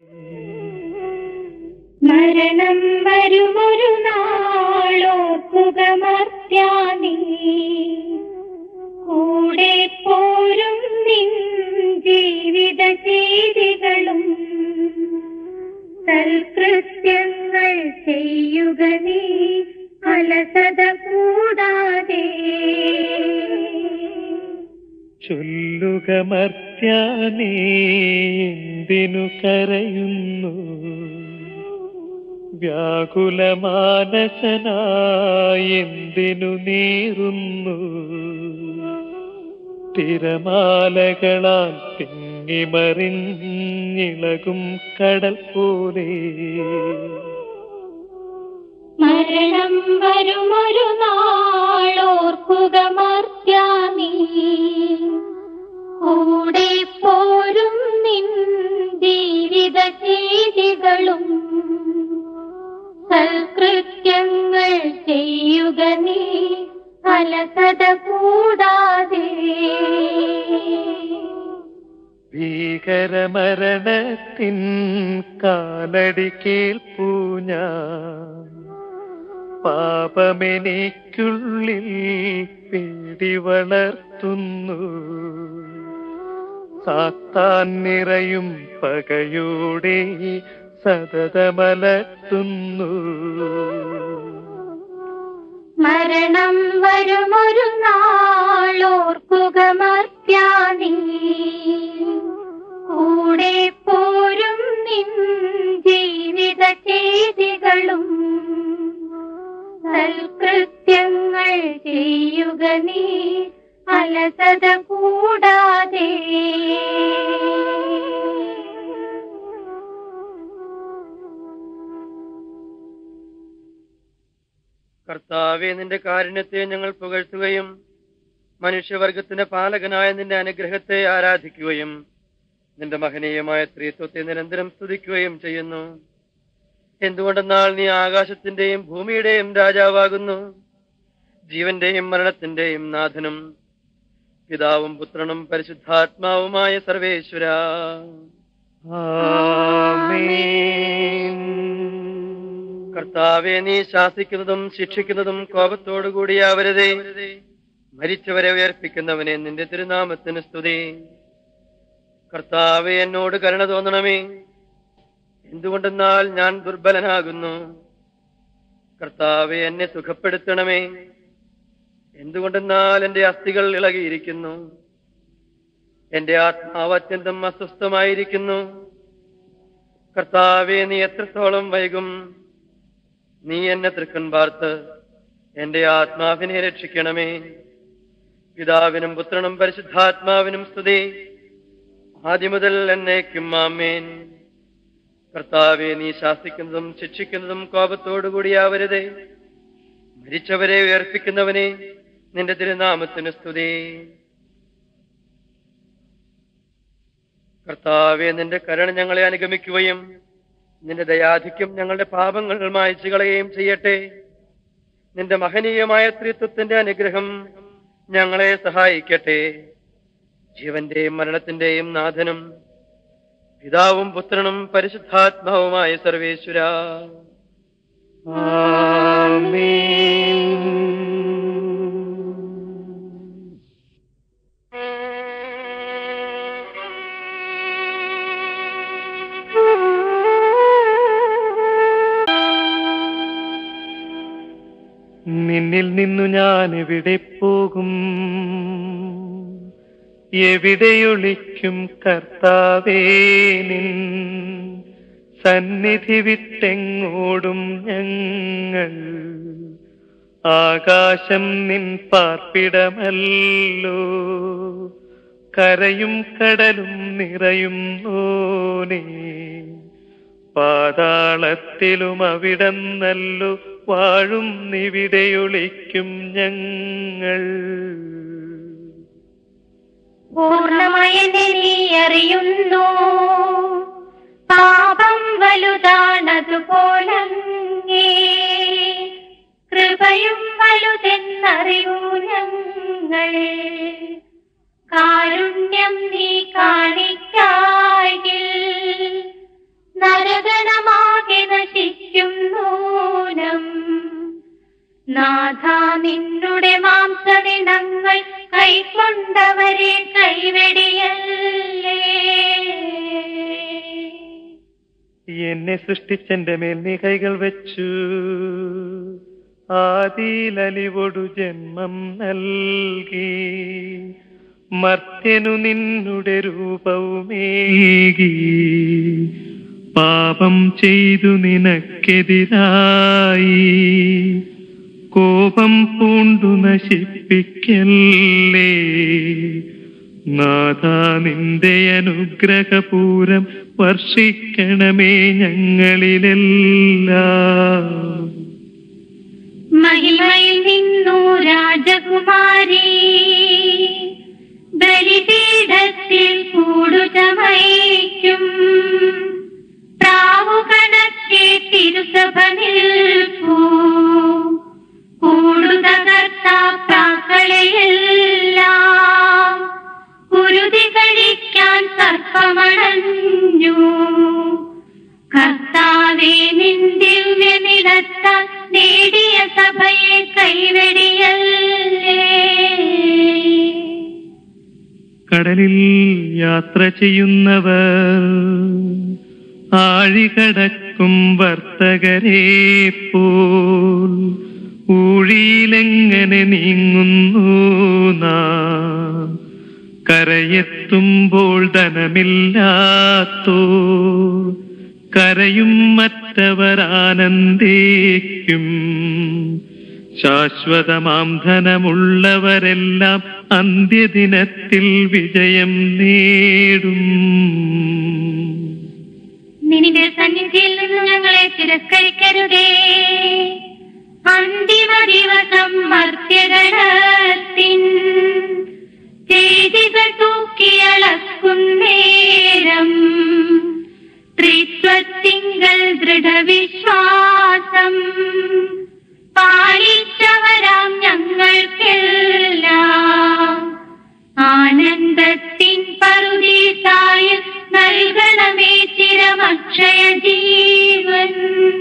മരണം വരുമൊരു നാളോർക്കുക മർത്യാനീ കൂടെ പോരും നിൻ ജീവിത ചെയ്തികളും സൽകൃത്യങ്ങൾ ചെയ്യുക നീ അലസത കൂടാതെ ചൊല്ലുക മർത്യാനേ എന്തിനു കരയുന്നു വ്യാകുലമാനസനായി എന്തിനു നീറുന്നു തിരമാലകളാൽ തിങ്ങിമറിഞ്ഞിളകും കടൽ പോലെ മരണം വരുമൊരു നാളോർക്കുക മർത്യാനീ കൂടെ പോരും നിൻ ജീവിത ചെയ്തികളും സൽകൃത്യങ്ങൾ ചെയ്യുക നീ അലസത കൂടാതെ ഭീകരമരണത്തിൻ കാലടി കേൾപ്പൂ ഞാൻ പാപമെനിക്കുള്ളിൽ പേടി വളർത്തുന്നു സാത്താൻ നിറയും പകയോടെ സതതമലർത്തുന്നു മരണം വരുമൊരു നാളോർക്കുക മർത്യാനീ കൂടെ പോരും നിൻ ജീവിത ചെയ്തികളും സൽകൃത്യങ്ങൾ ചെയ്യുക നീ അലസത കൂടാതെ കർത്താവെ നിന്റെ കാരുണ്യത്തെ ഞങ്ങൾ പുകഴ്ത്തുകയും മനുഷ്യവർഗത്തിന്റെ പാലകനായ നിന്റെ അനുഗ്രഹത്തെ ആരാധിക്കുകയും നിന്റെ മഹനീയമായ സ്ത്രീത്വത്തെ നിരന്തരം സ്തുതിക്കുകയും ചെയ്യുന്നു എന്തുകൊണ്ടെന്നാൽ നീ ആകാശത്തിന്റെയും ഭൂമിയുടെയും രാജാവാകുന്നു ജീവന്റെയും മരണത്തിന്റെയും നാഥനും പിതാവും പുത്രനും പരിശുദ്ധാത്മാവുമായ സർവേശ്വര ആമേൻ കർത്താവെ നീ ശാസിക്കുന്നതും ശിക്ഷിക്കുന്നതും കോപത്തോടുകൂടിയാവരുതേ മരിച്ചവരെ ഉയർപ്പിക്കുന്നവനെ നിന്റെ തിരുനാമത്തിന് സ്തുതി കർത്താവെ എന്നോട് കരുണ തോന്നണമേ എന്തുകൊണ്ടെന്നാൽ ഞാൻ ദുർബലനാകുന്നു കർത്താവെ എന്നെ സുഖപ്പെടുത്തണമേ എന്തുകൊണ്ടെന്നാൽ എന്റെ അസ്ഥികൾ ഇളകിയിരിക്കുന്നു എന്റെ ആത്മാവ് അത്യന്തം അസ്വസ്ഥമായിരിക്കുന്നു കർത്താവെ നീ എത്രത്തോളം വൈകും നീ എന്നെ തൃക്കൺ പാർത്ത് എന്റെ ആത്മാവിനെ രക്ഷിക്കണമേ പിതാവിനും പുത്രനും പരിശുദ്ധാത്മാവിനും സ്തുതി ആദ്യം മുതൽ എന്നേക്കും ആമേൻ കർത്താവെ നീ ശാസിക്കുന്നതും ശിക്ഷിക്കുന്നതും കോപത്തോടുകൂടിയാവരുതേ മരിച്ചവരെ ഉയർപ്പിക്കുന്നവനെ നിന്റെ തിരുനാമത്തിന് സ്തുതി കർത്താവെ നിന്റെ കരുണ ഞങ്ങളെ അനുഗമിക്കുകയും നിന്റെ ദയാധിക്യം ഞങ്ങളുടെ പാപങ്ങൾ മായച്ചു കളയുകയും ചെയ്യട്ടെ നിന്റെ മഹനീയമായ ത്രിത്വത്തിന്റെ അനുഗ്രഹം ഞങ്ങളെ സഹായിക്കട്ടെ ജീവന്റെയും മരണത്തിന്റെയും നാഥനും പിതാവും പുത്രനും പരിശുദ്ധാത്മാവുമായ സർവേശ്വര ആമേൻ നിന്നിൽ നിന്നു ഞാൻ എവിടെ പോകും എവിടെയൊളിക്കും കർത്താവേ നിൻ സന്നിധി വിട്ടെങ്ങോടും ഞങ്ങൾ ആകാശം നിൻ പാർപ്പിടമല്ലോ കരയും കടലും നിറയും നോനേ പാതാളത്തിലും അവിടം നല്ലു വാഴും നിവിടെയൊളിക്കും ഞങ്ങൾ പൂർണ്ണമയനെ നീ അറിയുന്നു പാപം വലുതാണതുപോലങ്ങേ കൃപയും വലുതെന്നറിയൂ ഞങ്ങൾ കാരുണ്യം നീ കാണിക്കായിൽ ഭൂതഗണമാകെ നശിക്കും നൂനം നാഥ നിന്നുടെ മാംസദിനങ്ങൾ കൈക്കൊണ്ടവരെ കൈവെടിയല്ലേ എന്നെ സൃഷ്ടിച്ചെന്റെ മേൽ നീ കൈകൾ വെച്ചു ആദിയിലലിവൊടു ജന്മം നൽകി മർത്യനു നിന്നുടെ രൂപവുമേകി പാപം ചെയ്തു നിനക്കെതിരായി കോപം പൂണ്ടു നശിപ്പിക്കല്ലേ നാഥ നിന്റെ അനുഗ്രഹപൂരം വർഷിക്കണമേ ഞങ്ങളിലെല്ലാം മഹിമയിൽ നിന്നു രാജകുമാരി ബലിപീഠത്തിൽ കൂടുചമയ്ക്കും പ്രാവുകണക്കെ തിരുസഭ നിൽപ്പൂ കൂടുതകർത്താക്കളെയെല്ലാം കുരുതി കഴിക്കാൻ സർപ്പമണഞ്ഞു കർത്താവെ നിൻ ദിവ്യനിടത്താൽ നേടിയ സഭയെ കൈവെടിയല്ലേ കടലിൽ യാത്ര ചെയ്യുന്നവർ ആഴികടക്കും വർത്തകരെ പോൽ ഊഴിയിലെങ്ങനെ നീങ്ങുന്നു നാം കരയെത്തുമ്പോൾ ധനമില്ലാത്തോ കരയും മറ്റവർ ആനന്ദിക്കും ശാശ്വതമാം ധനമുള്ളവരെല്ലാം അന്ത്യദിനത്തിൽ വിജയം നേടും നിന്റെ സന്നിധിയിൽ നിന്ന് ഞങ്ങളെ തിരസ്കരിക്കരുതേ അന്തിമ ദിവസം മർത്യഗണത്തിൻ ചെയ്തികൾ തൂക്കിയളക്കുന്നേരം ത്രിത്വത്തിങ്കൽ ദൃഢവിശ്വാസം പാലിച്ചവരാം ഞങ്ങൾക്കെല്ലാം ആനന്ദത്തിൻ പറുദീസായ നൽകണമേ ചിരമക്ഷയ ജീവൻ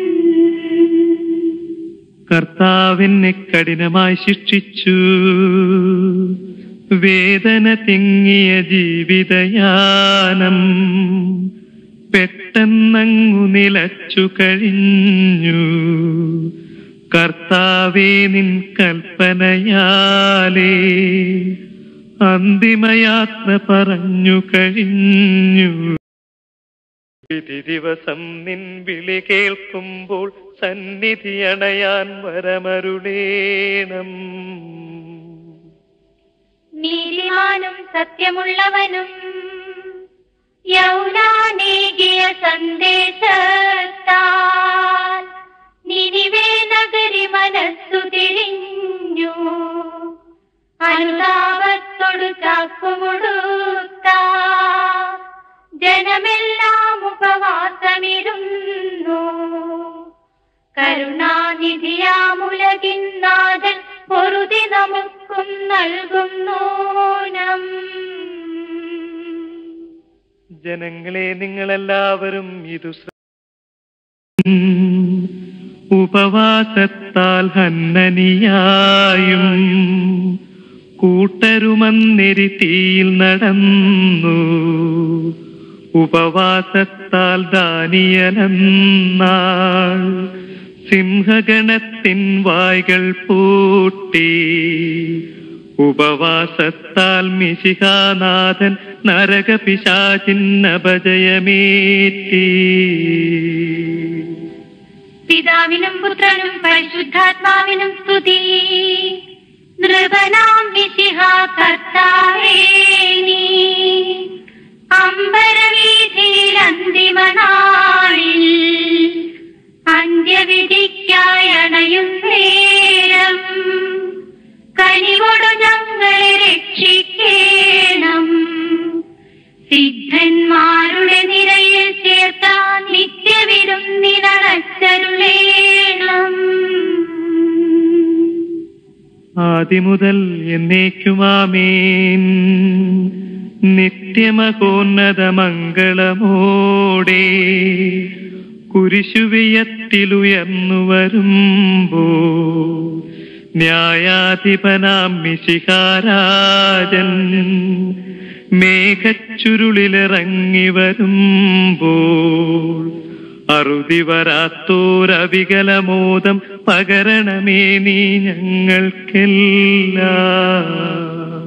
കർത്താവിനെ കഠിനമായി ശിക്ഷിച്ചു വേദന തിങ്ങിയ ജീവിതയാനം പെട്ടെന്നങ്ങു നിലച്ചു കഴിഞ്ഞു കർത്താവേ നിൻ കൽപ്പനയാലേ അന്തിമയാത്ര പറഞ്ഞു കഴിഞ്ഞു വിധി ദിവസം നിൻ വിളി കേൾക്കുമ്പോൾ സന്നിധി അണയാൻ വരമരുളേണം നീതിമാനും സത്യമുള്ളവനും യൗനാനേകിയ സന്ദേശത്താൽ നിനിവേ നഗരി മനസ്സു തിരിഞ്ഞു അനുതാപത്തോടു ചാക്കുമുടുത്ത ജനമെല്ലാം ഉപവാസമിരുന്നു കരുണാനിധിയാമുലകിൻ നാഥൻ പൊറുതി നമുക്കും നൽകുന്നോനം ജനങ്ങളെ നിങ്ങളെല്ലാവരും ഇതു ശ്ര- ഉപവാസത്താൽ ഹന്നനിയായും കൂട്ടരുമന്നെരി തീയിൽ നടന്നു ഉപവാസത്താൽ ദാനിയലെന്നാൾ സിംഹഗണത്തിൻ വായ്കൾ പൂട്ടി ഉപവാസത്താൽ മിശിഹാനാഥൻ നരകപിശാചിൻ അപജയമേറ്റി പിതാവിനും പുത്രനും പരിശുദ്ധാത്മാവിനും സ്തുതി നൃപനാം വിശിഹ കർത്താവേ നീ അമ്പരവീതിയിൽ അന്തിമനാളിൽ അന്ത്യവിധിക്കായി അണയും നേരം കനിവോടു ഞങ്ങളെ രക്ഷിക്കേണം സിദ്ധന്മാരുടെ നിരയിൽ ചേർത്താൻ നിത്യവിരുന്നിനടച്ചരുളേണം ആദിമുതൽ എന്നേക്കുമാമേൻ നിത്യമകോന്നത മംഗളമോടെ കുരിശുവിയത്തിലുയർന്നു വരുമ്പോ ന്യായാധിപനാം മിശിഹാരാജൻ മേഘച്ചുരുളിലിറങ്ങി വരുമ്പോൾ അറുതി വരാത്തോരവികലമോദം പകരണമേ നീ ഞങ്ങൾക്കെല്ലാം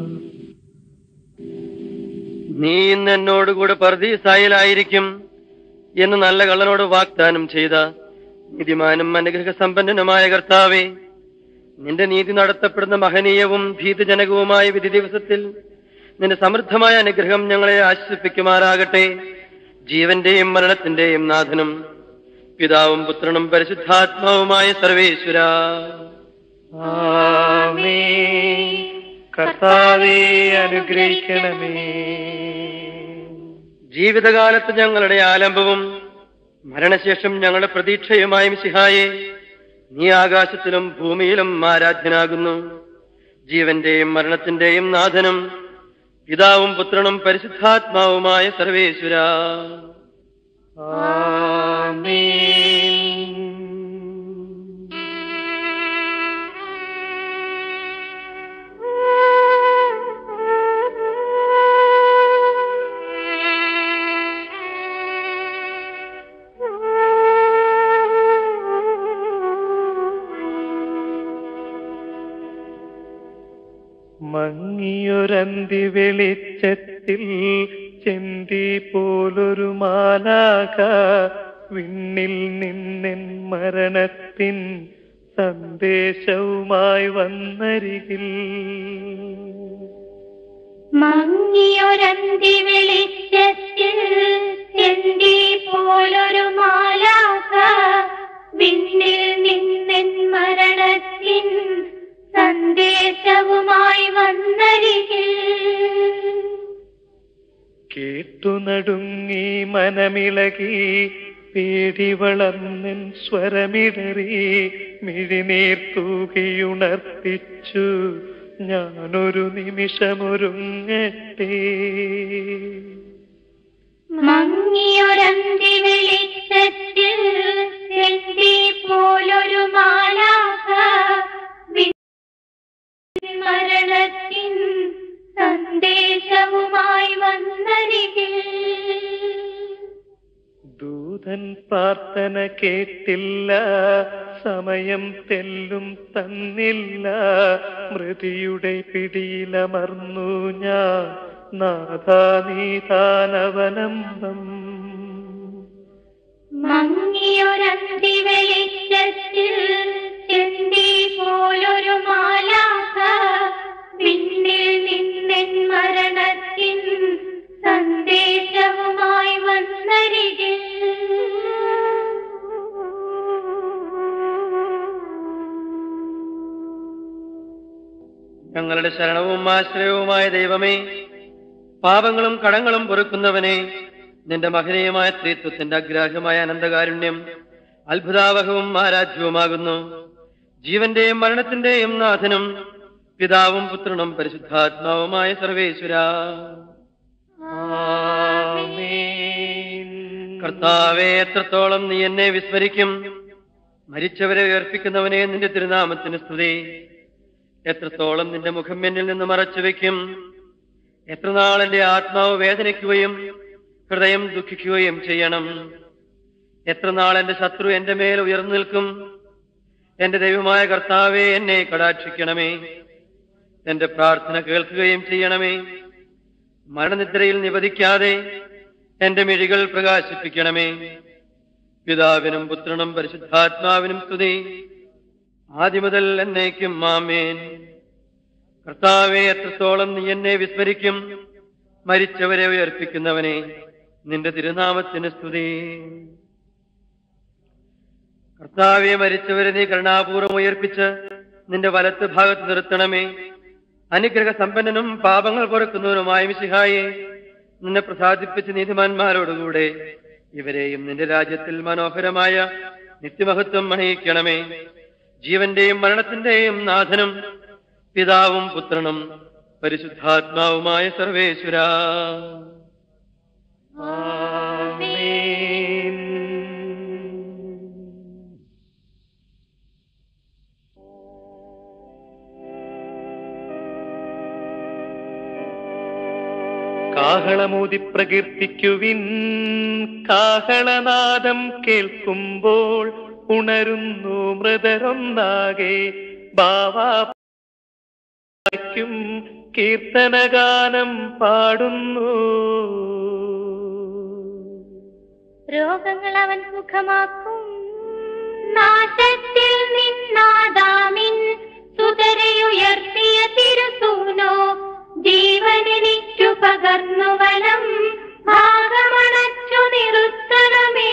നീ ഇന്ന് എന്നോടുകൂടെ പർദീസായിലായിരിക്കും എന്ന് നല്ല കള്ളനോട് വാഗ്ദാനം ചെയ്ത നീതിമാനും അനുഗ്രഹ സമ്പന്നനുമായ കർത്താവേ നിന്റെ നീതി നടത്തപ്പെടുന്ന മഹനീയവും ഭീതിജനകവുമായ വിധി ദിവസത്തിൽ നിന്റെ സമൃദ്ധമായ അനുഗ്രഹം ഞങ്ങളെ ആശ്വസിപ്പിക്കുമാറാകട്ടെ ജീവന്റെയും മരണത്തിന്റെയും നാഥനും പിതാവും പുത്രനും പരിശുദ്ധാത്മാവുമായ സർവേശ്വര ആമേൻ. കർത്താവേ അനുഗ്രഹിക്കണമേ ജീവിതകാലത്ത് ഞങ്ങളുടെ ആലംബവും മരണശേഷം ഞങ്ങളുടെ പ്രതീക്ഷയുമായ മിശിഹായെ നീ ആകാശത്തിലും ഭൂമിയിലും ആരാധ്യനാകുന്നു ജീവന്റെയും മരണത്തിന്റെയും നാഥനും പിതാവും പുത്രനും പരിശുദ്ധാത്മാവുമായ സർവേശ്വര ആമേൻ മങ്ങിയൊരന്തി വെളിച്ചത്തിൽ ചെന്തി പോലൊരു മാലാക വിണ്ണിൽ നിന്നെൻ മരണത്തിൻ സന്ദേശവുമായി വന്നരികിൽ മങ്ങിയൊരന്തി വെളിച്ചത്തിൽ ചെന്തി പോലൊരു മാലാക വിണ്ണിൽ നിന്നെൻ മരണത്തിൻ സന്ദേശവുമായി വന്നരികിൽ കേട്ടു നടുങ്ങി മനമിളകി പേടി വളർന്നിൻ സ്വരമിടറി മിഴിനീർ തൂകിയുണർത്തിച്ചു ഞാനൊരു നിമിഷമൊരുങ്ങട്ടെ മങ്ങിയൊരന്തി വെളിച്ചത്തിൽ ചെന്തി പോലൊരു മാലാക മരണത്തിൻ സന്ദേശവുമായി വന്നരികിൽ ദൂതൻ പ്രാർത്ഥന കേട്ടില്ല സമയം തെല്ലും തന്നില്ല മൃതിയുടെ പിടിയിലമർന്നു ഞാൻ നാഥാനീതാനവലംബം മങ്ങിയൊരന്തി വെളിച്ചത്തിൽ ചെന്തി പോലൊരു മാലാക വിണ്ണിൽ നിന്നെൻ മരണത്തിൻ സന്ദേശവുമായി വന്നരികിൽ ഞങ്ങളുടെ ശരണവും ആശ്രയവുമായ ദൈവമേ പാപങ്ങളും കടങ്ങളും പൊറുക്കുന്നവനെ നിന്റെ മഹനീയമായ സ്ത്രീത്വത്തിന്റെ അഗ്രാഹ്യമായ അനന്തകാരുണ്യം അത്ഭുതാവഹവും ആരാധ്യവുമാകുന്നു ജീവന്റെയും മരണത്തിന്റെയും നാഥനും പിതാവും പുത്രനും പരിശുദ്ധാത്മാവുമായ സർവേശ്വര ആമേൻ. കർത്താവെ എത്രത്തോളം നീ എന്നെ വിസ്മരിക്കും മരിച്ചവരെ ഉയർപ്പിക്കുന്നവനെ നിന്റെ തിരുനാമത്തിന് സ്തുതി എത്രത്തോളം നിന്റെ മുഖം എന്നിൽ നിന്ന് മറച്ചു വെക്കും എത്ര നാൾ എന്റെ ആത്മാവ് വേദനിക്കുകയും ഹൃദയം ദുഃഖിക്കുകയും ചെയ്യണം എത്ര നാൾ എന്റെ ശത്രു എന്റെ മേൽ ഉയർന്നു നിൽക്കും എന്റെ ദൈവമായ കർത്താവെ എന്നെ കടാക്ഷിക്കണമേ എന്റെ പ്രാർത്ഥന കേൾക്കുകയും ചെയ്യണമേ മരണനിദ്രയിൽ നിവധിക്കാതെ എന്റെ മിഴികൾ പ്രകാശിപ്പിക്കണമേ പിതാവിനും പുത്രനും പരിശുദ്ധാത്മാവിനും സ്തുതി ആദ്യം മുതൽ എന്നേക്കും മാമേൻ കർത്താവെ എത്രത്തോളം നീ എന്നെ വിസ്മരിക്കും മരിച്ചവരെ ഉയർപ്പിക്കുന്നവനെ നിന്റെ തിരുനാമത്തിന് സ്തുതി കർത്താവെ മരിച്ചവരെ നീ കരുണാപൂർവം ഉയർപ്പിച്ച് നിന്റെ വലത്ത് ഭാഗത്ത് നിർത്തണമേ അനുഗ്രഹ സമ്പന്നനും പാപങ്ങൾ പൊറുക്കുന്നവനുമായ മിശിഹായെ നിന്നെ പ്രസാദിപ്പിച്ച് നീതിമാന്മാരോടുകൂടെ ഇവരെയും നിന്റെ രാജ്യത്തിൽ മനോഹരമായ നിത്യമഹത്വം അണിയിക്കണമേ ജീവന്റെയും മരണത്തിന്റെയും നാഥനും പിതാവും പുത്രനും പരിശുദ്ധാത്മാവുമായ സർവേശ്വര ആമേൻ കാഹളമൂതി പ്രകീർത്തിക്കുവിൻ കാഹളനാദം കേൾക്കുമ്പോൾ ഉണരുന്നു മൃതരൊന്നാകെ ബാവാക്കും കീർത്തനഗാനം പാടുന്നു രോഗങ്ങൾ അവൻ സുഖമാക്കും നാശത്തിൽ നിന്നാദാമിൻ സുതരയുയർത്തിയ തിരുസൂനോ ജീവനെനിക്കു പകർന്നു വലം ഭാഗമണച്ചു നിർത്തണമേ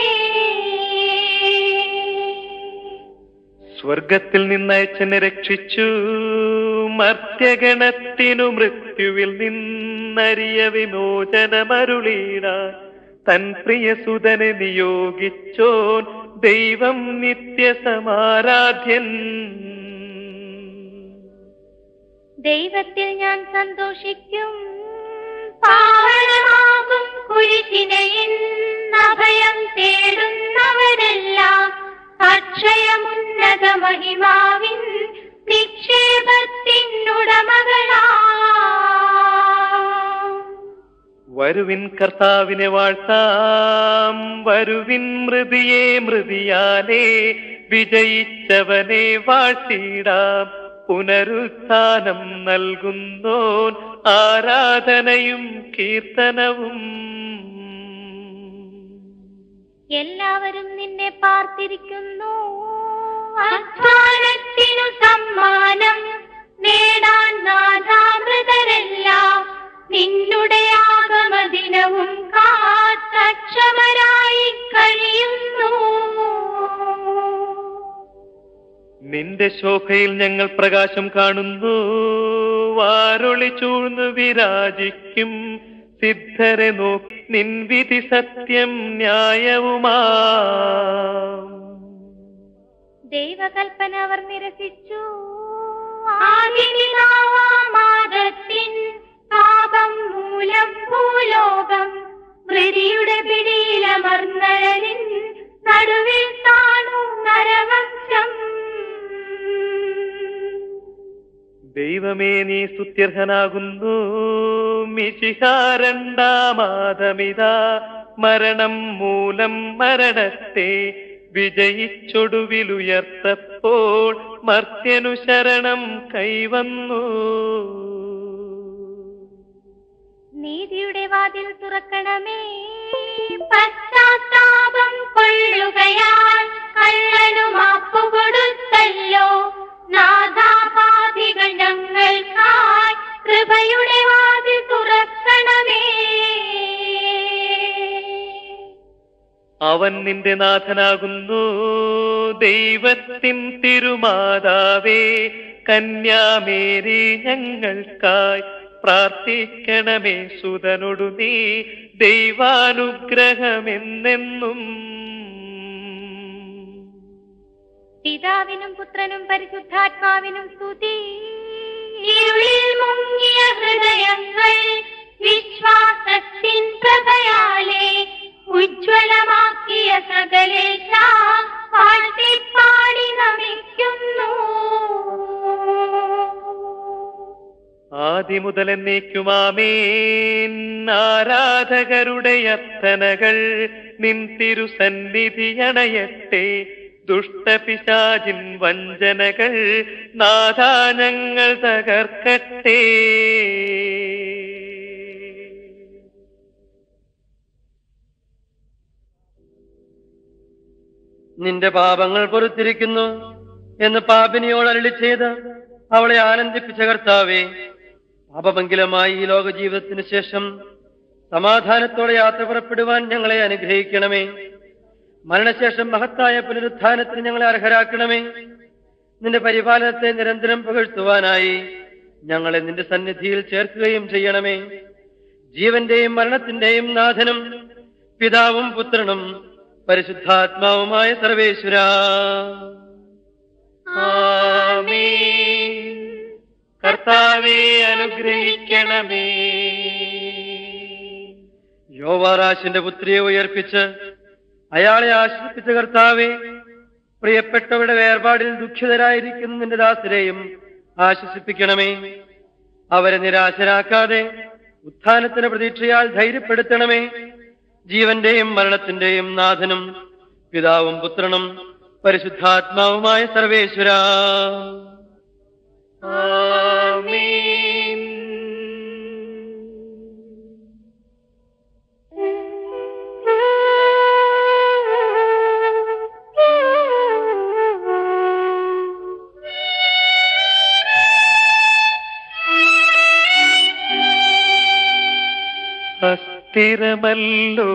സ്വർഗത്തിൽ നിന്നയച്ചനെ രക്ഷിച്ചു മർത്യഗണത്തിനു മൃത്യുവിൽ നിന്നറിയ വിമോചനമരുളീട തൻ പ്രിയസുതനെ നിയോഗിച്ചോൻ ദൈവം നിത്യസമാരാധ്യൻ ദൈവത്തിൽ ഞാൻ സന്തോഷിക്കും പാവനമാകും കുരിശിനയിൽ അഭയം തേടുന്നവരെല്ലാം അക്ഷയമുന്നത മഹിമാവിൻ നിക്ഷേപത്തിനുടമകളാ വരുവിൻ കർത്താവിനെ വാഴ്ത്താം വരുവിൻ മൃതിയെ മൃതിയാലേ വിജയിച്ചവനെ വാഴ്ത്തിടാം പുനരുത്ഥാനം നൽകുന്നോൻ ആരാധനയും കീർത്തനവും എല്ലാവരും നിന്നെ പാർത്തിരിക്കുന്നു അധ്വാനത്തിനു സമ്മാനം നേടാൻ നാഥാമൃതരെല്ലാം നിന്നുടെ ആഗമദിനവും കാത്തക്ഷമരായി കഴിയുന്നു നിന്റെ ശോഭയിൽ ഞങ്ങൾ പ്രകാശം കാണുന്നു വാരൊളി ചൂഴ്ന്നു വിരാജിക്കും സിദ്ധരെ നോക്കി നിൻ വിധി സത്യം ന്യായവുമാ ദൈവകൽപ്പന അവർ നിരസിച്ചു ആദിപിതാവാമാദത്തിൻ പാപം മൂലം ഭൂലോകം മൃതിയുടെ പിടിയിലമർന്നഴലിൻ നടുവിൽ താണു നരവംശം ദൈവമേ നീ സ്തുത്യർഹനാകുന്നു മിശിഹാരണ്ടാമാതമിതാ മരണം മൂലം മരണത്തെ വിജയിച്ചൊടുവിലുയർത്തപ്പോൾ മർത്യനു ശരണം കൈവന്നു നീതിയുടെ വാതിൽ തുറക്കണമേ പശ്ചാത്താപം കൊള്ളുകയാൽ കള്ളനു മാപ്പു കൊടുത്തല്ലോ നാഥാപാതികൾ ഞങ്ങൾക്കായി കൃപയുടെ വാതിൽ തുറക്കണമേ അവൻ നിന്റെ നാഥനാകുന്നു ദൈവത്തിൻ തിരുമാതാവേ കന്യാമേരി ഞങ്ങൾക്കായി പ്രാർത്ഥിക്കണമേ സുതനൊടു നീ ദൈവാനുഗ്രഹമെന്നെന്നും പിതാവിനും പുത്രനും പരിശുദ്ധാത്മാവിനും സ്തുതി ഇരുളിൽ മുങ്ങിയ ഹൃദയങ്ങൾ വിശ്വാസത്തിൻ പ്രഭയാലെ ഉജ്ജ്വലമാക്കിയ സകലേശ പാടി നമിക്കുന്നു ആദിമുതൽ എന്നേക്കുമാമേൻ ആരാധകരുടെ അർത്ഥനകൾ നിൻ തിരുസന്നിധിയണയട്ടെ ദുഷ്ടപിശാചിൻ വഞ്ചനകൾ നാദാനങ്ങൾ തകർക്കട്ടെ നിന്റെ പാപങ്ങൾ പൊറുത്തിരിക്കുന്നു എന്ന് പാപിനിയോട് അരളി ചെയ്ത് അവളെ ആനന്ദിപ്പിച്ച കർത്താവേ പാപമംഗലമായി ഈ ലോക ജീവിതത്തിന് ശേഷം സമാധാനത്തോടെ യാത്ര പുറപ്പെടുവാൻ ഞങ്ങളെ അനുഗ്രഹിക്കണമേ മരണശേഷം മഹത്തായ പുനരുത്ഥാനത്തിന് ഞങ്ങളെ അർഹരാക്കണമേ നിന്റെ പരിപാലനത്തെ നിരന്തരം പുകഴ്ത്തുവാനായി ഞങ്ങളെ നിന്റെ സന്നിധിയിൽ ചേർക്കുകയും ചെയ്യണമേ ജീവന്റെയും മരണത്തിന്റെയും നാഥനും പിതാവും പുത്രനും പരിശുദ്ധാത്മാവുമായ സർവേശ്വര ആമേൻ കർത്താവെ അനുഗ്രഹിക്കണമേ യോവാറാശിന്റെ പുത്രിയെ ഉയർപ്പിച്ച് അയാളെ ആശ്രയിപ്പിച്ച കർത്താവെ പ്രിയപ്പെട്ടവരുടെ വേർപാടിൽ ദുഃഖിതരായിരിക്കുന്ന നിന്റെ ദാസരെയും ആശ്വസിപ്പിക്കണമേ അവരെ നിരാശരാക്കാതെ ഉത്ഥാനത്തിന് പ്രതീക്ഷയാൽ ധൈര്യപ്പെടുത്തണമേ ജീവന്റെയും മരണത്തിന്റെയും നാഥനും പിതാവും പുത്രനും പരിശുദ്ധാത്മാവുമായ സർവേശ്വര ആമേൻ അസ്ഥിരമല്ലോ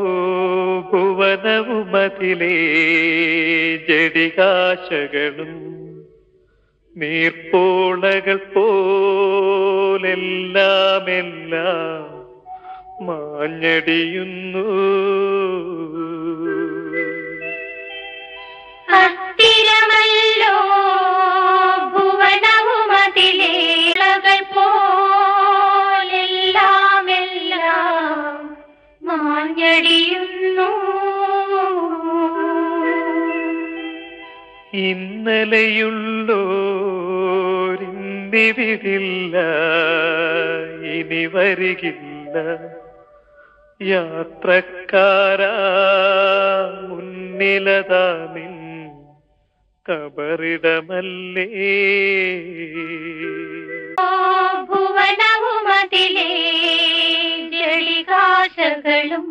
ഭുവനവുമതിലേ ജടികാശകളും നീർപ്പോളകൾ പോലെല്ലാം എല്ലാം മാഞ്ഞടിയുന്നു അസ്ഥിരമല്ലോ ഭുവനവുമതിലേളകൾ പോലെല്ലാം എല്ലാം മാഞ്ഞടിയുന്നു ഇന്നലെയുള്ളോരിന്നിവിടില്ല ഇനി വരികില്ല യാത്രക്കാരാ മുന്നിലതാ നിൻ കബറിടമല്ലേ ഭുവനവുമതിലേ ജളികാശകളും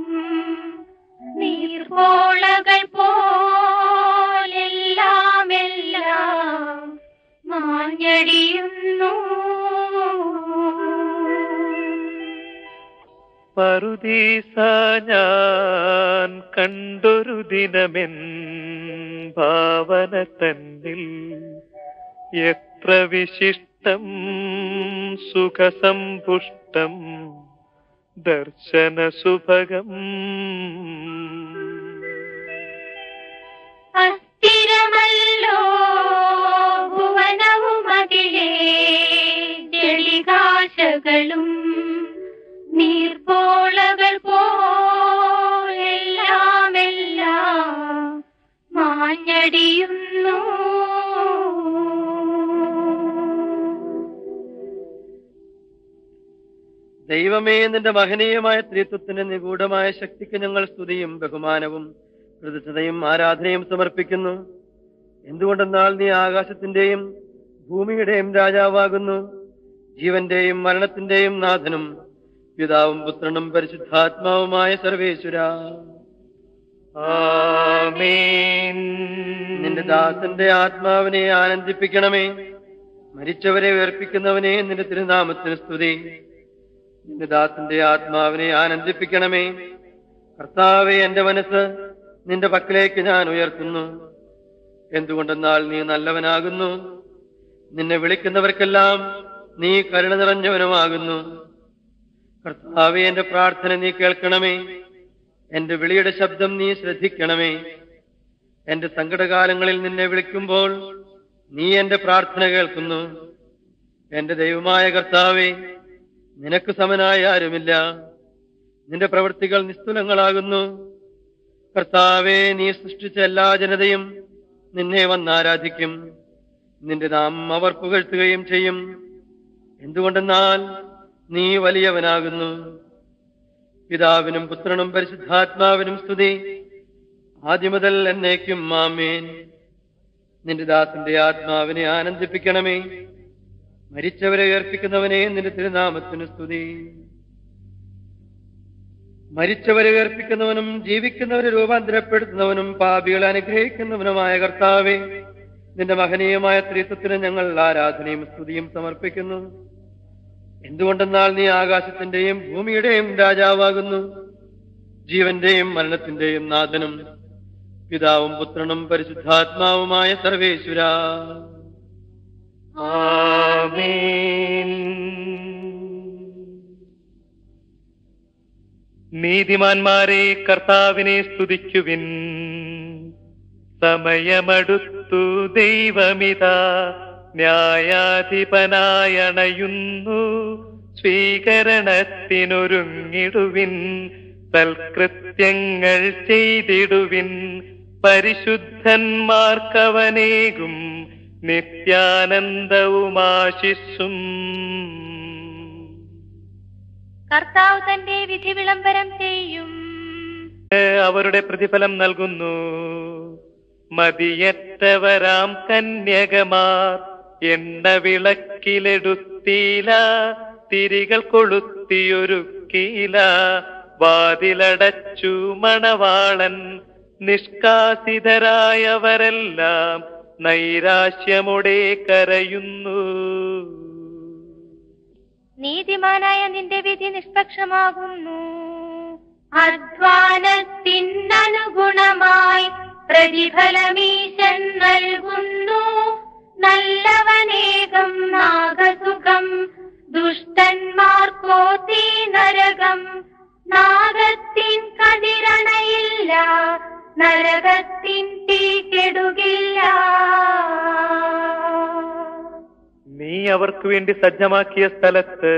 നീർപോളകൾ പോലെല്ലാം എല്ലാം മാഞ്ഞടിയുന്നു പറുദീസ ഞാൻ കണ്ടൊരു ദിനമെൻ ഭാവന തന്നിൽ എത്ര വിശിഷ്ടം സുഖസമ്പുഷ്ടം ദർശന സുഭഗം അസ്ഥിരമല്ലോ ഭുവനവുമതിലേ ജളികാശകളും നീർപ്പോളകൾ പോലെല്ലാം എല്ലാം മാഞ്ഞടിയുന്നു ദൈവമേ നിന്റെ മഹനീയമായ ത്രിത്വത്തിന്റെ നിഗൂഢമായ ശക്തിക്ക് ഞങ്ങൾ സ്തുതിയും ബഹുമാനവും കൃതജ്ഞതയും ആരാധനയും സമർപ്പിക്കുന്നു എന്തുകൊണ്ടെന്നാൽ നീ ആകാശത്തിന്റെയും ഭൂമിയുടെയും രാജാവാകുന്നു ജീവന്റെയും മരണത്തിന്റെയും നാഥനും പിതാവും പുത്രനും പരിശുദ്ധാത്മാവുമായ സർവേശ്വര ആമേൻ നിന്റെ ദാസന്റെ ആത്മാവിനെ ആനന്ദിപ്പിക്കണമേ മരിച്ചവരെ ഉയർപ്പിക്കുന്നവനെ നിന്റെ തിരുനാമത്തിന് സ്തുതി നിന്റെ ദാസന്റെ ആത്മാവിനെ ആനന്ദിപ്പിക്കണമേ കർത്താവെ എന്റെ മനസ്സ് നിന്റെ പക്കലേക്ക് ഞാൻ ഉയർത്തുന്നു എന്തുകൊണ്ടെന്നാൽ നീ നല്ലവനാകുന്നു നിന്നെ വിളിക്കുന്നവർക്കെല്ലാം നീ കരുണ നിറഞ്ഞവനുമാകുന്നു കർത്താവെ എന്റെ പ്രാർത്ഥന നീ കേൾക്കണമേ എന്റെ വിളിയുടെ ശബ്ദം നീ ശ്രദ്ധിക്കണമേ എന്റെ സങ്കടകാലങ്ങളിൽ നിന്നെ വിളിക്കുമ്പോൾ നീ എന്റെ പ്രാർത്ഥന കേൾക്കുന്നു എന്റെ ദൈവമായ കർത്താവെ നിനക്ക് സമനായ ആരുമില്ല നിന്റെ പ്രവൃത്തികൾ നിസ്തുലങ്ങളാകുന്നു കർത്താവെ നീ സൃഷ്ടിച്ച എല്ലാ ജനതയും നിന്നെ വന്നാരാധിക്കും നിന്റെ നാമം അവർ പുകഴ്ത്തുകയും ചെയ്യും എന്തുകൊണ്ടെന്നാൽ നീ വലിയവനാകുന്നു പിതാവിനും പുത്രനും പരിശുദ്ധാത്മാവിനും സ്തുതി ആദ്യം മുതൽ എന്നേക്കും മാമേൻ നിന്റെ ദാസന്റെ ആത്മാവിനെ ആനന്ദിപ്പിക്കണമേ മരിച്ചവരെ ഉയർപ്പിക്കുന്നവനെ നിന്റെ തിരുനാമത്തിന് സ്തുതി മരിച്ചവരെ ഉയർപ്പിക്കുന്നവനും ജീവിക്കുന്നവരെ രൂപാന്തരപ്പെടുത്തുന്നവനും പാപികളെ അനുഗ്രഹിക്കുന്നവനുമായ കർത്താവെ നിന്റെ മഹനീയമായ ത്രിത്വത്തിന് ഞങ്ങൾ ആരാധനയും സ്തുതിയും സമർപ്പിക്കുന്നു എന്തുകൊണ്ടെന്നാൽ നീ ആകാശത്തിന്റെയും ഭൂമിയുടെയും രാജാവാകുന്നു ജീവന്റെയും മരണത്തിന്റെയും നാഥനും പിതാവും പുത്രനും പരിശുദ്ധാത്മാവുമായ സർവേശ്വര ആമേൻ നീതിമാന്മാരെ കർത്താവിനെ സ്തുതിക്കുവിൻ സമയമടുത്തു ദൈവമിതാ ന്യായാധിപനായണയുന്നു സ്വീകരണത്തിനൊരുങ്ങിടുവിൻ സൽകൃത്യങ്ങൾ ചെയ്തിടുവിൻ പരിശുദ്ധന്മാർക്കവനേകും നിത്യാനന്ദവുമാശിസ്സും കർത്താവ് തന്റെ വിധി വിളംബരം ചെയ്യും അവരുടെ പ്രതിഫലം നൽകുന്നു മതിയറ്റവരാം കന്യകമാർ എണ്ണ വിളക്കിലെടുത്തീല തിരികൾ കൊളുത്തിയൊരുക്കീല വാതിലടച്ചു മണവാളൻ നിഷ്കാസിതരായവരെല്ലാം നൈരാശ്യമുടെ കരയുന്നു നീതിമാനായ നിന്റെ വിധി നിഷ്പക്ഷമാകുന്നു അധ്വാനത്തിനനുഗുണമായി പ്രതിഫലമീശൻ നൽകുന്നു നല്ലവനേകം നാഗസുഖം ദുഷ്ടന്മാർക്കോ തീ നരകം നാഗത്തിൻ കതിരണയില്ല നരകത്തിൻ തീ കെടുകില്ല നീ അവർക്ക് വേണ്ടി സജ്ജമാക്കിയ സ്ഥലത്ത്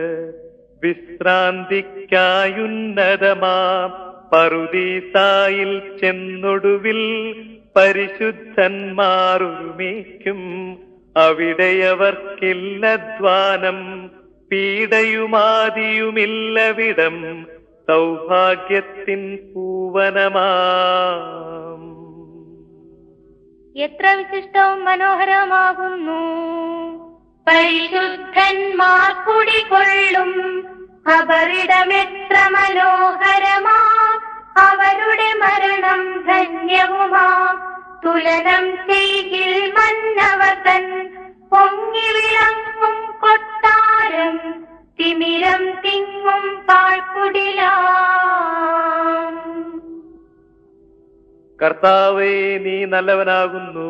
വിശ്രാന്തിക്കായുന്നതമാം പറുദീസായിൽ ചെന്നൊടുവിൽ പരിശുദ്ധന്മാരുമേക്കും അവിടെയവർക്കില്ലധ്വാനം പീഡയുമാതിയുമില്ലവിടം സൗഭാഗ്യത്തിൻ പൂവനമാം എത്ര വിശിഷ്ടവും മനോഹരമാകുന്നു പരിശുദ്ധന്മാർ കുടികൊള്ളും അവരിടമെത്ര മനോഹരമാ അവരുടെ മരണം ധന്യവുമാ തുലനം ചെയ്യിൽ മന്നവതൻ പൊങ്ങി വിളങ്ങും കൊട്ടാരം തിമിരം തിങ്ങും പാഴ്ക്കുടിലാം കർത്താവേ നീ നല്ലവനാകുന്നു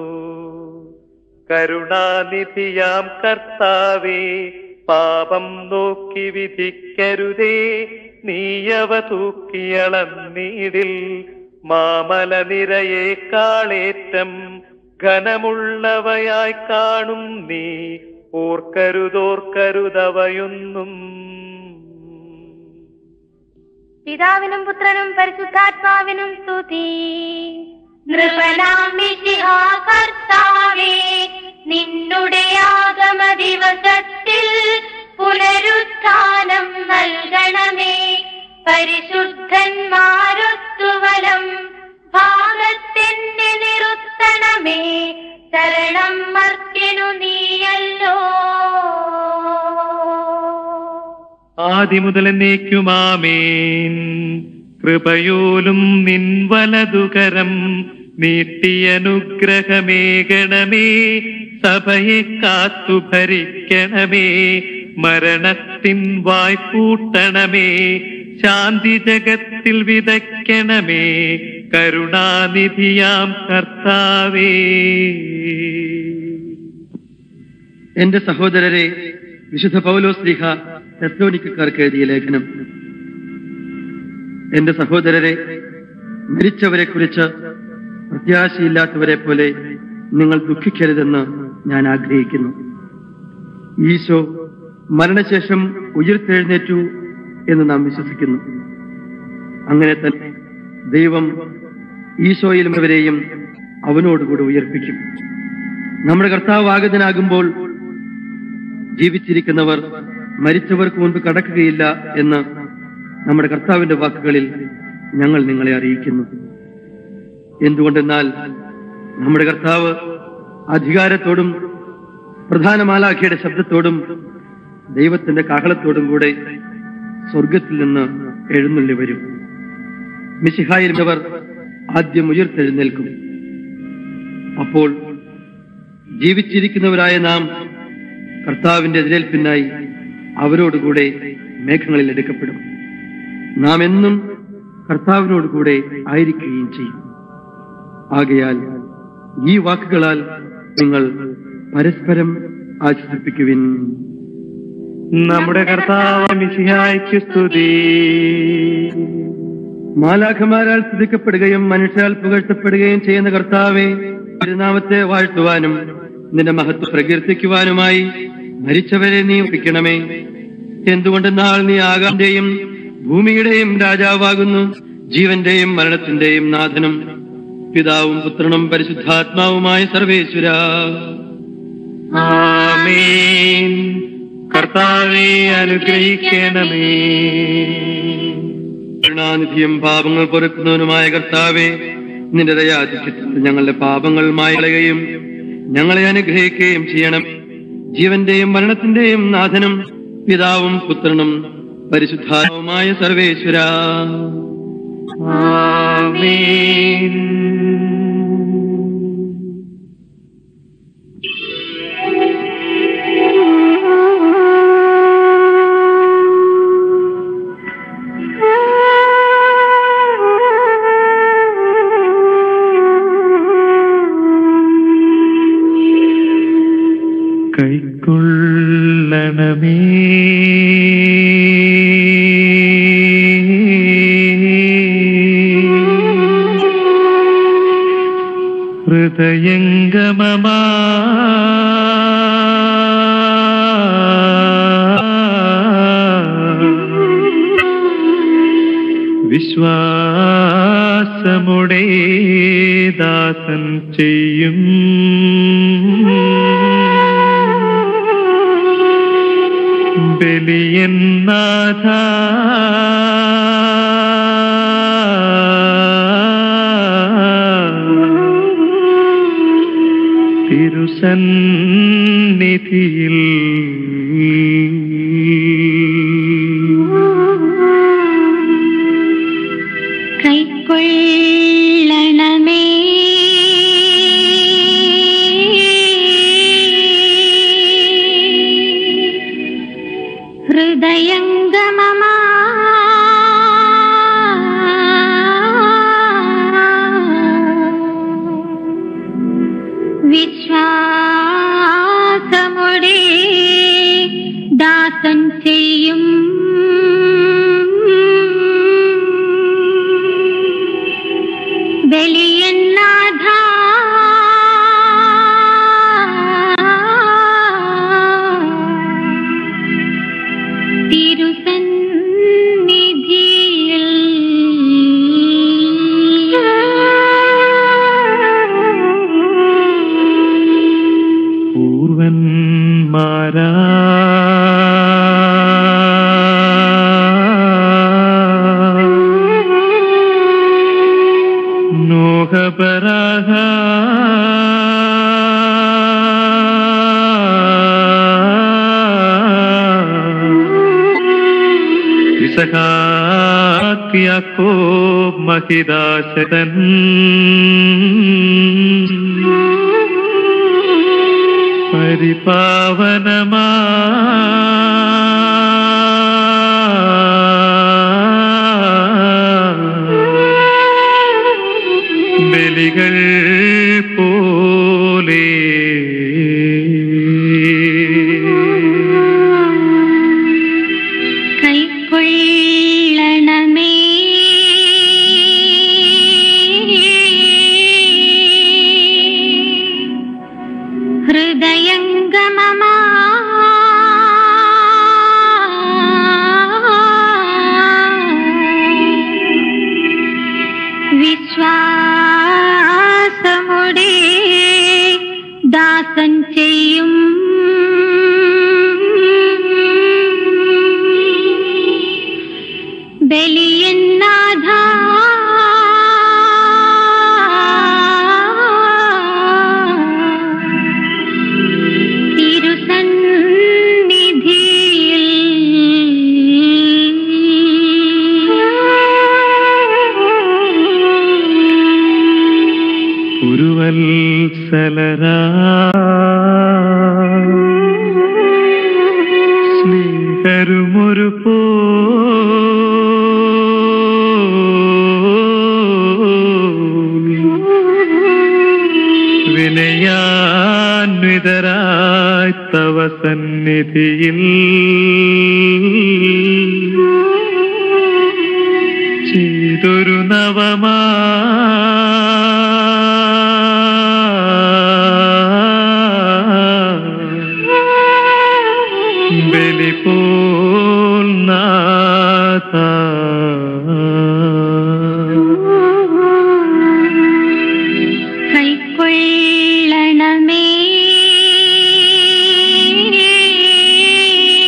കരുണാനിധിയാം കർത്താവേ പാപം നോക്കി വിധിക്കരുതേ നീയവ തൂക്കിയളന്നീടിൽ മാമല നിരയെ കാളേറ്റം ഘനമുള്ളവയായി കാണും നീ ഓർക്കരുതോർക്കരുതവയൊന്നും പിതാവിനും പുത്രനും പരിശുദ്ധാത്മാവിനും സ്തുതി നൃപനാമിഷിഹാ കർത്താവേ നിന്നുടെ ആഗമ ദിവസത്തിൽ പുനരുത്ഥാനം നൽകണമേ പരിശുദ്ധന്മാരൊത്തുവലം ഭാഗത്തിന്റെ നിറുത്തണമേ ശരണം മർത്യനു നീയല്ലോ ആദിമുതൽ എന്നേക്കുമാമേൻ കൃപയോലും നിൻ വലതുകരം നീട്ടിയനുഗ്രഹമേകണമേ സഭയെ കാത്തു ഭരിക്കണമേ മരണത്തിൻ വായ്പൂട്ടണമേ ശാന്തി ജഗത്തിൽ വിതയ്ക്കണമേ കരുണാനിധിയാം കർത്താവേ എന്റെ സഹോദരരെ വിശുദ്ധ പൗലോസ്ലിഹ തെസ്ലോനിക്കാർക്ക് എഴുതിയ ലേഖനം എന്റെ സഹോദരരെ മരിച്ചവരെ കുറിച്ച് പ്രത്യാശയില്ലാത്തവരെ പോലെ നിങ്ങൾ ദുഃഖിക്കരുതെന്ന് ഞാൻ ആഗ്രഹിക്കുന്നു ഈശോ മരണശേഷം ഉയർത്തെഴുന്നേറ്റു എന്ന് നാം വിശ്വസിക്കുന്നു അങ്ങനെ തന്നെ ദൈവം ഈശോയിലും ഇവരെയും അവനോടുകൂടി ഉയർപ്പിക്കും നമ്മുടെ കർത്താവ് ആഗതനാകുമ്പോൾ ജീവിച്ചിരിക്കുന്നവർ മരിച്ചവർക്ക് മുൻപ് കടക്കുകയില്ല എന്ന് നമ്മുടെ കർത്താവിന്റെ വാക്കുകളിൽ ഞങ്ങൾ നിങ്ങളെ അറിയിക്കുന്നു എന്തുകൊണ്ടെന്നാൽ നമ്മുടെ കർത്താവ് അധികാരത്തോടും പ്രധാന മാലാഖിയുടെ ശബ്ദത്തോടും ദൈവത്തിന്റെ കാഹളത്തോടും കൂടെ സ്വർഗത്തിൽ നിന്ന് എഴുന്നള്ളി വരും മിശിഹായിരുന്നവർ ആദ്യം ഉയർത്തെഴുന്നേൽക്കും അപ്പോൾ ജീവിച്ചിരിക്കുന്നവരായ നാം കർത്താവിന്റെ എതിരേൽപ്പിനായി അവരോടുകൂടെ മേഘങ്ങളിൽ എടുക്കപ്പെടും നാം എന്നും കർത്താവിനോടുകൂടെ ആയിരിക്കുകയും ചെയ്യും ആകയാൽ ഈ വാക്കുകളാൽ നിങ്ങൾ പരസ്പരം ആശ്വസിപ്പിക്കുവിൻ നമ്മുടെ കർത്താവ് മിശിഹായ്ക്ക് സ്തുതി മാലാഖമാരാൽ സ്തുതിക്കപ്പെടുകയും മനുഷ്യാൽ പുകഴ്ത്തപ്പെടുകയും ചെയ്യുന്ന കർത്താവെ തിരുനാമത്തെ വാഴ്ത്തുവാനും നിന്റെ മഹത്വം പ്രകീർത്തിക്കുവാനുമായി മരിച്ചവരെ നീ ഒപ്പിക്കണമേ എന്തുകൊണ്ടെന്നാൽ നീ ആകാന്റെയും ഭൂമിയുടെയും രാജാവാകുന്നു ജീവന്റെയും മരണത്തിന്റെയും നാഥനും പിതാവും പുത്രനും പരിശുദ്ധാത്മാവുമായ സർവേശ്വര ആമേൻ കർത്താവെ അനുഗ്രഹിക്കണമേ കരുണാനിധിയും പാപങ്ങൾ പൊറുക്കുന്നവനുമായ കർത്താവെ നിന്റെ ദയാധിക്യത്തിൽ ഞങ്ങളുടെ പാപങ്ങൾ മായകളയുകയും ഞങ്ങളെ അനുഗ്രഹിക്കുകയും ചെയ്യണം ജീവന്റെയും മരണത്തിന്റെയും നാഥനും പിതാവും പുത്രനും പരിശുദ്ധാവുമായ സർവേശ്വര ആമേൻ കൈക്കൊള്ളണമേ ഹൃദയംഗമമാ വിശ്വാസമുടേ ദാസൻ ചെയ്യും ബലിയൻ നാഥ തിരുസന്നിധിയിൽ കൈക്കൊള്ളണമേ ഹൃദയംഗമമാ വിശ്വാസമുടെ ദാസൻ ചെയ്യും ബലിയന്നാഥ തിരുസന്നിധിയിൽ പൂർവന്മാരാ നോഹപരാഹ ഇസഹാക്കിയാക്കോ മഹിദാശതൻ പരിപാവനമാ ബലികൾ പോലെ കൈക്കൊള്ളണമേ ഹൃദയംഗമമാ വിശ്വാസമുടെ ദാസൻ ചെയ്യും ബലിയന്നാഥ തിരുസന്നിധിയിൽ ഉരുവത്സലരാ സ്നേഹരുമൊരു പോ വിനയാന്വിതരായി തവ സന്നിധിയിൽ ചെയ്തൊരു നവമാ ബലി പോൽ നാഥ കൈക്കൊള്ളണമേ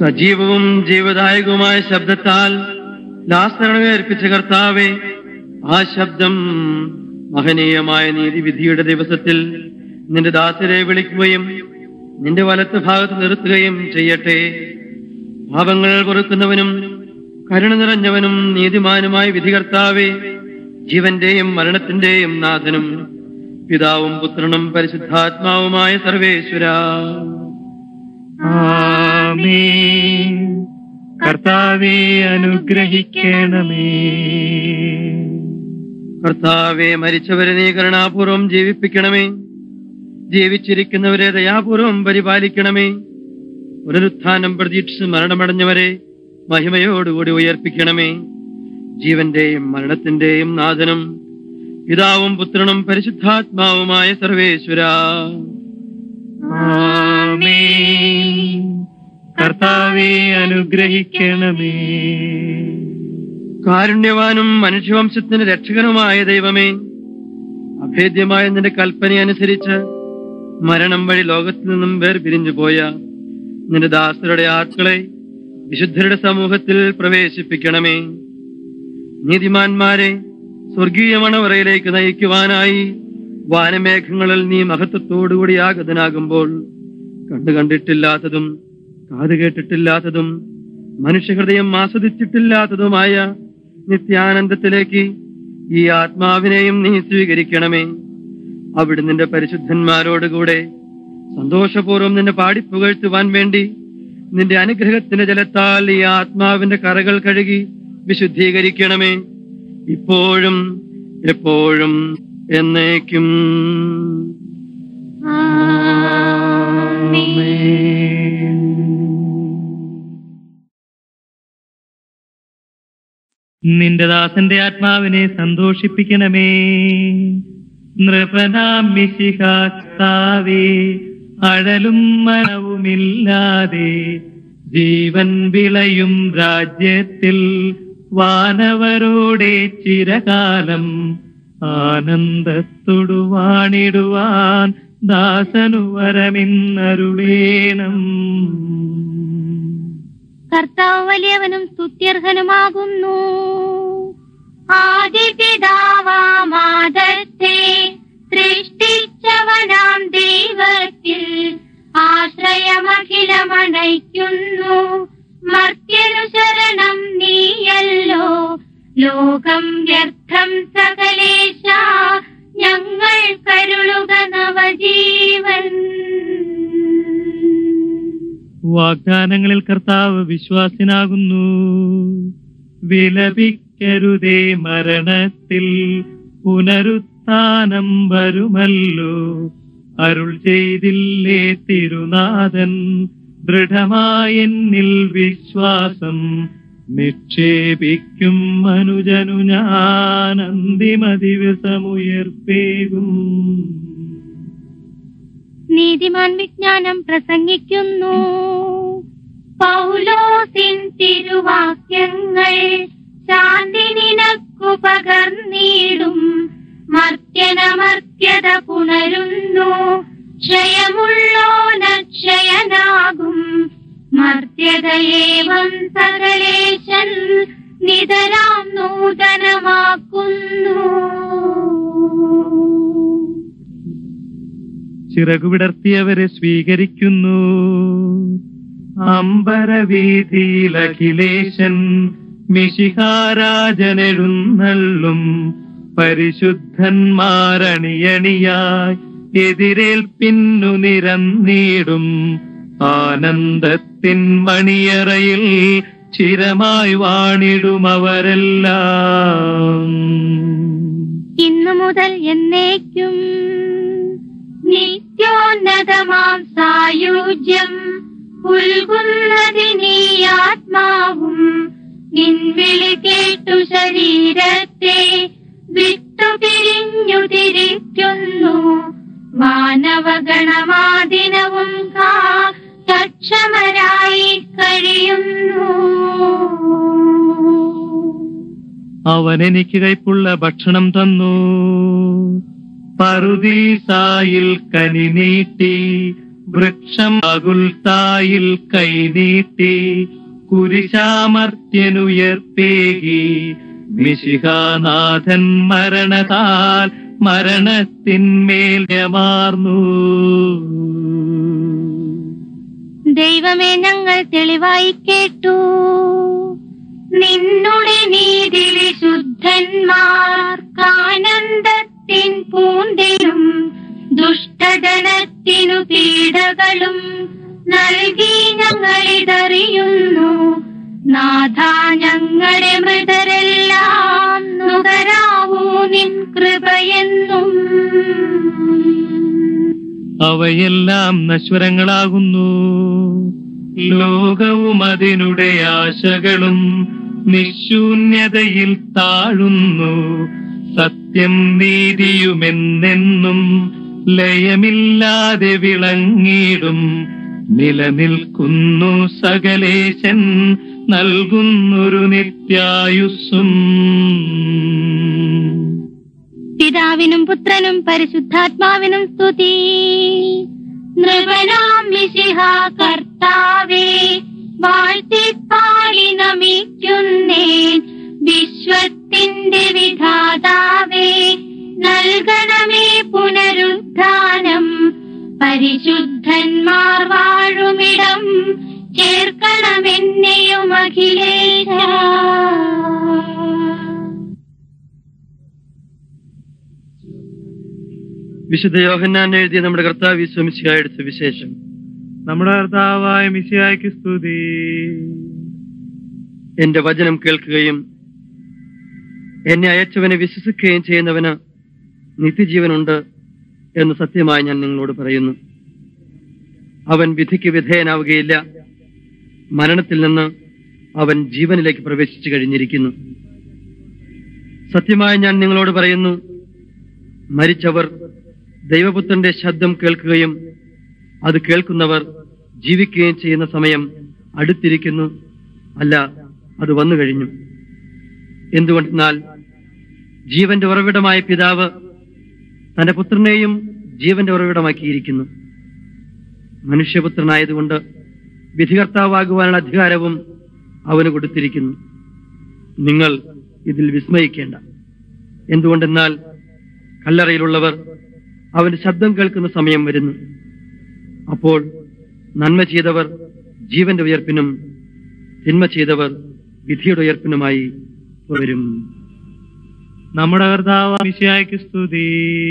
സജീവവും ജീവദായകവുമായ ശബ്ദത്താൽ ലാസരണമേ അർപ്പിച്ച കർത്താവെ ആ ശബ്ദം മഹനീയമായ നീതിവിധിയുടെ ദിവസത്തിൽ നിന്റെ ദാസരെ വിളിക്കുകയും നിന്റെ വലത്ത് ഭാഗത്ത് നിർത്തുകയും ചെയ്യട്ടെ പാപങ്ങൾ പൊറുക്കുന്നവനും കരുണ നിറഞ്ഞവനും നീതിമാനുമായ വിധികർത്താവെ ജീവന്റെയും മരണത്തിന്റെയും നാഥനും പിതാവും പുത്രനും പരിശുദ്ധാത്മാവുമായ സർവേശ്വര ആമേൻ കർത്താവെ അനുഗ്രഹിക്കണമേ കർത്താവെ മരിച്ചവരെ നീ കരുണാപൂർവം ജീവിപ്പിക്കണമേ ജീവിച്ചിരിക്കുന്നവരെ ദയാപൂർവം പരിപാലിക്കണമേ പുനരുത്ഥാനം പ്രതീക്ഷിച്ച് മരണമടഞ്ഞവരെ മഹിമയോടുകൂടി ഉയർപ്പിക്കണമേ ജീവന്റെയും മരണത്തിന്റെയും നാഥനും പിതാവും പുത്രനും പരിശുദ്ധാത്മാവുമായ സർവേശ്വര ആമേൻ കർത്താവെ അനുഗ്രഹിക്കണമേ കാരുണ്യവാനും മനുഷ്യവംശത്തിന് രക്ഷകനുമായ ദൈവമേ അഭേദ്യമായ നിന്റെ കൽപ്പന അനുസരിച്ച് മരണം വഴി ലോകത്തിൽ നിന്നും വേർപിരിഞ്ഞു പോയ നിന്റെ ദാസരുടെ ആത്കളെ വിശുദ്ധരുടെ സമൂഹത്തിൽ പ്രവേശിപ്പിക്കണമേ നീതിമാന്മാരെ സ്വർഗീയ മണവറയിലേക്ക് നയിക്കുവാനായി വാനമേഘങ്ങളിൽ നീ മഹത്വത്തോടുകൂടി ആഗതനാകുമ്പോൾ കണ്ടു കണ്ടിട്ടില്ലാത്തതും കാത് കേട്ടിട്ടില്ലാത്തതും മനുഷ്യഹൃദയം ആസ്വദിച്ചിട്ടില്ലാത്തതുമായ നിത്യാനന്ദത്തിലേക്ക് ഈ ആത്മാവിനെയും നീ സ്വീകരിക്കണമേ അവിടെ നിന്റെ പരിശുദ്ധന്മാരോടുകൂടെ സന്തോഷപൂർവ്വം നിന്നെ പാടിപ്പുകഴ്ത്തുവാൻ വേണ്ടി നിന്റെ അനുഗ്രഹത്തിന്റെ ജലത്താൽ ഈ ആത്മാവിന്റെ കറകൾ കഴുകി വിശുദ്ധീകരിക്കണമേ ഇപ്പോഴും എപ്പോഴും എന്നേക്കും നിന്റെ ദാസന്റെ ആത്മാവിനെ സന്തോഷിപ്പിക്കണമേ നൃപനാം മിശിഹാക്താവേ അഴലും മനവുമില്ലാതെ ജീവൻ വിളയും രാജ്യത്തിൽ വാനവരോടെ ചിരകാലം ആനന്ദത്തോടു വാണിടുവാൻ ദാസനു വരമിന്നരുളേണം കർത്താവ് വലിയവനും സ്തുത്യർഹനുമാകുന്നു ആദിപിതാവാമാദത്തെ സൃഷ്ടിച്ചവനാം ദൈവത്തിൽ ആശ്രയമഖിലമണയ്ക്കുന്നു മർത്യനു ശരണം നീയല്ലോ ലോകം വ്യർത്ഥം സകലേശ ഞങ്ങൾ കരുളുക നവജീവൻ വാഗ്ദാനങ്ങളിൽ കർത്താവ് വിശ്വാസിനാകുന്നു വിലപിക്കരുതേ മരണത്തിൽ പുനരുത്ഥാനം വരുമല്ലോ അരുൾ ചെയ്തില്ലേ തിരുനാഥൻ ദൃഢമായെന്നിൽ വിശ്വാസം നിക്ഷേപിക്കും മനുജനു ഞാൻ അന്തിമ ദിവസമുയർപ്പേകും നീതിമാൻ വിജ്ഞാനം പ്രസംഗിക്കുന്നു പൗലോസിൻ തിരുവാക്യങ്ങൾ ശാന്തി നിനക്കു പകർന്നിടും മർത്യനമർത്യത പുണരുന്നു ക്ഷയമുള്ളോനക്ഷയനാകും മർത്യതയേവം സകലേശൻ നിതരാം നൂതനമാക്കുന്നു ചിറകുവിടർത്തിയവരെ സ്വീകരിക്കുന്നു അമ്പരവീതിയിൽ അഖിലേശൻ മിശിഹാരാജനെഴുന്നള്ളും പരിശുദ്ധന്മാരണിയണിയായി എതിരേൽപ്പിന്നു നിരന്നീടും ആനന്ദത്തിൻ മണിയറയിൽ ചിരമായി വാണിടും അവരെല്ലാം ഇന്നു മുതൽ എന്നേക്കും നിത്യോന്നതമാം സായുജ്യം ഉൽകുന്നതിനീ ആത്മാവും നിൻവിളി കേട്ടു ശരീരത്തെ വിട്ടുപിരിഞ്ഞു തിരിക്കുന്നു മാനവഗണമാദിനവും കാ സക്ഷമരായി കഴിയുന്നു അവൻ എനിക്ക് കൈപ്പുള്ള ഭക്ഷണം തന്നു പറുദീസായിൽ കനി നീട്ടി വൃക്ഷം അകുൽത്തായിൽ കൈനീട്ടി കുരിശാമർത്യനുയർപ്പേകി മിശിഹാനാഥൻ മരണത്താൽ മരണത്തിന്മേൽ യമാർന്നു ദൈവമേ ഞങ്ങൾ തെളിവായി കേട്ടു നിന്നുടെ നീതി വിശുദ്ധന്മാർക്കാനന്ദത്തിൻ പൂന്തിനും ദുഷ്ടജനത്തിനു പീഡകളും നൽകി ഞങ്ങളിതറിയുന്നു നാഥ ഞങ്ങളുടെ മൃതരെല്ലാം നുകരാവൂ നിൻ കൃപയെന്നും അവയെല്ലാം നശ്വരങ്ങളാകുന്നു ലോകവും അതിനുടെ ആശകളും നിശൂന്യതയിൽ താഴുന്നു സത്യം നീതിയുമെന്നെന്നും ലയമില്ലാതെ വിളങ്ങിടും നിലനിൽക്കുന്നു സകലേശൻ നൽകുന്നൊരു നിത്യായുസ്സും പിതാവിനും പുത്രനും പരിശുദ്ധാത്മാവിനും സ്തുതി നൃപനാം മിശിഹ കർത്താവേ വാഴ്ത്തിപ്പാടി നമിക്കുന്നേൻ വിശ്വത്തിന്റെ വിധാതാവേ നൽകണമേ പുനരുദ്ധാനം പരിശുദ്ധന്മാർ വാഴുമിടം ചേർക്കണമെന്നെയും അഖിലേശ വിശുദ്ധ യോഹന്നാൻ എഴുതിയ നമ്മുടെ കർത്താവ് വിശ്വമിശിഹായുടെ സുവിശേഷം നമ്മുടെ കർത്താവായ മിശിയായ്ക്ക് സ്തുതി എന്റെ വചനം കേൾക്കുകയും എന്നെ അയച്ചവനെ വിശ്വസിക്കുകയും ചെയ്യുന്നവന് നിത്യജീവനുണ്ട് എന്ന് സത്യമായി ഞാൻ നിങ്ങളോട് പറയുന്നു അവൻ വിധിക്ക് വിധേയനാവുകയില്ല മരണത്തിൽ നിന്ന് അവൻ ജീവനിലേക്ക് പ്രവേശിച്ചു കഴിഞ്ഞിരിക്കുന്നു സത്യമായി ഞാൻ നിങ്ങളോട് പറയുന്നു മരിച്ചവർ ദൈവപുത്രന്റെ ശബ്ദം കേൾക്കുകയും അത് കേൾക്കുന്നവർ ജീവിക്കുകയും ചെയ്യുന്ന സമയം അടുത്തിരിക്കുന്നു അല്ല അത് വന്നു കഴിഞ്ഞു എന്തുകൊണ്ടെന്നാൽ ജീവന്റെ ഉറവിടമായ പിതാവ് തന്റെ പുത്രനെയും ജീവന്റെ ഉറവിടമാക്കിയിരിക്കുന്നു മനുഷ്യപുത്രനായതുകൊണ്ട് വിധികർത്താവാകുവാനുള്ള അധികാരവും അവന് കൊടുത്തിരിക്കുന്നു നിങ്ങൾ ഇതിൽ വിസ്മയിക്കേണ്ട എന്തുകൊണ്ടെന്നാൽ കല്ലറയിലുള്ളവർ അവന്റെ ശബ്ദം കേൾക്കുന്ന സമയം വരുന്നു അപ്പോൾ നന്മ ചെയ്തവർ ജീവന്റെ ഉയർപ്പിനും തിന്മ ചെയ്തവർ വിധിയുടെ ഉയർപ്പിനുമായി വരും നമ്മുടെ കർത്താവ് മിശിയായ്ക്ക് സ്തുതി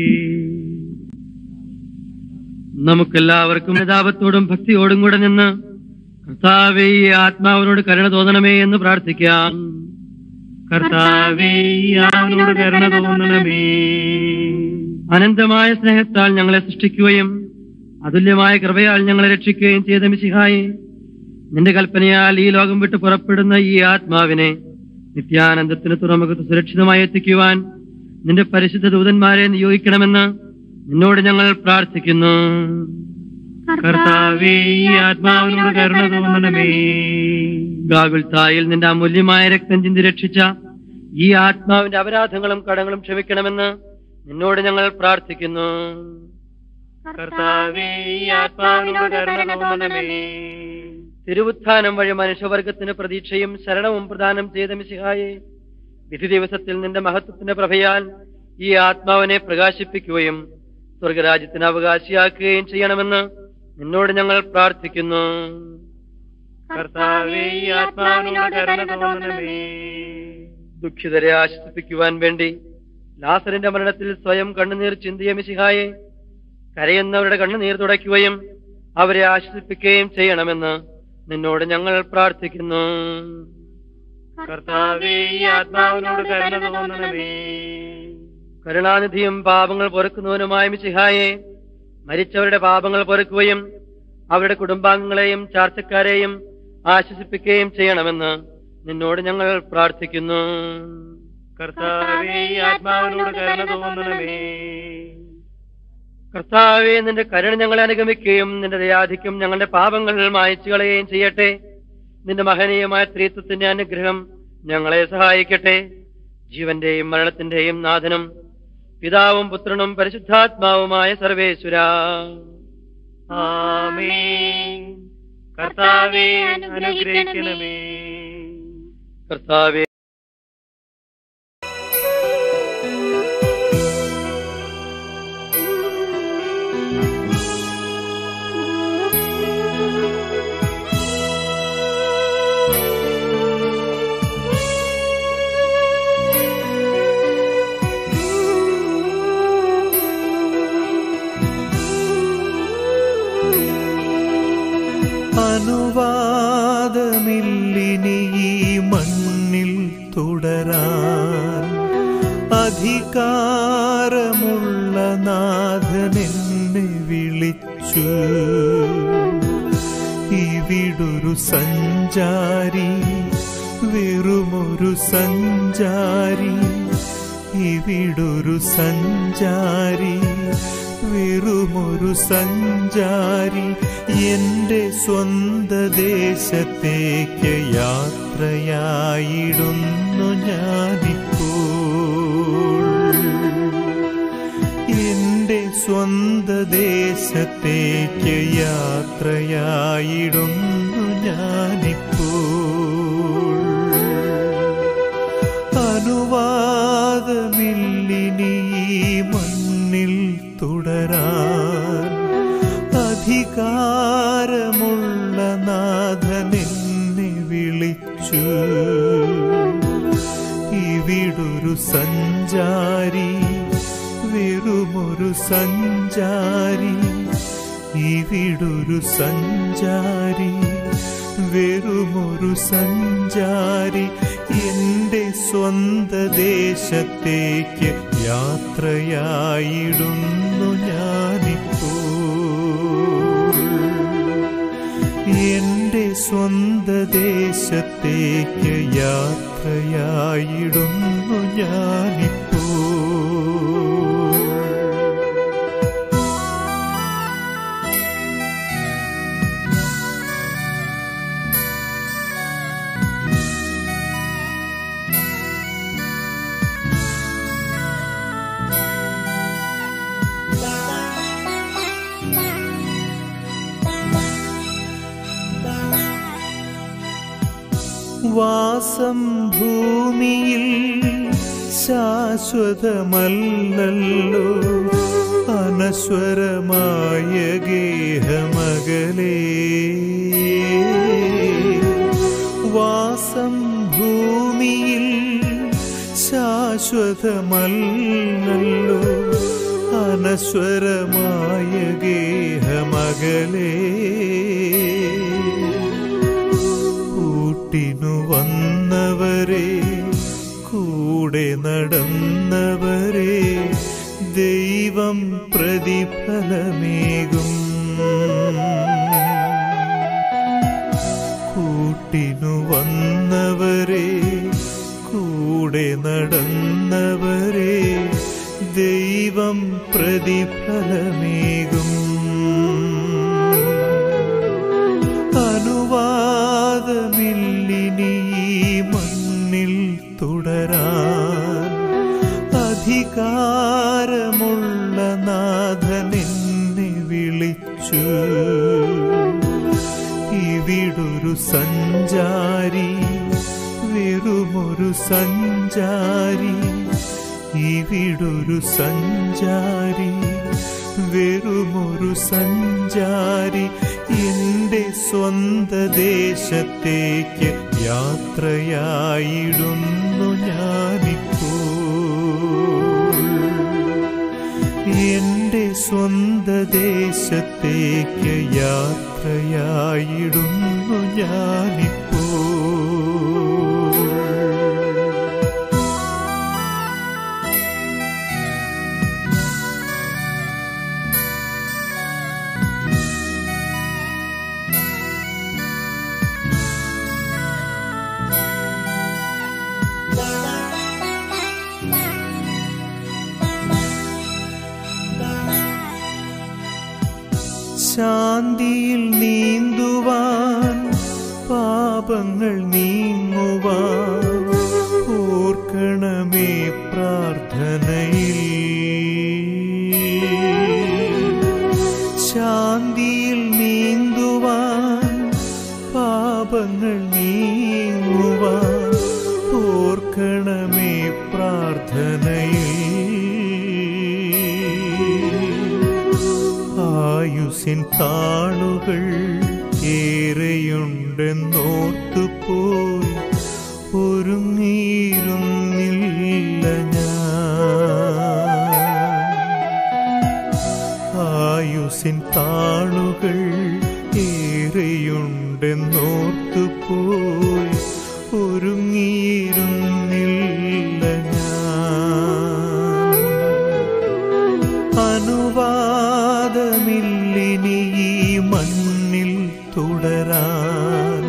നമുക്കെല്ലാവർക്കും യഥാപത്തോടും ഭക്തിയോടും കൂടെ നിന്ന് കർത്താവേ ഈ ആത്മാവിനോട് കരുണ തോന്നണമേ എന്ന് പ്രാർത്ഥിക്കാം കർത്താവേ ഈ ആവിനോട് കരുണ തോന്നണമേ അനന്തമായ സ്നേഹത്താൽ ഞങ്ങളെ സൃഷ്ടിക്കുകയും അതുല്യമായ കൃപയാൽ ഞങ്ങളെ രക്ഷിക്കുകയും ചെയ്ത മിശിഹായി നിന്റെ കൽപ്പനയാൽ ഈ ലോകം വിട്ട് പുറപ്പെടുന്ന ഈ ആത്മാവിനെ നിത്യാനന്ദത്തിന് തുറമുഖത്ത് സുരക്ഷിതമായി എത്തിക്കുവാൻ നിന്റെ പരിശുദ്ധ ദൂതന്മാരെ നിയോഗിക്കണമെന്ന് നിന്നോട് ഞങ്ങൾ പ്രാർത്ഥിക്കുന്നു കർത്താവേ ഈ ആത്മാവിനോട് കരുണ തോന്നണമേ ഗാഗുൽത്തായിൽ നിന്റെ അമൂല്യമായ രക്തം ചിന്തി രക്ഷിച്ച ഈ ആത്മാവിന്റെ അപരാധങ്ങളും കടങ്ങളും ക്ഷമിക്കണമെന്ന് നിന്നോട് ഞങ്ങൾ പ്രാർത്ഥിക്കുന്നു കർത്താവേ ഈ ആത്മാവിനോട് കരുണ തോന്നണമേ തിരുവുത്ഥാനം വഴി മനുഷ്യവർഗത്തിന് പ്രതീക്ഷയും ശരണവും പ്രദാനം ചെയ്ത മിശിഹായെ വിധി ദിവസത്തിൽ നിന്റെ മഹത്വത്തിന്റെ പ്രഭയാൽ ഈ ആത്മാവിനെ പ്രകാശിപ്പിക്കുകയും സ്വർഗരാജ്യത്തിന് അവകാശിയാക്കുകയും ചെയ്യണമെന്ന് നിന്നോട് ഞങ്ങൾ പ്രാർത്ഥിക്കുന്നു കർത്താവേ ഈ ആത്മാവിനോട് കരുണ തോന്നണമേ ദുഃഖിതരെ ആശ്വസിപ്പിക്കുവാൻ വേണ്ടി ലാസറിന്റെ മരണത്തിൽ സ്വയം കണ്ണുനീർ ചിന്തിയ മിശിഹായെ കരയുന്നവരുടെ കണ്ണുനീർ തുടയ്ക്കുകയും അവരെ ആശ്വസിപ്പിക്കുകയും ചെയ്യണമെന്ന് നിന്നോട് ഞങ്ങൾ പ്രാർത്ഥിക്കുന്നു കർത്താവേ ഈ ആത്മാവിനോട് കരുണ തോന്നണമേ കരുണാനിധിയും പാപങ്ങൾ പൊറുക്കുന്നവനുമായ മിശിഹായെ മരിച്ചവരുടെ പാപങ്ങൾ പൊറുക്കുകയും അവരുടെ കുടുംബാംഗങ്ങളെയും ചാർച്ചക്കാരെയും ആശ്വസിപ്പിക്കുകയും ചെയ്യണമെന്ന് നിന്നോട് ഞങ്ങൾ പ്രാർത്ഥിക്കുന്നു കർത്താവേ ഈ ആത്മാവിനോട് കരുണ തോന്നണമേ കർത്താവെ നിന്റെ കരുണ ഞങ്ങളെ അനുഗമിക്കുകയും നിന്റെ ദയാധിക്യം ഞങ്ങളുടെ പാപങ്ങൾ മായച്ചു കളയുകയും ചെയ്യട്ടെ നിന്റെ മഹനീയമായ സ്ത്രീത്വത്തിന്റെ അനുഗ്രഹം ഞങ്ങളെ സഹായിക്കട്ടെ ജീവന്റെയും മരണത്തിന്റെയും നാഥനും പിതാവും പുത്രനും പരിശുദ്ധാത്മാവുമായ സർവേശ്വര ആമേൻ കർത്താവെ അനുഗ്രഹിക്കണമേ കർത്താവെ അനുവാദമില്ലിനി ഈ മണ്ണിൽ തുടരാൻ അധികാരമുള്ള നാഥൻ എന്നെ വിളിച്ചു ഇവിടൊരു സഞ്ചാരി വെറുമൊരു സഞ്ചാരി ഇവിടൊരു സഞ്ചാരി വെറുമൊരു സഞ്ചാരി എന്റെ സ്വന്ത ദേശത്തേക്ക് യാത്രയായിടുന്നു ഞാനിപ്പോൾ എന്റെ സ്വന്ത ദേശത്തേക്ക് യാത്രയായിടുന്നു ഞാനിപ്പോൾ അനുവാദമില്ലിനി ഈ മണ്ണിൽ തുടരാൻ അധികാരമുള്ള നാഥൻ എന്നെ വിളിച്ചു ഇവിടൊരു സഞ്ചാരി വെറുമൊരു സഞ്ചാരി ഇവിടൊരു സഞ്ചാരി വെറുമൊരു സഞ്ചാരി എന്റെ സ്വന്ത ദേശത്തേക്ക് യാത്രയായിടുന്നു ഞാനിപ്പോൾ എന്റെ സ്വന്ത ദേശത്തേക്ക് യാത്രയായിടുന്നു ഞാനിപ്പോൾ വാസം ഭൂമിയിൽ ശാശ്വതമല്ലല്ലോ അനശ്വരമായ ഗേഹമകലേ വാസം ഭൂമിയിൽ ശാശ്വതമല്ലല്ലോ അനശ്വരമായ ഗേഹമകലേ കൂട്ടിനു വന്നവരെ കൂടെ നടന്നവരെ ദൈവം പ്രതിഫലമേകും കൂട്ടിനു വന്നവരെ കൂടെ നടന്നവരെ ദൈവം പ്രതിഫലമേകും അനുവാദമില്ലിനി ഈ മണ്ണിൽ തുടരാൻ അധികാരമുള്ള നാഥൻ എന്നെ വിളിച്ചു ഇവിടൊരു സഞ്ചാരി വെറുമൊരു സഞ്ചാരി ഇവിടൊരു സഞ്ചാരി വെറുമൊരു സഞ്ചാരി എന്റെ സ്വന്ത ദേശത്തേക്ക് യാത്രയായിടുന്നു ഞാനിപ്പോൾ എന്റെ സ്വന്ത ദേശത്തേക്ക് യാത്രയായിടുന്നു ഞാനിപ്പോൾ ശാന്തിയിൽ നീന്തുവാൻ പാപങ്ങൾ നീങ്ങുവാൻ ഓർക്കണമേ പ്രാർത്ഥനയിൽ ശാന്തിയിൽ ആയുസിൻ താളുകൾ ഏറെയുണ്ടെന്നോർത്തു പോയി ഒരുങ്ങിയിരുന്നില്ല ഞാൻ ആയുസിൻ താളുകൾ ഏറെയുണ്ടെന്നോർത്തു പോയി ഒരുങ്ങിയിരുന്നില്ല ഞാൻ അനുവാദമില്ലിനി ഈ മണ്ണിൽ തുടരാൻ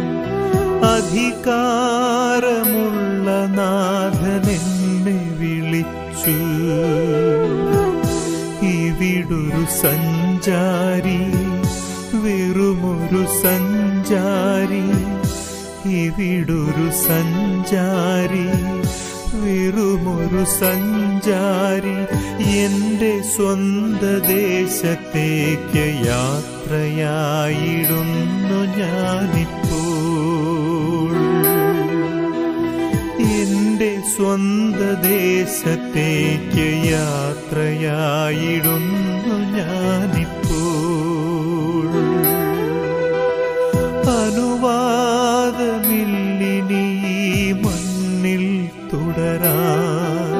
അധികാരമുള്ള നാഥനെന്നെ വിളിച്ചു ഇവിടൊരു സഞ്ചാരി വെറുമൊരു സഞ്ചാരി ഇവിടൊരു സഞ്ചാരി വെറുമൊരു സഞ്ചാരി എന്റെ സ്വന്ത ദേശത്തേക്ക് യാത്രയായിടുന്നു ഞാനിപ്പോൾ എന്റെ സ്വന്ത ദേശത്തേക്ക് യാത്രയായിടുന്നു ഞാനിപ്പോൾ അനുവാദമില്ലിനി ഈ മണ്ണിൽ തുടരാൻ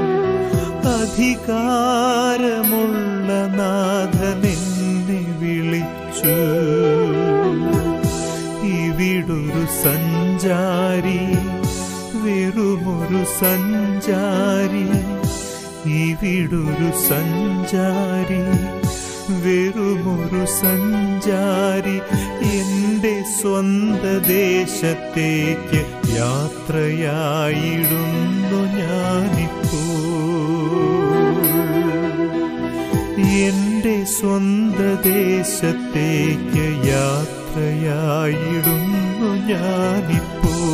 അധികാരമുള്ള നാഥനെന്നെ വിളിച്ചു ഇവിടൊരു സഞ്ചാരി വെറുമൊരു സഞ്ചാരി ഇവിടൊരു സഞ്ചാരി വെറുമൊരു സഞ്ചാരി എന്റെ സ്വന്ത ദേശത്തേക്ക് യാത്രയായിടുന്നു ഞാനിപ്പോൾ എന്റെ സ്വന്ത ദേശത്തേക്ക് യാത്രയായിടുന്നു ഞാനിപ്പോൾ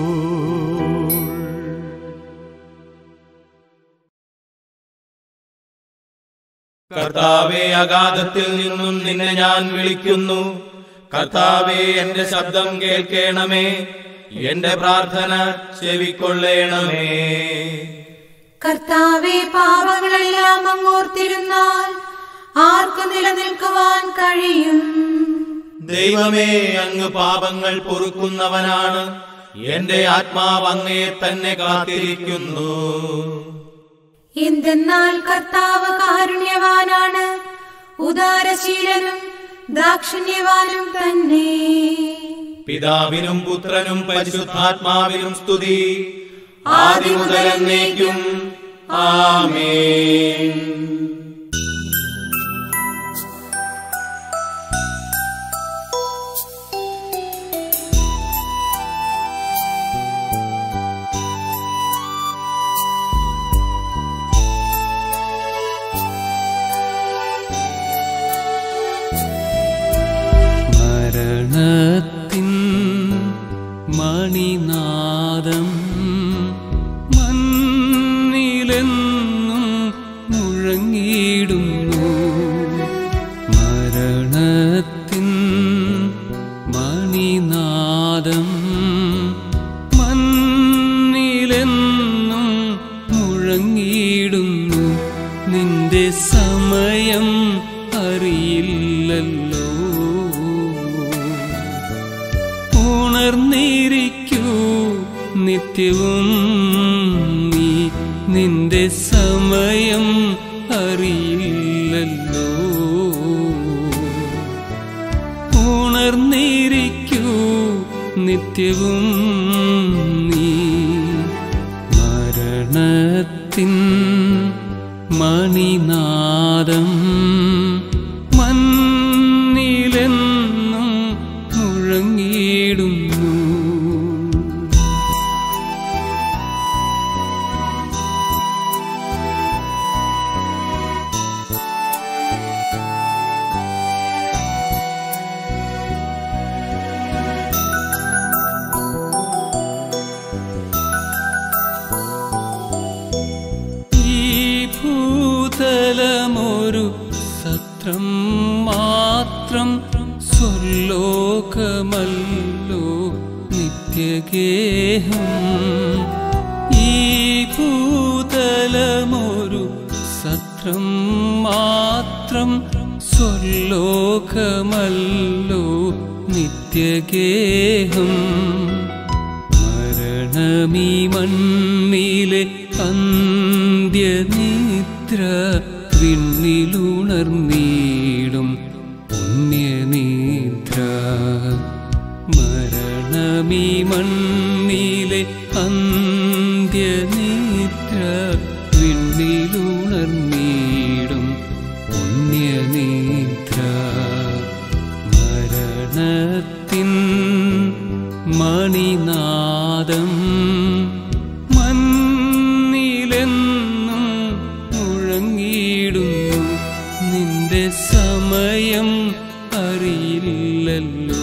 കർത്താവെ അഗാധത്തിൽ നിന്നും നിന്നെ ഞാൻ വിളിക്കുന്നു കർത്താവെ എന്റെ ശബ്ദം കേൾക്കണമേ എന്റെ പ്രാർത്ഥന ചെവിക്കൊള്ളേണമേ കർത്താവെ പാപങ്ങളെല്ലാം അങ്ങോർത്തിരുന്നാൽ ആർക്ക് നിലനിൽക്കുവാൻ കഴിയും ദൈവമേ അങ്ങ് പാപങ്ങൾ പൊറുക്കുന്നവനാണ് എന്റെ ആത്മാവ് അങ്ങയെ തന്നെ കാത്തിരിക്കുന്നു എന്തെന്നാൽ കർത്താവ് കാരുണ്യവാനാണ് ഉദാരശീലനും ദാക്ഷിണ്യവാനും തന്നെ പിതാവിനും പുത്രനും പരിശുദ്ധാത്മാവിനും സ്തുതി ആദിമുതലെന്നേക്കും ആമേൻ മരണത്തിൻ മണിനാദം മണ്ണിലെന്നും മുഴങ്ങിയിടുന്നു മരണത്തിൻ മണിനാദം മണ്ണിലെന്നും മുഴങ്ങിയിടുന്നു നിന്റെ സമയം അറിയില്ലല്ലോ ഉണർന്നിരിക്കൂ നിത്യവും നീ നിന്റെ സമയം അറിയില്ലല്ലോ ഉണർന്നിരിക്കൂ നിത്യവും നീ മരണത്തിൻ മണിനാദം മണ്ണിലെന്നും മുഴങ്ങിയിടുന്നു ഈ ഭൂതലമൊരു സത്രം മാത്രം സ്വർലോകമല്ലോ നിത്യഗേഹം ഈ ഭൂതലം സത്രം മാത്രം സ്വർലോകമല്ലോ നിത്യഗേഹം മരണമീ മണ്ണിലെ അന്ത്യനിദ്ര വിണ്ണിലുണർന്നീടും പുണ്യനിദ്ര മരണമീ മണ്ണിലെ അന്ത്യനിദ്ര വിണ്ണിലുണർന്നീടും പുണ്യനിദ്ര മരണത്തിൻ മണിനാദം മണ്ണിലെന്നും മുഴങ്ങിയിടുന്നു നിന്റെ സമയം അറിയില്ലല്ലോ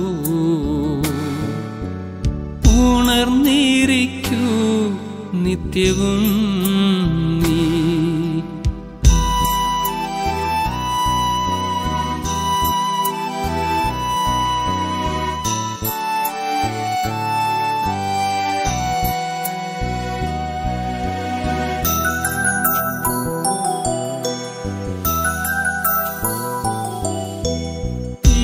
ഉണർന്നിരിക്കൂ നിത്യവും നീ ഈ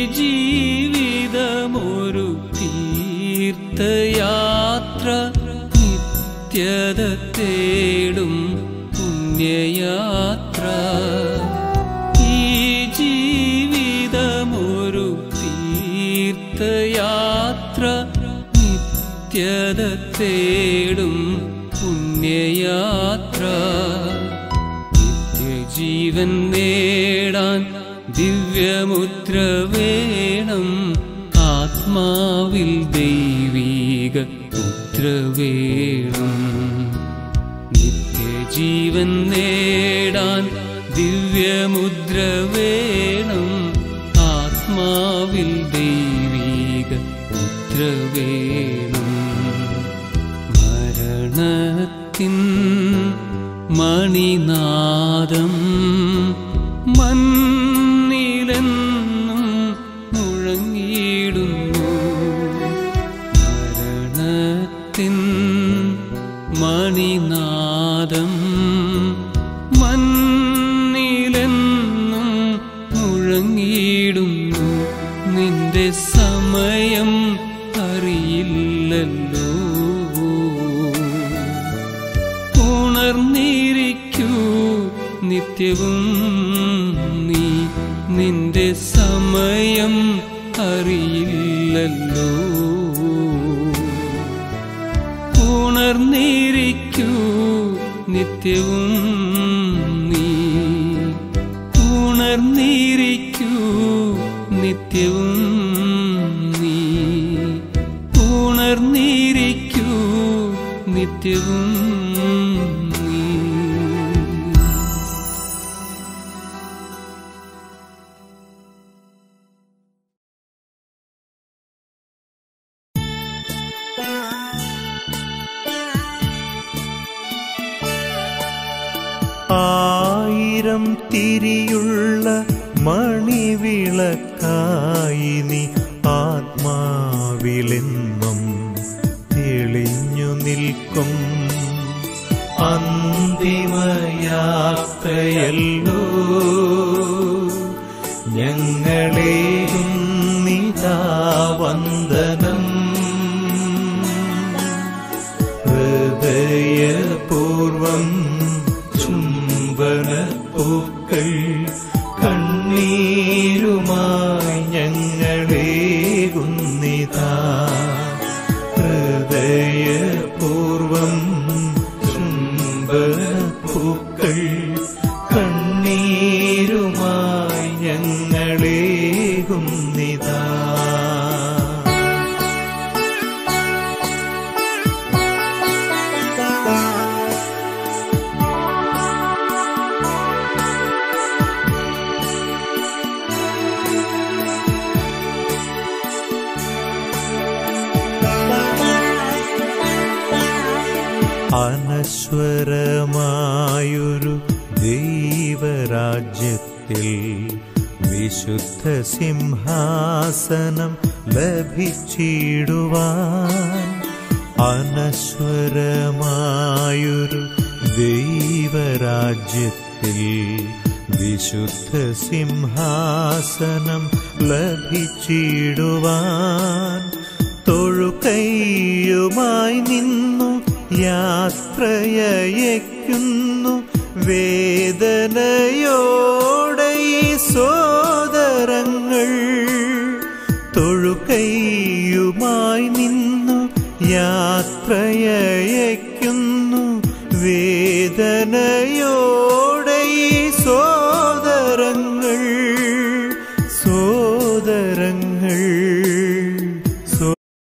ജീവിതമൊരു തീർത്ഥയാത്ര നിത്യത തേടും പുണ്യയാത്ര ഈ ജീവിതമൊരു തീർത്ഥയാത്ര നിത്യത തേടും പുണ്യയാത്ര നിത്യജീവൻ നേടാൻ ദിവ്യമുദ്ര വേണം ആത്മാവിൽ ദൈവീക മുദ്ര വേണം നിത്യജീവൻ നേടാൻ ദിവ്യമുദ്ര വേണം ആത്മാവിൽ ദൈവീക മുദ്ര വേണം മരണത്തിൻ മണിനാദം മണ്ണിലെന്നും മുഴങ്ങിയിടുന്നു മരണത്തിൻ മണിനാദം മണ്ണിലെന്നും മുഴങ്ങിയിടുന്നു നിന്റെ സമയം അറിയില്ലല്ലോ ഉണർന്നിരിക്കൂ നിത്യവും നീ നിന്റെ സമയം അറിയില്ലല്ലോ ഉണർന്നിരിക്കൂ നിത്യവും നീ ഉണർന്നിരിക്കൂ നിത്യവും നീ ഉണർന്നിരിക്കൂ നിത്യവും നീ ആയിരം തിരിയുള്ള മണിവിളക്കായി നീ ആത്മാവിലെന്നും തെളിഞ്ഞു നിൽക്കും അന്തിമയാത്രയല്ലോ ഞങ്ങളേകും നിതാ വന്ദനം ഹൃദയപൂർവം ചുംബനപ്പൂക്കൾ കണ്ണീരുമായി ഞങ്ങളേകുന്നിതാ ഹൃദയപൂർവം ചുംബനപ്പൂക്കൾ കണ്ണീരുമായി ഞങ്ങളേകുന്നിതാ അനശ്വരമായൊരു ദൈവരാജ്യത്തിൽ വിശുദ്ധ സിംഹാസനം ലഭിച്ചിടുവാൻ അനശ്വരമായൊരു ദൈവരാജ്യത്തിൽ സ്വർഗത്തിൽ വിശുദ്ധ സിംഹാസനം ലഭിച്ചിടുവാൻ തൊഴുകൈയുമായി നിന്നു യാത്രയയക്കുന്നു വേദനയോടെ ഈ സോദരങ്ങൾ തൊഴുകൈയുമായി നിന്നു യാത്രയയക്കുന്നു വേദനയോടെ ഈ സോദരങ്ങൾ സോദരങ്ങൾ സോ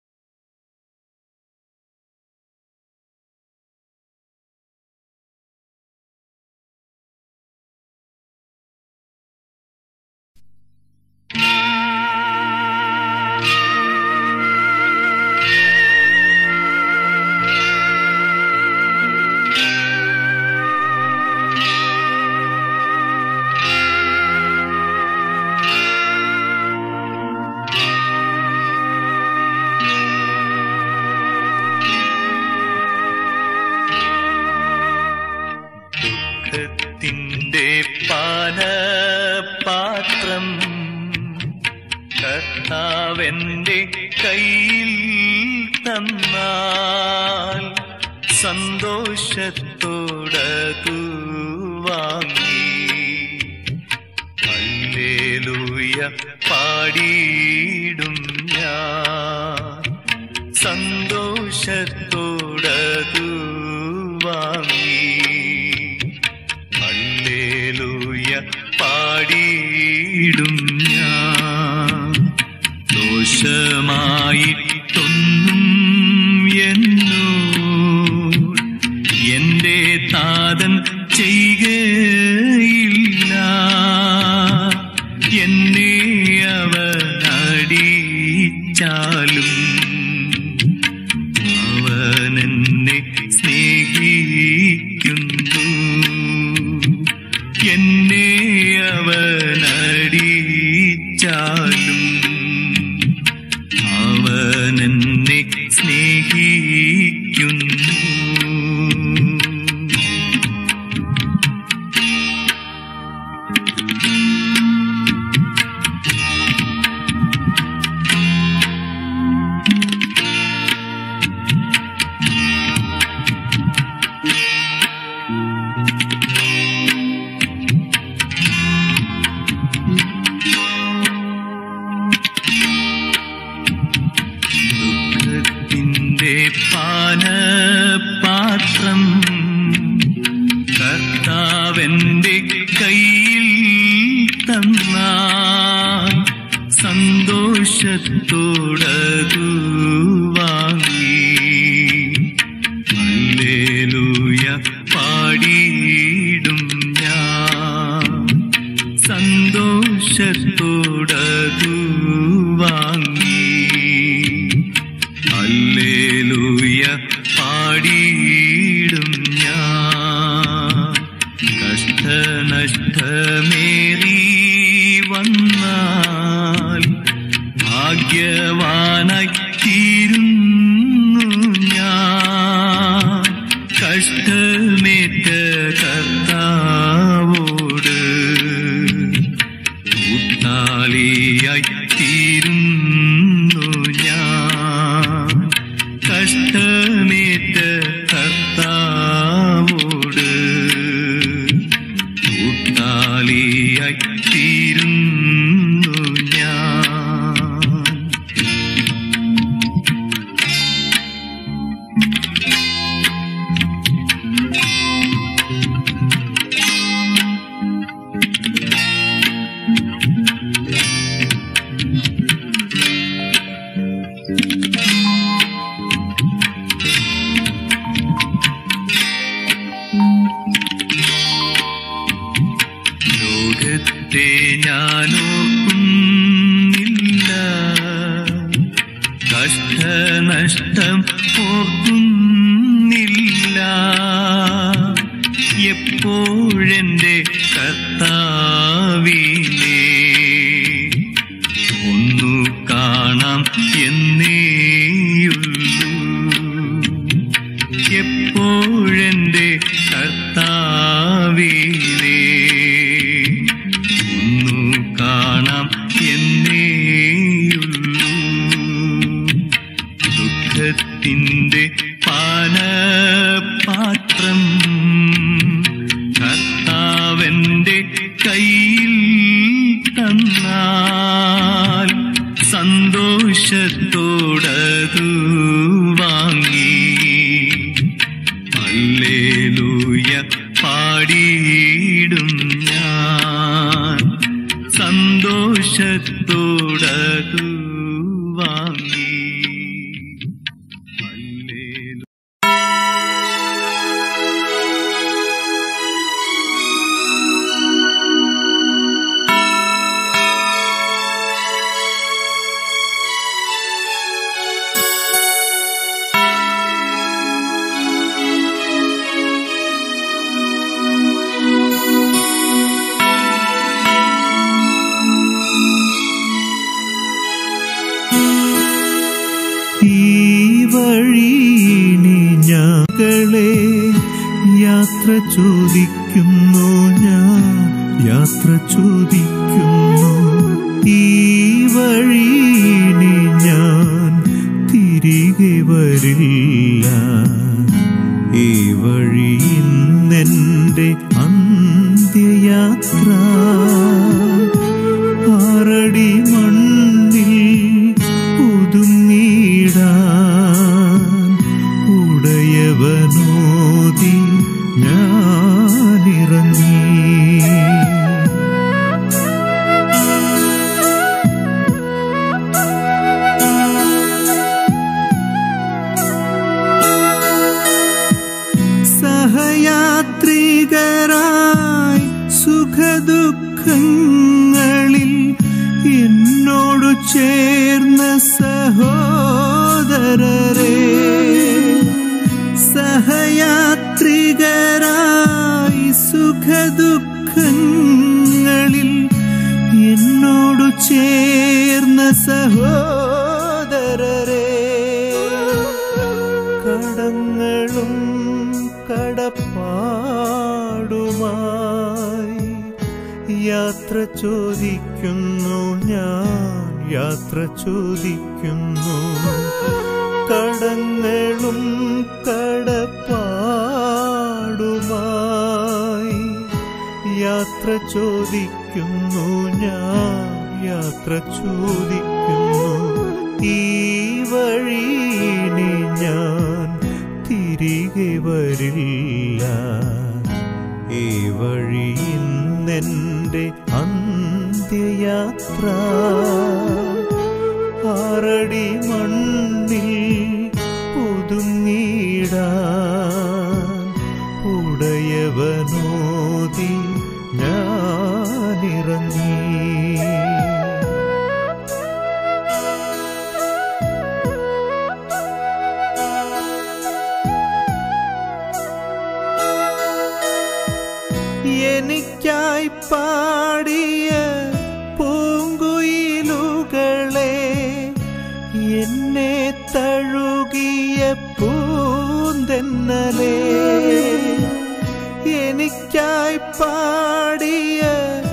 ദുഃഖത്തിന്റെ പാനപാത്രം കർത്താവെന്റെ കയ്യിൽ തന്നാൽ സന്തോഷത്തോടതു വാങ്ങി ഹല്ലേലൂയ പാടിയിടും ഞാൻ സന്തോഷത്തോടതു വാങ്ങി ഹല്ലേലൂയ പാടിയിടും ഞാൻ ദോഷമായിട്ടൊന്നും എന്നോട് എന്റെ താതൻ ചെയ്യുകയില്ല എന്നെ അവനടിച്ചാലും അവനെന്നെ സ്നേഹിക്കുന്നു എന്നെ അവനടിച്ചാലും അവനെന്നെ സ്നേഹിക്കുന്നു ദുഃഖത്തിന്റെ പാനപാത്രം കർത്താവെന്റെ കയ്യിൽ തന്നാൽ സന്തോഷത്തോടതു വാങ്ങി ഹല്ലേലൂയ പാടിയിടും ഞാൻ സന്തോഷത്തോടതു വാങ്ങി ഹല്ലേലൂയ പാടിയിടും ഞാൻ കഷ്ടനഷ്ടമേറി വന്നാൽ ഭാഗ്യവാനായി തീരുന്നു ഞാൻ കഷ്ടമേറ്റ കർത്താവോട് കൂട്ടാളിയായി തീരുന്നു ഞാൻ കഷ്ടമേറ്റ കർത്താവോട് കൂട്ടാളിയായി തീരുന്നു ഞാൻ ലോകത്തെ ഞാനോർക്കുന്നില്ല കഷ്ടനഷ്ടം ഓർക്കുന്നില്ല എപ്പോഴെന്റെ കർത്താവിനെ ഒന്നു കാണാം എന്നേയുള്ളൂ എപ്പോഴെന്റെ കർത്താവിനെ കയ്യിൽ തന്നാൽ സന്തോഷത്തോടതു വാങ്ങി അല്ലേലൂയ പാടിയിടും ഞാൻ സന്തോഷത്തോടതു വാങ്ങി ഹല്ലേലൂയ ഈ വഴിയിനി ഞങ്ങളെ യാത്ര ചോദിക്കുന്നു ഞാൻ യാത്ര ചോദിക്കുന്നു ഈ വഴിയിനി ഞാൻ തിരികെ വരില്ല ഈ വഴി ഇന്നെന്റെ അന്ത്യയാത്ര ആറടി മണ്ണിൽ ഒതുങ്ങിടാൻ ഉടയവനോതി ഞാനിറങ്ങി സഹയാത്രികരായി സുഖദുഃഖങ്ങളിൽ എന്നോടു ചേർന്ന സഹോദരരെ സഹയാത്രികരായി സുഖദുഃഖങ്ങളിൽ എന്നോടു ചേർന്ന സഹോദരരെ കടങ്ങളും കടപ്പാടുമായി യാത്ര ചോദിക്കുന്നു ഞാൻ യാത്ര ചോദിക്കുന്നു കടങ്ങളും കടപ്പാടുമായി യാത്ര ചോദിക്കുന്നു ഞാൻ യാത്ര ചോദിക്കുന്നു ഈ വഴിയിനി ഞാൻ തിരികെ വരില്ല ഈ വഴി ഇന്നെന്റെ അന്ത്യയാത്ര ആറടി മണ്ണിൽ ഒതുങ്ങിടാൻ ഉടയവനോതി ഞാനിറങ്ങി എനിക്കായി പാടിയ പൂങ്കുയിലുകളെ എന്നെ തഴുകിയ പൂന്തെന്നലേ എനിക്കായി പാടിയ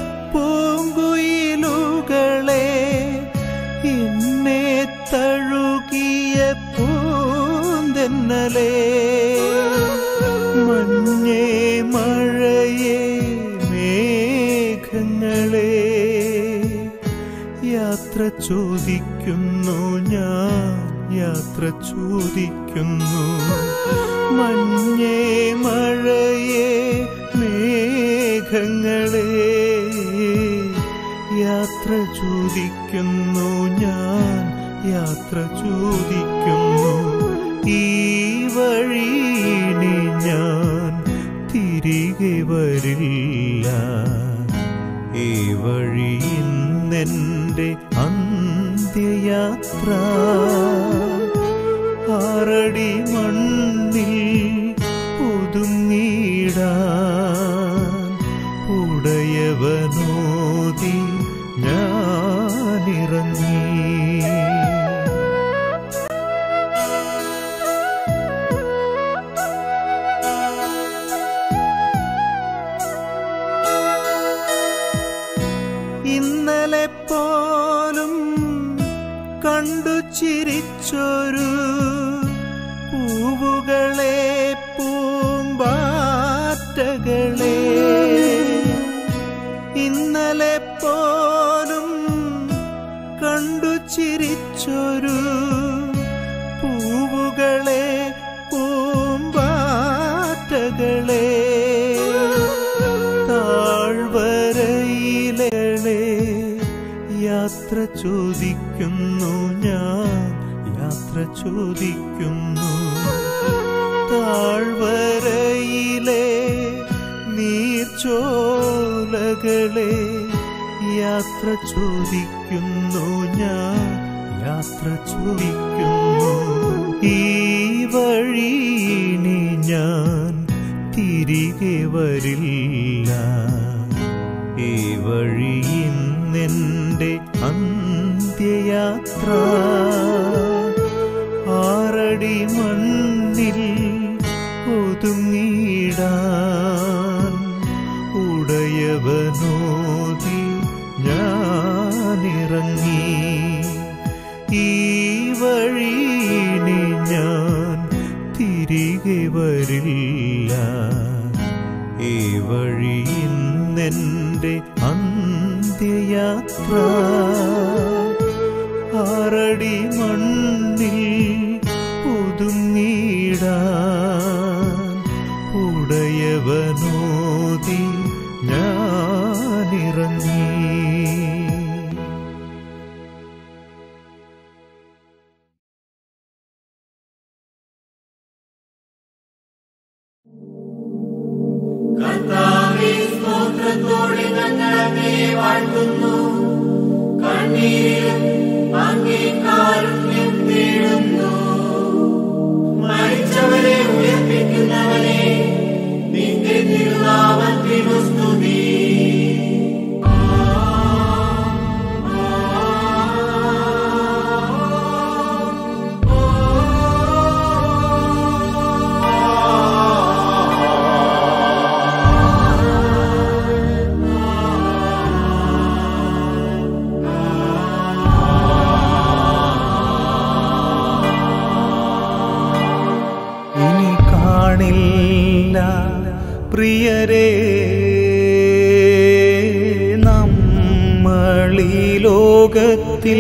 പൂങ്കുയിലുകളെ എന്നെ തഴുകിയ പൂന്തെന്നലേ മഞ്ഞേ മഴയേ മേഘങ്ങളെ യാത്ര ചോദിക്കുന്നു ഞാൻ യാത്ര ചോദിക്കുന്നു മഞ്ഞേ മഴയേ മേഘങ്ങളെ യാത്ര ചോദിക്കുന്നു ഞാൻ യാത്ര ചോദിക്കുന്നു ഈ വഴിയിനി ഞാൻ തിരികെ വരില്ല ഈ വഴി ഇന്നെന്റെ അന്ത്യയാത്ര ആറടി മണ്ണിൽ ഒതുങ്ങിടാൻ ഉടയവനോതി ഞാനിറങ്ങി ഇന്നലെ പോലും കണ്ടു ചിരിച്ചൊരു പൂവുകളെ പൂമ്പാറ്റകളെ ചോദിക്കുന്നു ഞാൻ യാത്ര ചോദിക്കുന്നു താഴ്വരയിലെ നീർച്ചോലകളെ യാത്ര ചോദിക്കുന്നു ഞാൻ യാത്ര ചോദിക്കുന്നു ഈ വഴിയിനി ഞാൻ തിരികെ വരില്ല ഈ വഴി ഇന്നെന്റെ അന്ത്യയാത്ര ആറടി മണ്ണിൽ ഒതുങ്ങിടാൻ ഉടയവനോതി ഞാനിറങ്ങി ഈ വഴിയിനി ഞാൻ തിരികെ വരില്ല ഈ വഴി ഇന്നെന്റെ അന്ത്യയാത്ര ആറടി മണ്ണിൽ ഒതുങ്ങിടാൻ ഉടയവനോതി ഞാനിറങ്ങി കർത്താവേ സ്തോത്രത്തോടെ ഞങ്ങൾ അങ്ങയെ വാഴ്ത്തുന്നു കണ്ണീരിലും അങ്ങേ കാരുണ്യം തേടുന്നു മരിച്ചവരെ ഉയർപ്പിക്കുന്നവനെ നിന്റെ തിരുനാമത്തിനു സ്തുതി ഇനി കാണില്ല പ്രിയരെ നമ്മളീ ലോകത്തിൽ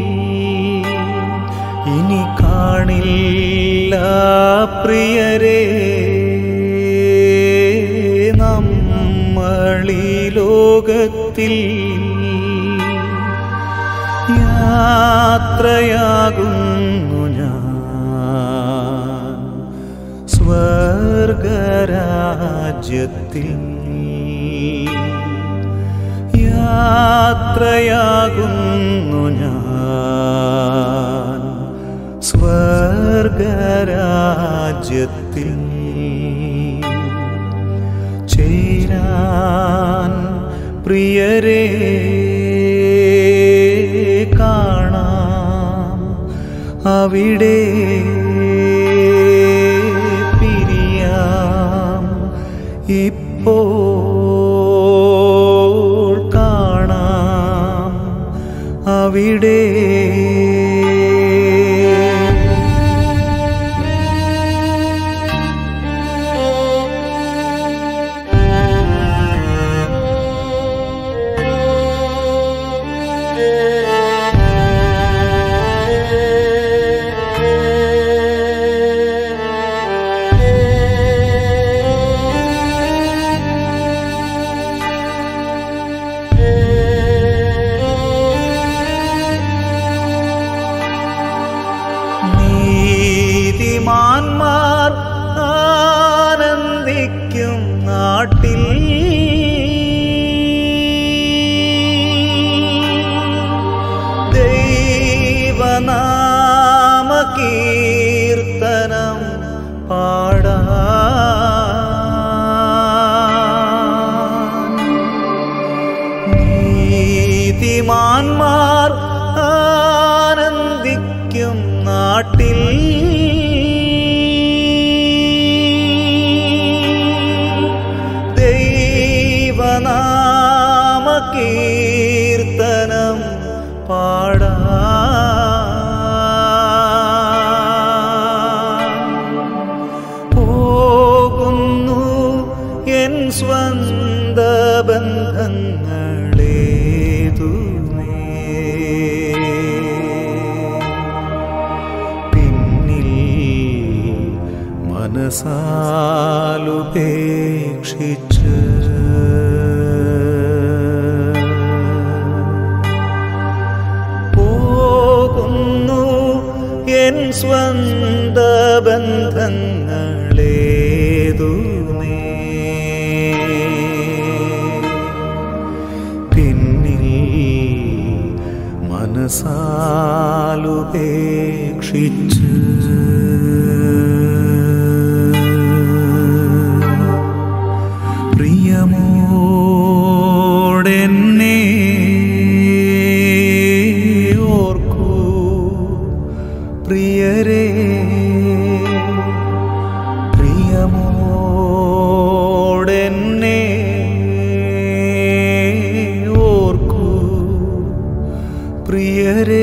ഇനി കാണില്ല പ്രിയരെ നമ്മളീ ലോകത്തിൽ യാത്രയാകുന്നു ഞാൻ സ്വർഗരാജ്യത്തിൽ യാത്രയാകുന്നു ഞാൻ സ്വർഗരാജ്യത്തിൽ ചേരാൻ പ്രിയരെ കാണാം അവിടെ പിരിയാം ഇപ്പോൾ കാണാം അവിടെ നീതിമാന്മാർ ആനന്ദിക്കും നാട്ടിൽ ദൈവനാമ കീർത്തനം പാടാൻ നീതിമാന്മാർ ആനന്ദിക്കും നാട്ടിൽ ദൈവനാമ കീർത്തനം പാടാൻ പോകുന്നു എൻ സ്വന്ത ബന്ധങ്ങളേതുമേ പിന്നിൽ മനസാലുപേക്ഷിച്ച് മനസാലുപേക്ഷിച്ച് പ്രിയമോടെന്നെ ഓർക്കൂ പ്രിയരേ പ്രിയമോടെന്നെ ഓർക്കൂ പ്രിയരേ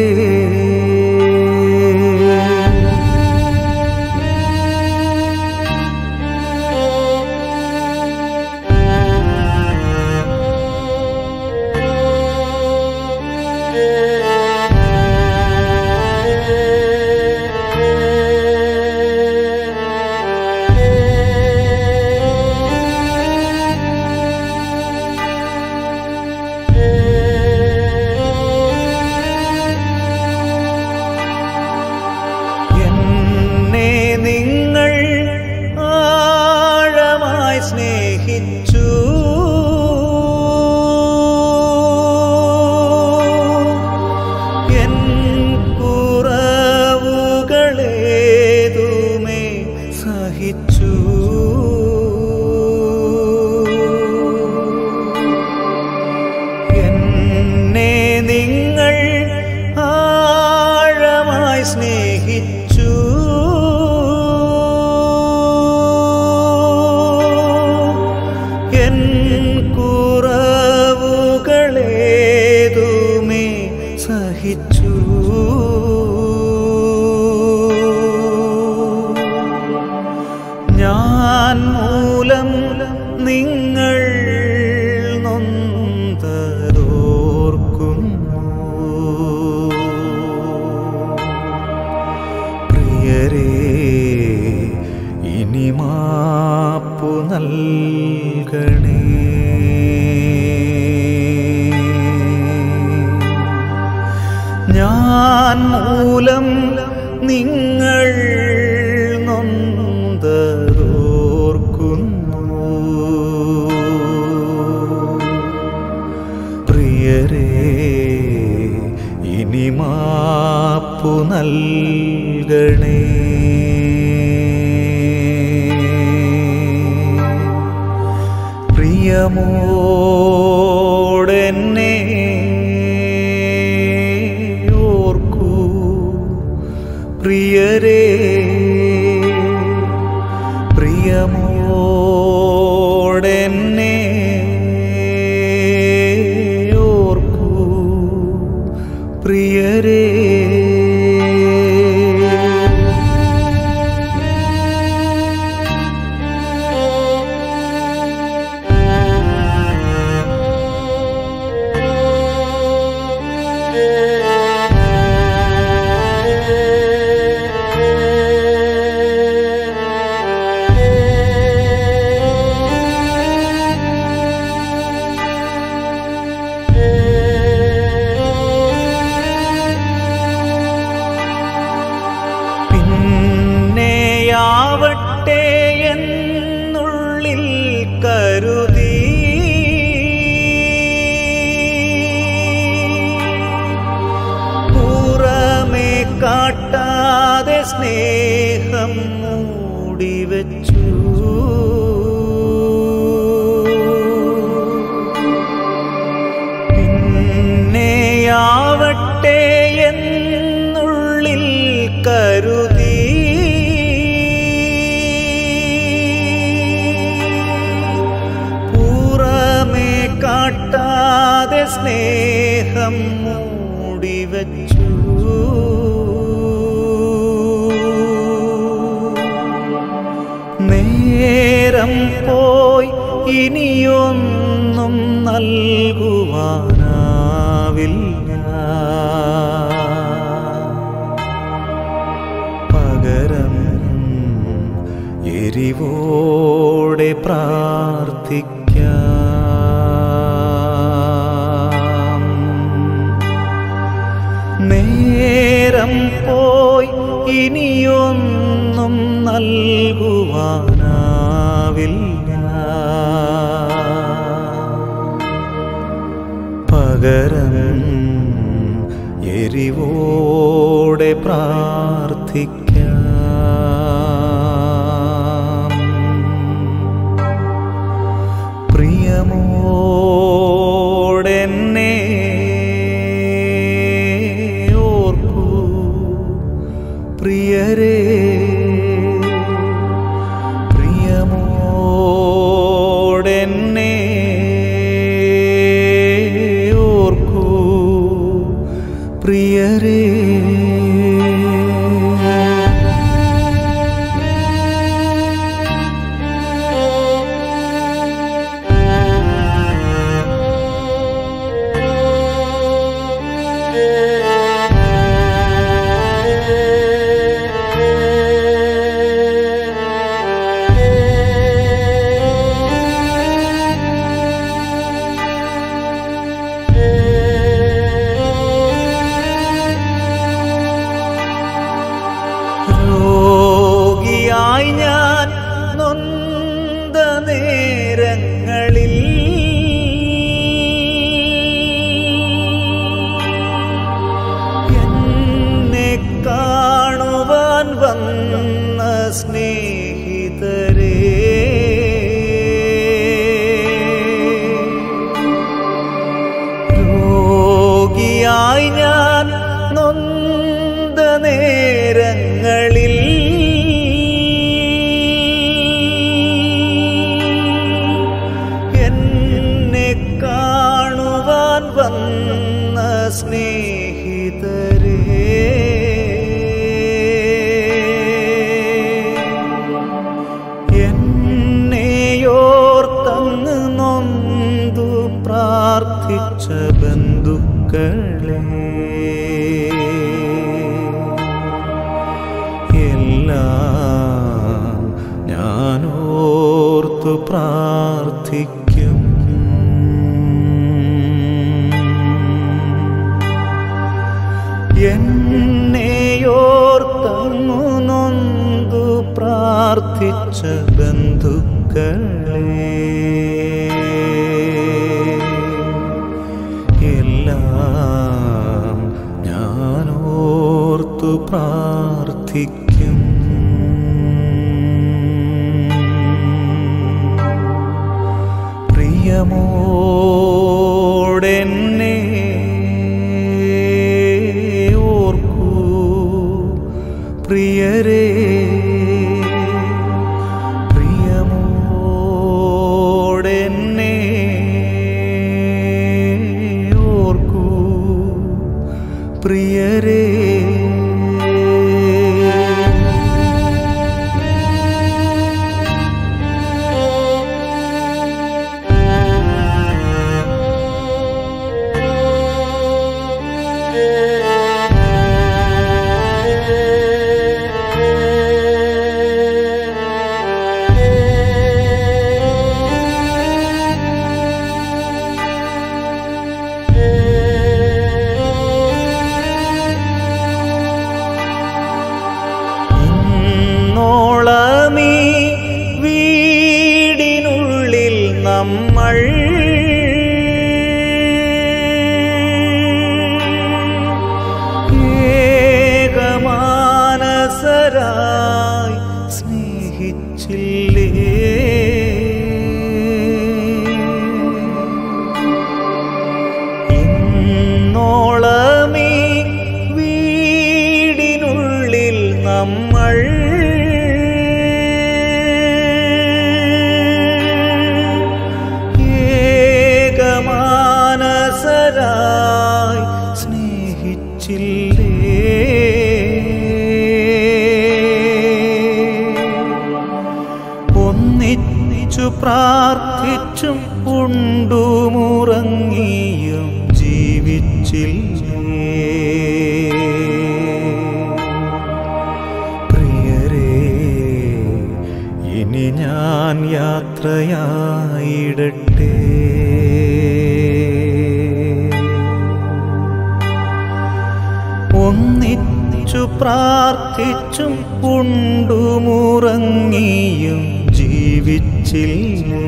എന്നെ നിങ്ങൾ ആഴമായി സ്നേഹിച്ചു എൻ കുറവുകളേതുമേ സഹിച്ചു എന്നെ നിങ്ങൾ ആഴമായി സ്നേഹിച്ചു എൻ കുറവുകളേതുമേ സഹിച്ചു ഞാൻ മൂലം നിങ്ങൾ നൊന്തതോർക്കുന്നു പ്രിയരേ ഇനി മാപ്പു നൽകണേ ഞാൻ മൂലം നിങ്ങൾ നൊന്തതോർക്കുന്നു പ്രിയരേ ഇനി മാപ്പു നൽകണേ പ്രിയമോടെന്നെ ഓർക്കൂ പ്രിയരേ പ്രിയമോടെന്നെ ഓർക്കൂ പ്രിയരേ പിന്നെയാവട്ടെ എന്നുള്ളിൽ കരുതി പുറമേ കാട്ടാതെ സ്നേഹം മൂടിവെച്ചു പിന്നെയാവട്ടെ എന്നുള്ളിൽ കരുതി പുറമേ കാട്ടാതെ സ്നേഹം മൂടിവെച്ചു നേരം പോയി ഇനിയൊന്നും നൽകുവാനാവില്ല പകരം എരിവോടെ പ്രാർത്ഥിക്കാം നേരം പോയി ഇനിയൊന്നും നൽകുവാനാവില്ല പകരം എരിവോടെ പ്രാർത്ഥിക്കാം പ്രിയമോടെന്നെ ഓർക്കൂ പ്രിയരേ പ്രിയമോടെന്നെ ഓർക്കൂ പ്രിയരേ രോഗിയായി ഞാൻ നൊന്ത നേരങ്ങളിൽ എന്നെ കാണുവാൻ വന്ന സ്നേഹിതരേ രോഗിയായി ഞാൻ നൊന്ത നേരങ്ങളിൽ എന്നെ കാണുവാൻ വന്ന സ്നേഹിതരേ എന്നെയോർത്തങ്ങ് നൊന്തു പ്രാർത്ഥിച്ച ബന്ധുക്കളെ എല്ലാം ഞാനോർത്തു പ്രാർത്ഥിക്കും എന്നെയോർത്തങ്ങു നൊന്തു പ്രാർത്ഥിച്ച ബന്ധുക്കളെ എല്ലാം ഞാനോർത്തു പ്രാർത്ഥിക്കും പ്രിയമോടെന്നെ ഓർക്കൂ പ്രിയരേ പ്രിയമോടെന്നെ ഓർക്കൂ പ്രിയരേ ഇന്നോളമീ വീടിനുള്ളിൽ നമ്മൾ ഏകമാനസരായി സ്നേഹിച്ചില്ലേ ഇന്നോളമീ വീടിനുള്ളിൽ നമ്മൾ ഏകമാനസരായി സ്നേഹിച്ചില്ലേ ഒന്നിച്ചു പ്രാർത്ഥിച്ചും ഉണ്ടുമുറങ്ങിയും ജീവിച്ചില്ലേ പ്രിയരേ ഇനി ഞാൻ യാത്രയായിടട്ടെ ഒന്നിച്ചു പ്രാർത്ഥിച്ചും ഉണ്ടുമുറങ്ങിയും ജീവിച്ചില്ലേ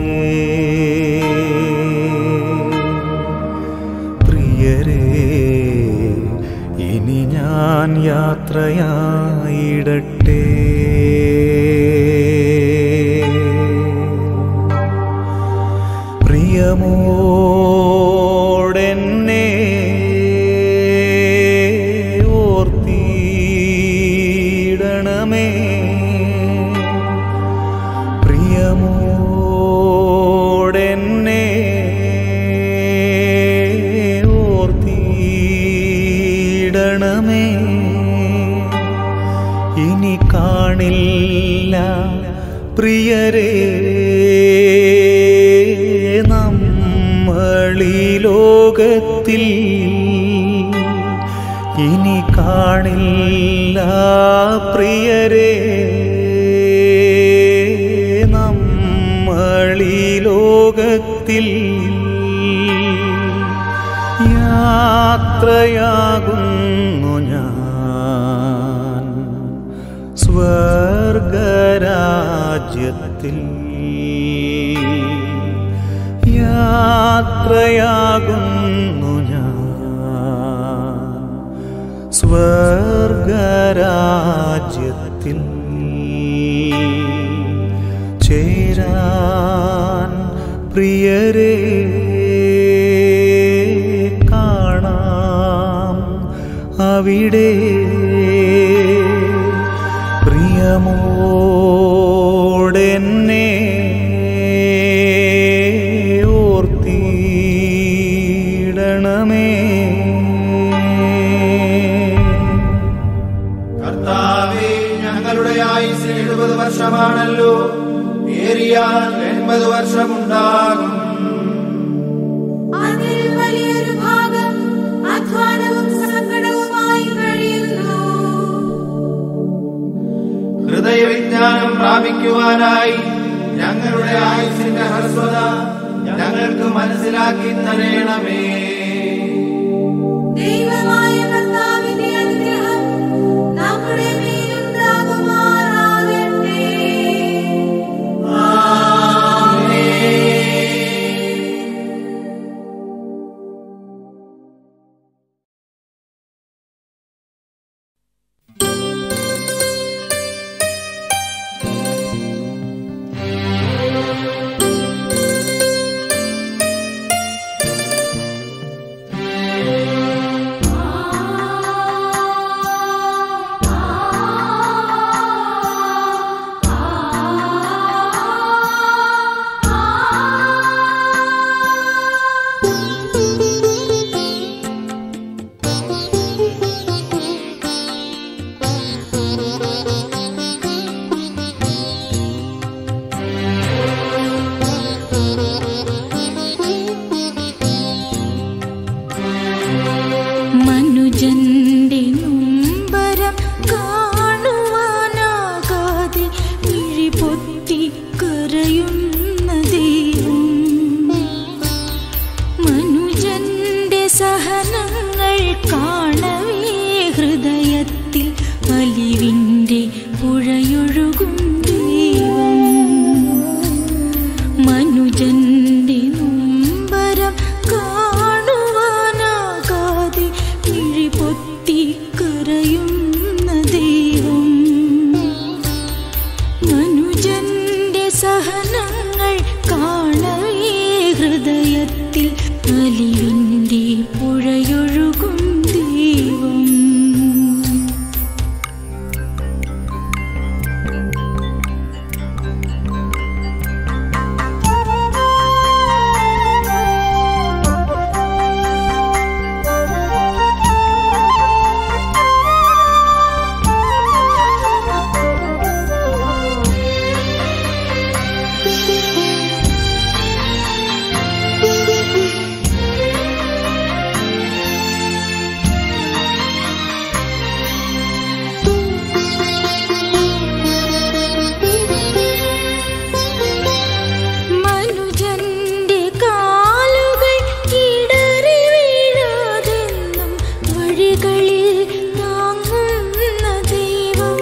പ്രിയരേ യാത്രയായിടട്ടെ പ്രിയമോടെന്നെ ഓർത്തിടണമേ പ്രിയമോടെന്നെ ഓർത്തിടണമേ ഇനി കാണില്ല പ്രിയരേ നമ്മളീ ലോകത്തിൽ ഇനി കാണില്ല പ്രിയരേ നമ്മളീ ലോകത്തിൽ യാത്രയാകുന്നു ഞാൻ സ്വർഗരാജ്യത്തിൽ യാത്രയാകുന്നു ഞാൻ സ്വർഗരാജ്യത്തിൽ ചേരാൻ പ്രിയരേ കാണാം അവിടെ പ്രിയമോടെന്നെ ഓർത്തിടണമേ കർത്താവേ ഞങ്ങളുടെ ആയുസ് എഴുപത് വർഷമാണല്ലോ ഏറിയാൽ എൺപത് വർഷമുണ്ടാകും അതിൽ വലിയൊരു ഭാഗം അധ്വാനവും സങ്കടവുമായി കഴിയുന്നു ഹൃദയവിജ്ഞാനം പ്രാപിക്കുവാനായി ഞങ്ങളുടെ ആയുസിന്റെ ഹ്രസ്വത ഞങ്ങൾക്ക് മനസ്സിലാക്കി തരേണമേ ദൈവമായ കർത്താവിന്റെ അനുഗ്രഹം നമ്മുടെ മേലുണ്ടാകുമാറാകട്ടെ മനുജന്റെ നൊമ്പരം കാണുവാനാകാതെ മിഴിപൊത്തി കരയുന്ന ദൈവം മനുജന്റെ സഹനങ്ങൾ കാണവേ ഹൃദയത്തിൽ അലിവിന്റെ പുഴയൊഴുകും ദൈവം മനുജന്റെ നൊമ്പരം കാണുവാനാകാതെ മിഴിപൊത്തി കരയുന്ന ദൈവം മനുജന്റെ സഹനങ്ങൾ കാണവേ ഹൃദയത്തിൽ അലിവിന്റെ പുഴയൊഴുകും ദൈവം മനുജന്റെ കാലുകൾ ഇടറി വീഴാതെന്നും വഴികളിൽ താങ്ങുന്ന ദൈവം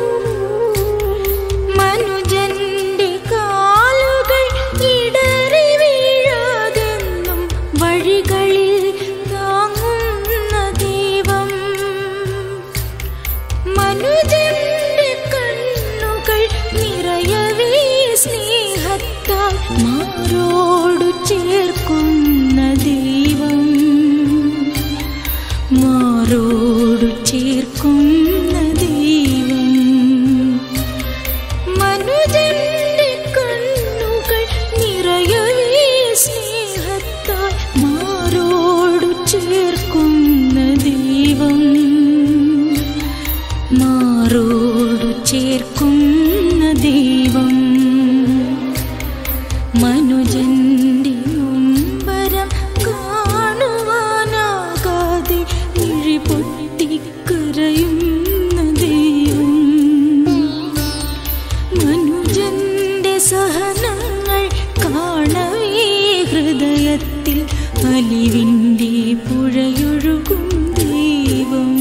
മനുജന്റെ കാലുകൾ ഇടറി വീഴാതെന്നും വഴികളിൽ താങ്ങുന്ന ദൈവം ദൈവം മാറോടു ചേർക്കുന്ന ദൈവം മനുജന്റെ നൊമ്പരം കാണുവാനാകാതെ ഇഴി പൊട്ടിക്കരയുന്ന ദൈവം മനുജന്റെ സഹനങ്ങൾ കാണവേ ഹൃദയത്തിൽ അലിവിൻ്റെ പുഴയൊഴുകും ദൈവം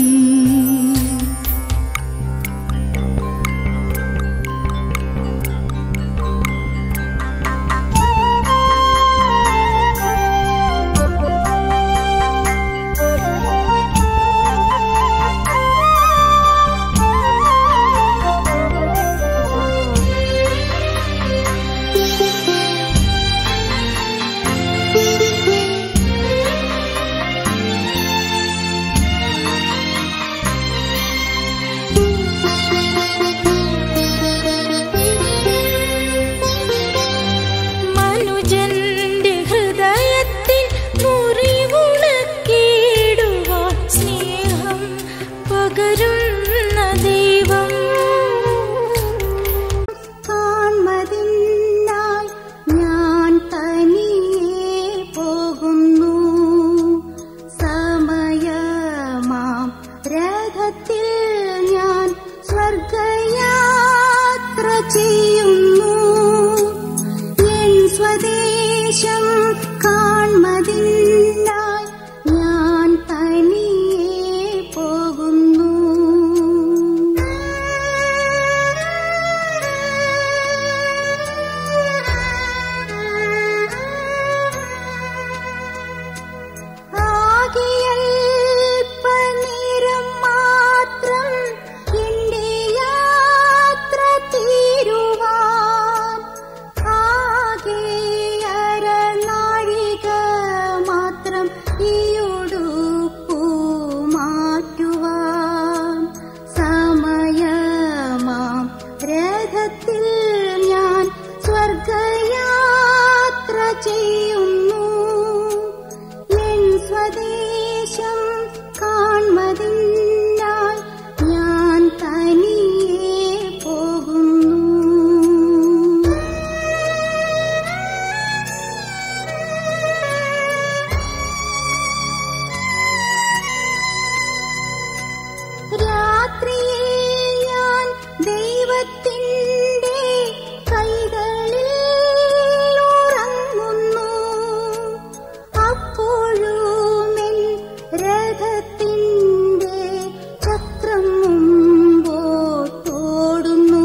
മനുജന്റെ ഹൃദയത്തിൽ മുറിവുണക്കിടുവാൻ സ്നേഹം പകരുന്ന ദൈവം കാൺമതിനായി ഞാൻ തനിയെ പോകുന്നു സമയമാം രഥത്തിൽ ഞാൻ സ്വർഗയാത്ര ചെയ്യുന്നു എൻ സ്വദേശം കാൺമതിനായി ഞാൻ തനിയെ പോകുന്നു ആകെയൽപ്പനേരം മാത്രം എന്റെ യാത്ര തീരുവാൻ ആകെ അരനാഴിക മാത്രം ഈയൊടുപ്പു മാറ്റുവാൻ സമയമാം രഥത്തിൽ ഞാൻ സ്വർഗയാത്ര ചെയ്യുന്നു എൻ സ്വദേശം കാൺമതിനായി ഞാൻ തനിയെ പോകുന്നു രാത്രിയിൽ ഞാൻ ദൈവത്തിൻ്റെ കൈകളിൽ ഉറങ്ങുന്നു അപ്പോഴും എൻ രഥത്തിൻ്റെ ചക്രം മുമ്പോട്ടോടുന്നു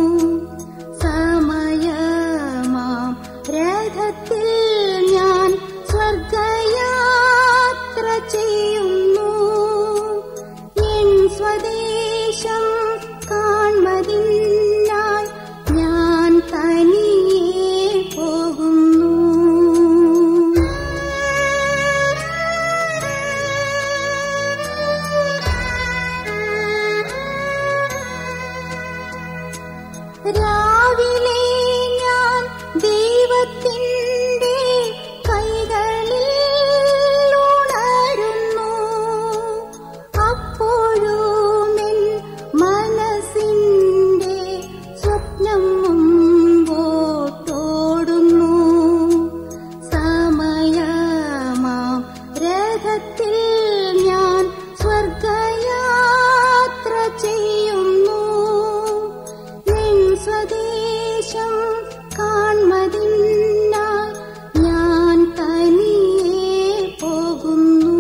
സമയമാം രഥത്തിൽ ഞാൻ സ്വർഗയാത്ര ചെയ്യുന്നു എൻ സ്വദേശം കാൺമതിനായി ഞാൻ തനിയെ പോകുന്നു രാവിലെ ഞാൻ ദൈവത്തിൻ്റെ കൈകളിൽ ഉണരുന്നു അപ്പോഴും എൻ മനസ്സിൻ്റെ സ്വപ്നം മുമ്പോട്ടോടുന്നു സമയമാം രഥത്തിൽ ഞാൻ സ്വർഗയാത്ര ചെയ്യുന്നു എൻ സ്വദേശം കാൺമതിനായി ഞാൻ തനിയെ പോകുന്നു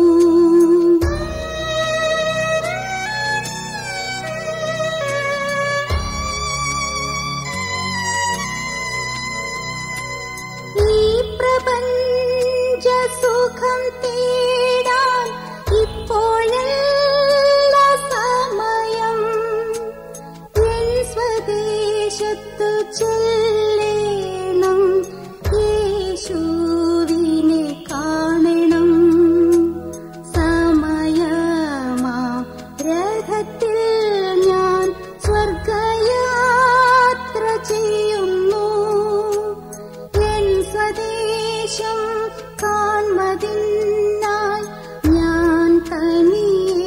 ഈ പ്രപഞ്ച സുഖം തേടാൻ ഇപ്പോഴല്ല സമയം എൻ സ്വദേശത്തു ചെല്ലേണം യേശുവിനെ കാണണം സമയമാ രഥത്തിൽ ഞാൻ സ്വർഗയാത്ര ചെയ്യുന്നു എൻ സ്വദേശം കാൺമതിനായി ഞാൻ തനിയെ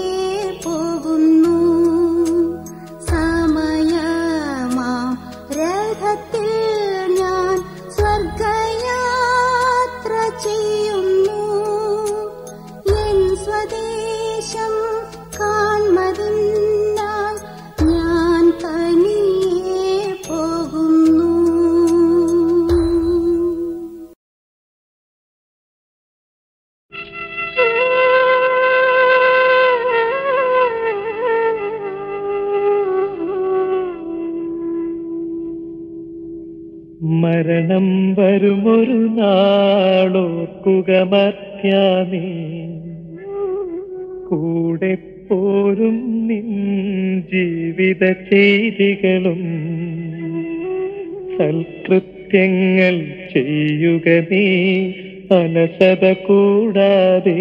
മരണം വരുമൊരു നാളോർക്കുക മർത്യാനീ കൂടെ പോരും നിൻ ജീവിത ചെയ്തികളും സൽകൃത്യങ്ങൾ ചെയ്യുക നീ അലസത കൂടാതെ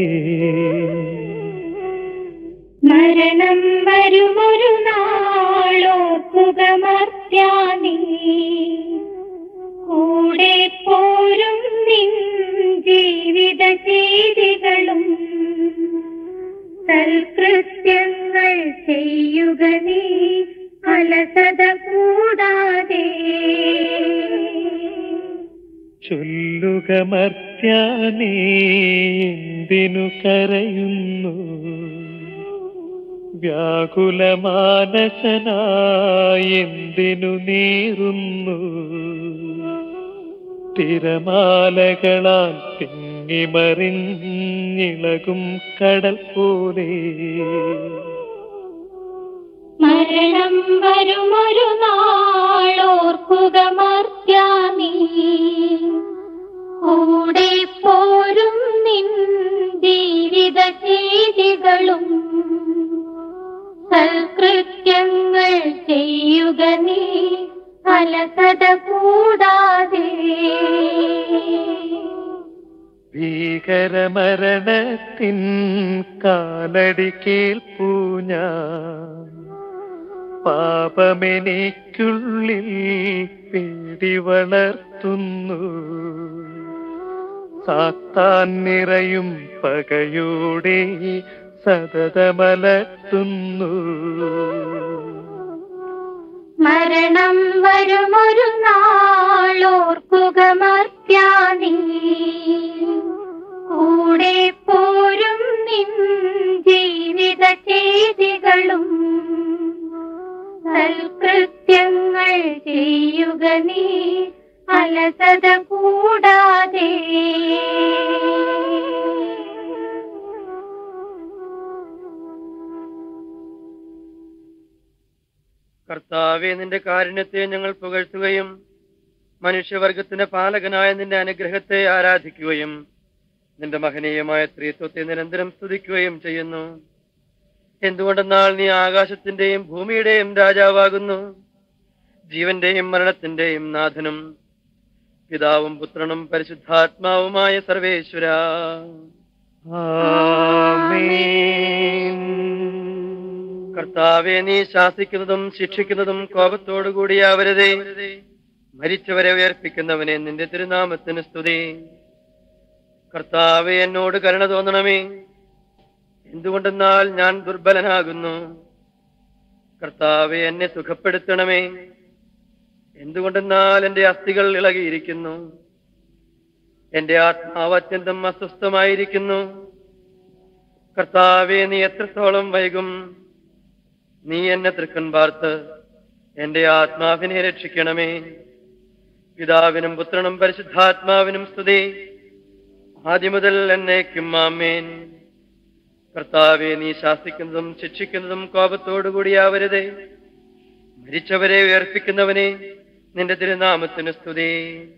മരണം വരുമൊരു നാളോർക്കുക മർത്യാനീ കൂടെ പോരും നിൻ ജീവിത ചെയ്തികളും സൽകൃത്യങ്ങൾ ചെയ്യുക നീ അലസത കൂടാതെ ചൊല്ലുക മർത്യാനേ എന്തിനു കരയുന്നു വ്യാകുലമാനസനായി എന്തിനു നീറുന്നു തിരമാലകളാൽ തിങ്ങിമറിഞ്ഞിളകും കടൽ പോലെ മരണം വരുമൊരു നാളോർക്കുക മർത്യാനീ കൂടെ പോരും നിൻ ജീവിത ചെയ്തികളും സൽകൃത്യങ്ങൾ ചെയ്യുക നീ അലസത കൂടാതെ ഭീകരമരണത്തിൻ കാലടി കേൾപ്പൂ ഞാൻ പാപമെനിക്കുള്ളിൽ പേടി വളർത്തുന്നു സാത്താൻ നിറയും പകയോടെ സതതമലർത്തുന്നു മരണം വരുമൊരു നാളോർക്കുക മർത്യാനീ കൂടെ പോരും നിൻ ജീവിത ചെയ്തികളും സൽകൃത്യങ്ങൾ ചെയ്യുക നീ അലസത കൂടാതെ കർത്താവെ നിന്റെ കാരുണ്യത്തെ ഞങ്ങൾ പുകഴ്ത്തുകയും മനുഷ്യവർഗത്തിന്റെ പാലകനായ നിന്റെ അനുഗ്രഹത്തെ ആരാധിക്കുകയും നിന്റെ മഹനീയമായ സ്ത്രീത്വത്തെ നിരന്തരം സ്തുതിക്കുകയും ചെയ്യുന്നു എന്തുകൊണ്ടെന്നാൽ നീ ആകാശത്തിന്റെയും ഭൂമിയുടെയും രാജാവാകുന്നു ജീവന്റെയും മരണത്തിന്റെയും നാഥനും പിതാവും പുത്രനും പരിശുദ്ധാത്മാവുമായ സർവേശ്വര കർത്താവെ നീ ശാസിക്കുന്നതും ശിക്ഷിക്കുന്നതും കോപത്തോടുകൂടിയാവരുതേ മരിച്ചവരെ ഉയർപ്പിക്കുന്നവനെ നിന്റെ തിരുനാമത്തിന് സ്തുതി കർത്താവെ എന്നോട് കരുണ തോന്നണമേ എന്തുകൊണ്ടെന്നാൽ ഞാൻ ദുർബലനാകുന്നു കർത്താവെ എന്നെ സുഖപ്പെടുത്തണമേ എന്തുകൊണ്ടെന്നാൽ എന്റെ അസ്ഥികൾ ഇളകിയിരിക്കുന്നു എന്റെ ആത്മാവ് അത്യന്തം അസ്വസ്ഥമായിരിക്കുന്നു കർത്താവെ നീ എത്രത്തോളം വൈകും നീ എന്നെ തൃക്കൻ പാർത്ത് എന്റെ ആത്മാവിനെ രക്ഷിക്കണമേ പിതാവിനും പുത്രനും പരിശുദ്ധാത്മാവിനും സ്തുതി ആദ്യം മുതൽ എന്നേക്കും ആമേൻ കർത്താവെ നീ ശാസിക്കുന്നതും ശിക്ഷിക്കുന്നതും കോപത്തോടുകൂടിയാവരുതേ മരിച്ചവരെ ഉയർപ്പിക്കുന്നവനെ നിന്റെ തിരുനാമത്തിന് സ്തുതി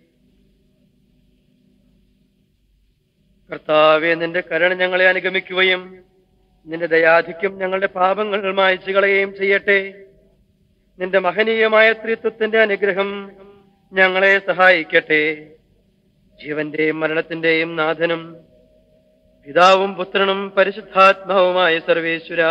കർത്താവെ നിന്റെ കരുണ ഞങ്ങളെ അനുഗമിക്കുകയും നിന്റെ ദയാധിക്യം ഞങ്ങളുടെ പാപങ്ങൾ മായച്ചു കളയുകയും ചെയ്യട്ടെ നിന്റെ മഹനീയമായ ത്രിത്വത്തിന്റെ അനുഗ്രഹം ഞങ്ങളെ സഹായിക്കട്ടെ ജീവന്റെയും മരണത്തിന്റെയും നാഥനും പിതാവും പുത്രനും പരിശുദ്ധാത്മാവുമായ സർവേശ്വര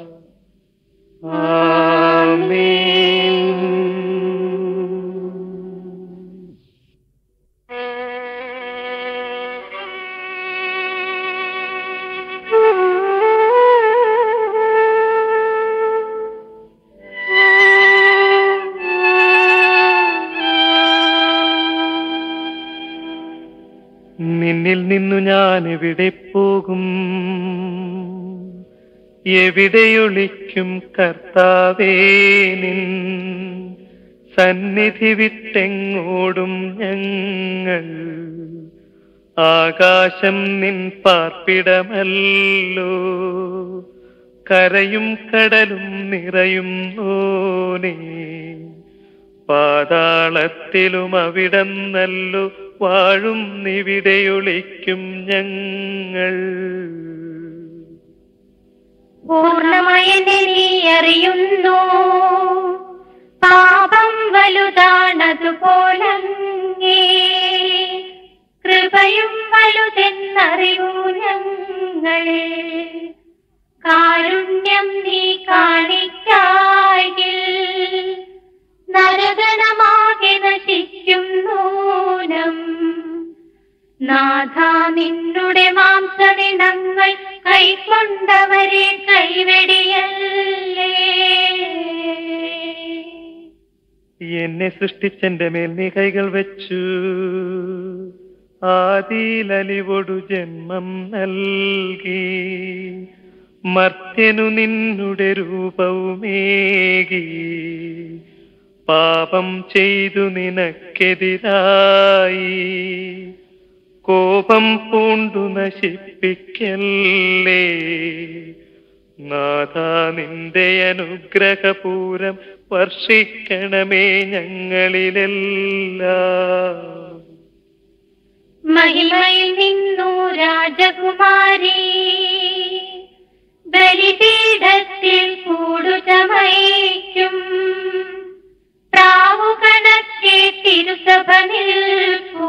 നിന്നിൽ നിന്നു ഞാൻ എവിടെ പോകും എവിടെയൊളിക്കും കർത്താവേ നിൻ സന്നിധി വിട്ടെങ്ങോടും ഞങ്ങൾ ആകാശം നിൻ പാർപ്പിടമല്ലോ കരയും കടലും നിറയും ഓനേ പാതാളത്തിലും അവിടന്നല്ലു വാഴും നിവിടെയൊളിക്കും ഞങ്ങൾ പൂർണ്ണമയനെ നീ അറിയുന്നു പാപം വലുതാണതുപോലങ്ങേ കൃപയും വലുതെന്നറിയൂ ഞങ്ങൾ കാരുണ്യം നീ കാണിക്കായിൽ നരകണമാകെ നശിക്കും നൂനം നാഥ നിന്നുടെ മാംസദിനങ്ങൾ കൈക്കൊണ്ടവരെ കൈവെടിയല്ലേ എന്നെ സൃഷ്ടിച്ചെന്റെ മേൽ നീ കൈകൾ വെച്ചു ആദിയിലലിവൊടു ജന്മം നൽകി മർത്യനു നിന്നുടെ രൂപവുമേകി പാപം ചെയ്തു നിനക്കെതിരായി കോപം പൂണ്ടു നശിപ്പിക്കല്ലേ നാഥ നിന്റെ അനുഗ്രഹപൂരം വർഷിക്കണമേ ഞങ്ങളിലെല്ലാം മഹിമയിൽ നിന്നു രാജകുമാരി ബലിപീഠത്തിൽ കൂടുചമയ്ക്കും പ്രാവുകണക്കെ തിരുസഭ നിൽപ്പൂ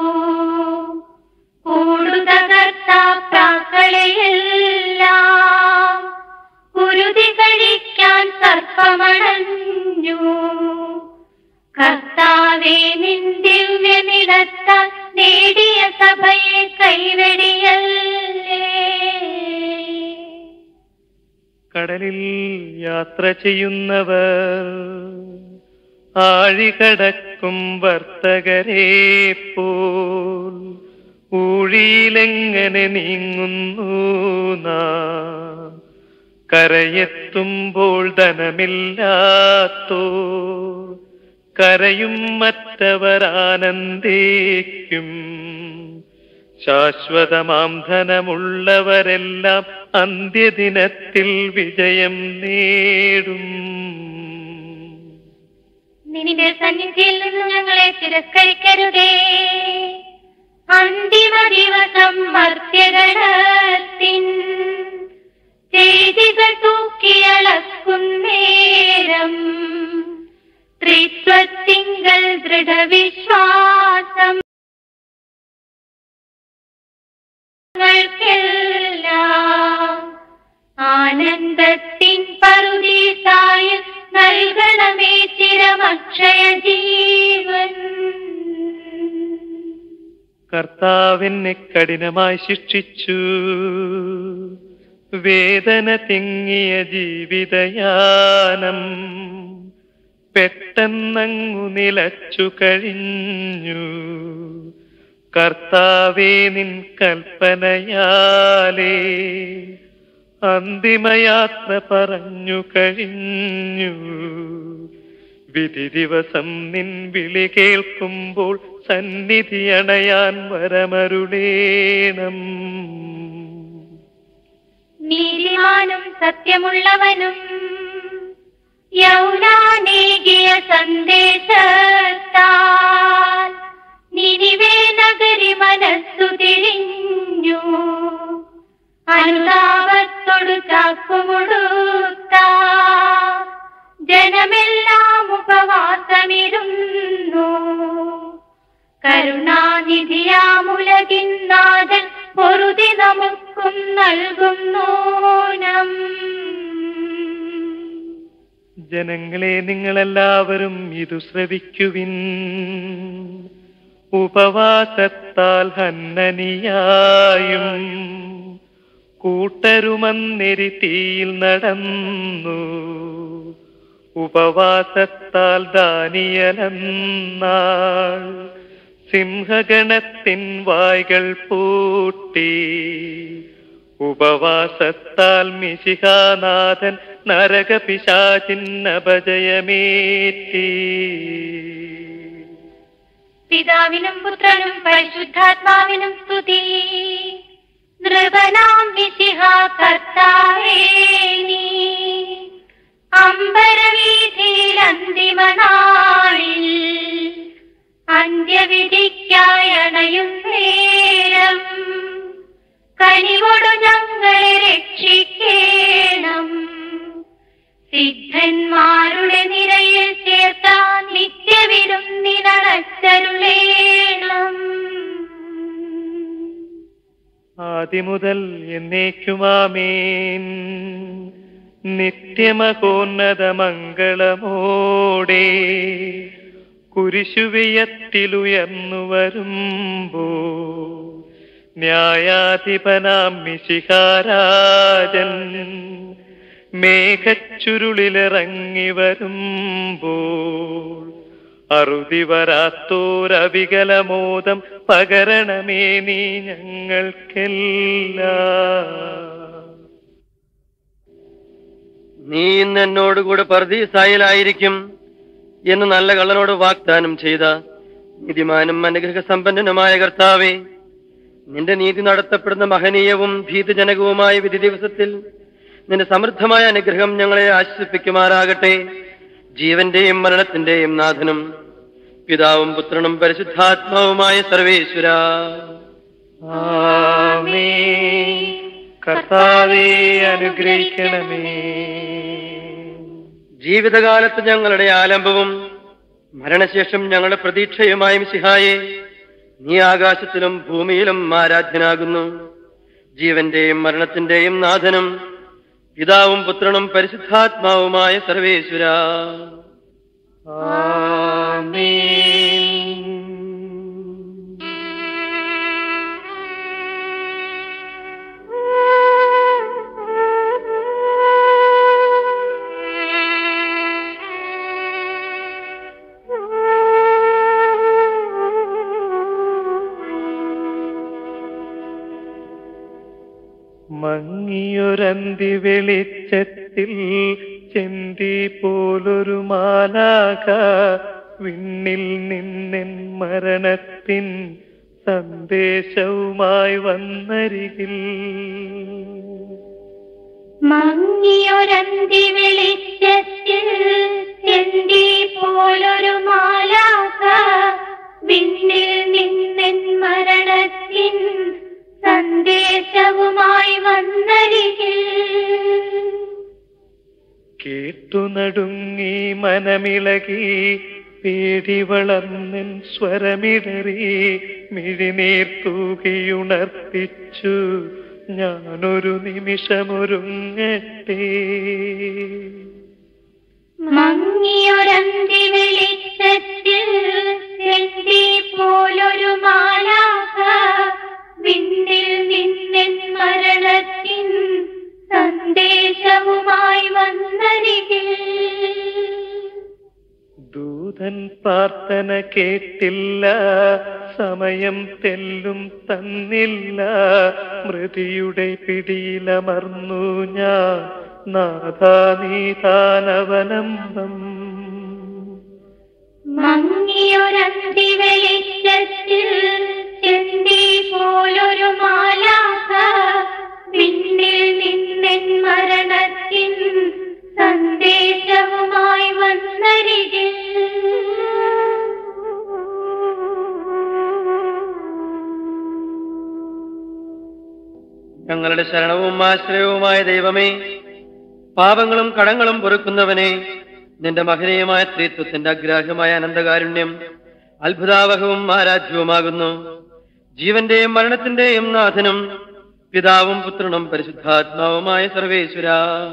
കൂടുതകർത്ത പ്രാക്കളെയെല്ലാം കുരുതി കഴിക്കാൻ സർപ്പമണഞ്ഞു കർത്താവേ നിൻ ദിവ്യനിടത്താൽ നേടിയ സഭയെ കൈവെടിയല്ലേ കടലിൽ യാത്ര ചെയ്യുന്നവർ ആഴികടക്കും വർത്തകരെ പോൽ ഊഴിയിലെങ്ങനെ നീങ്ങുന്നു നാം കരയെത്തുമ്പോൾ ധനമില്ലാത്തോ കരയും മറ്റവർ ആനന്ദിക്കും ശാശ്വതമാം ധനമുള്ളവരെല്ലാം അന്ത്യദിനത്തിൽ വിജയം നേടും നിന്റെ സന്നിധിയിൽ നിന്ന് ഞങ്ങളെ തിരസ്കരിക്കരുതേ അന്തിമ ദിവസം മർത്യഗണത്തിൻ ചെയ്തികൾ തൂക്കിയളക്കുന്നേരം ത്രിത്വത്തിങ്കൽ ദൃഢവിശ്വാസം െല്ലാം ആനന്ദത്തിൻ പറുദീസായ നൽകണമേ ചിരമക്ഷയ ജീവൻ കർത്താവിനെ കഠിനമായി ശിക്ഷിച്ചു വേദന തിങ്ങിയ ജീവിതയാനം പെട്ടെന്നങ്ങു നിലച്ചു കഴിഞ്ഞു കർത്താവേ നിൻ കൽപ്പനയാലേ അന്തിമയാത്ര പറഞ്ഞു കഴിഞ്ഞു വിധി ദിവസം നിൻ വിളി കേൾക്കുമ്പോൾ സന്നിധി അണയാൻ വരമരുളേണം നീതിമാനും സത്യമുള്ളവനും യൗനാനേകിയ സന്ദേശത്താൽ നിനിവേ നഗരി മനസ്സു തിരിഞ്ഞു അനുതാപത്തോടു ചാക്കുമുടുത്ത ജനമെല്ലാം ഉപവാസമിരുന്നു കരുണാനിധിയാമുലകിൻ നാഥൻ പൊറുതി നമുക്കും നൽകുന്നോനം ജനങ്ങളെ നിങ്ങളെല്ലാവരും ഇതു ശ്രവിക്കുവിൻ ഉപവാസത്താൽ ഹന്നനിയായും കൂട്ടരുമന്നെരി തീയിൽ നടന്നു ഉപവാസത്താൽ ദാനിയലെന്നാൾ സിംഹഗണത്തിൻ വായ്കൾ പൂട്ടി ഉപവാസത്താൽ മിശിഹാനാഥൻ നരകപിശാചിൻ അപജയമേറ്റി പിതാവിനും പുത്രനും പരിശുദ്ധാത്മാവിനും സ്തുതി നൃപനാം വിശിഹ കർത്താവേ നീ അമ്പരവീതിയിൽ അന്തിമനാളിൽ അന്ത്യവിധിക്കായി അണയും നേരം കനിവോടു ഞങ്ങളെ രക്ഷിക്കേണം സിദ്ധന്മാരുടെ നിരയിൽ ചേർത്ത നിത്യവിരുന്നിനടച്ചരുളേണം ആദിമുതൽ എന്നേക്കുമാമേൻ നിത്യമകോന്നത മംഗളമോടെ കുരിശുവിയത്തിലുയർന്നു വരുമ്പോ ന്യായാധിപനാം മിശിഹാരാജൻ മേഘച്ചുരുളിലിറങ്ങി വരുമ്പോൾ അറുതി വരാത്തോരവികലമോദം പകരണമേ നീ ഞങ്ങൾക്കെല്ലാം നീ ഇന്ന് എന്നോടുകൂടെ പർദീസായിലായിരിക്കും എന്ന് നല്ല കള്ളനോട് വാഗ്ദാനം ചെയ്ത നീതിമാനും അനുഗ്രഹ സമ്പന്നനുമായ കർത്താവേ നിന്റെ നീതി നടത്തപ്പെടുന്ന മഹനീയവും ഭീതജനകവുമായ വിധി ദിവസത്തിൽ നിന്റെ സമൃദ്ധമായ അനുഗ്രഹം ഞങ്ങളെ ആശ്വസിപ്പിക്കുമാറാകട്ടെ ജീവന്റെയും മരണത്തിന്റെയും നാഥനും പിതാവും പുത്രനും പരിശുദ്ധാത്മാവുമായ സർവേശ്വര ആമേൻ. കർത്താവേ അനുഗ്രഹിക്കണമേ ജീവിതകാലത്ത് ഞങ്ങളുടെ ആലംബവും മരണശേഷം ഞങ്ങളുടെ പ്രതീക്ഷയുമായ മിശിഹായെ നീ ആകാശത്തിലും ഭൂമിയിലും ആരാധ്യനാകുന്നു ജീവന്റെയും മരണത്തിന്റെയും നാഥനും പിതാവും പുത്രനും പരിശുദ്ധാത്മാവുമായ സർവേശ്വര മങ്ങിയൊരന്തി വെളിച്ചത്തിൽ ചെന്തി പോലൊരു മാലാക വിണ്ണിൽ നിന്നെൻ മരണത്തിൻ സന്ദേശവുമായി വന്നരികിൽ മങ്ങിയൊരന്തി വെളിച്ചത്തിൽ ചെന്തി പോലൊരു മാലാക വിണ്ണിൽ നിന്നെൻ മരണത്തിൻ സന്ദേശവുമായി വന്നരികിൽ കേട്ടു നടുങ്ങി മനമിളകി പേടി വളർന്നൻ സ്വരമിടറി മിഴിനീർ തൂകിയുണർത്തിച്ചു ഞാനൊരു നിമിഷമൊരുങ്ങട്ടെ മങ്ങിയൊരന്തി വെളിച്ചത്തിൽ ചെന്തി പോലൊരു മാലാക വിണ്ണിൽ നിന്നെൻ മരണത്തിൻ സന്ദേശവുമായി വന്നരികിൽ ദൂതൻ പ്രാർത്ഥന കേട്ടില്ല സമയം തെല്ലും തന്നില്ല മൃതിയുടെ പിടിയിലമർന്നു ഞാൻ നാഥാനീതാനവലംബം മങ്ങിയൊരന്തി വെളിച്ചത്തിൽ ചെന്തി പോലൊരു മാലാക വിണ്ണിൽ നിന്നെൻ മരണത്തിൻ സന്ദേശവുമായി വന്നരികിൽ ഞങ്ങളുടെ ശരണവും ആശ്രയവുമായ ദൈവമേ പാപങ്ങളും കടങ്ങളും പൊറുക്കുന്നവനെ നിന്റെ മഹനീയമായ സ്ത്രീത്വത്തിന്റെ അഗ്രാഹ്യമായ അനന്തകാരുണ്യം അത്ഭുതാവഹവും ആരാധ്യവുമാകുന്നു ജീവന്റെയും മരണത്തിന്റെയും നാഥനും പിതാവും പുത്രനും പരിശുദ്ധാത്മാവുമായ സർവേശ്വര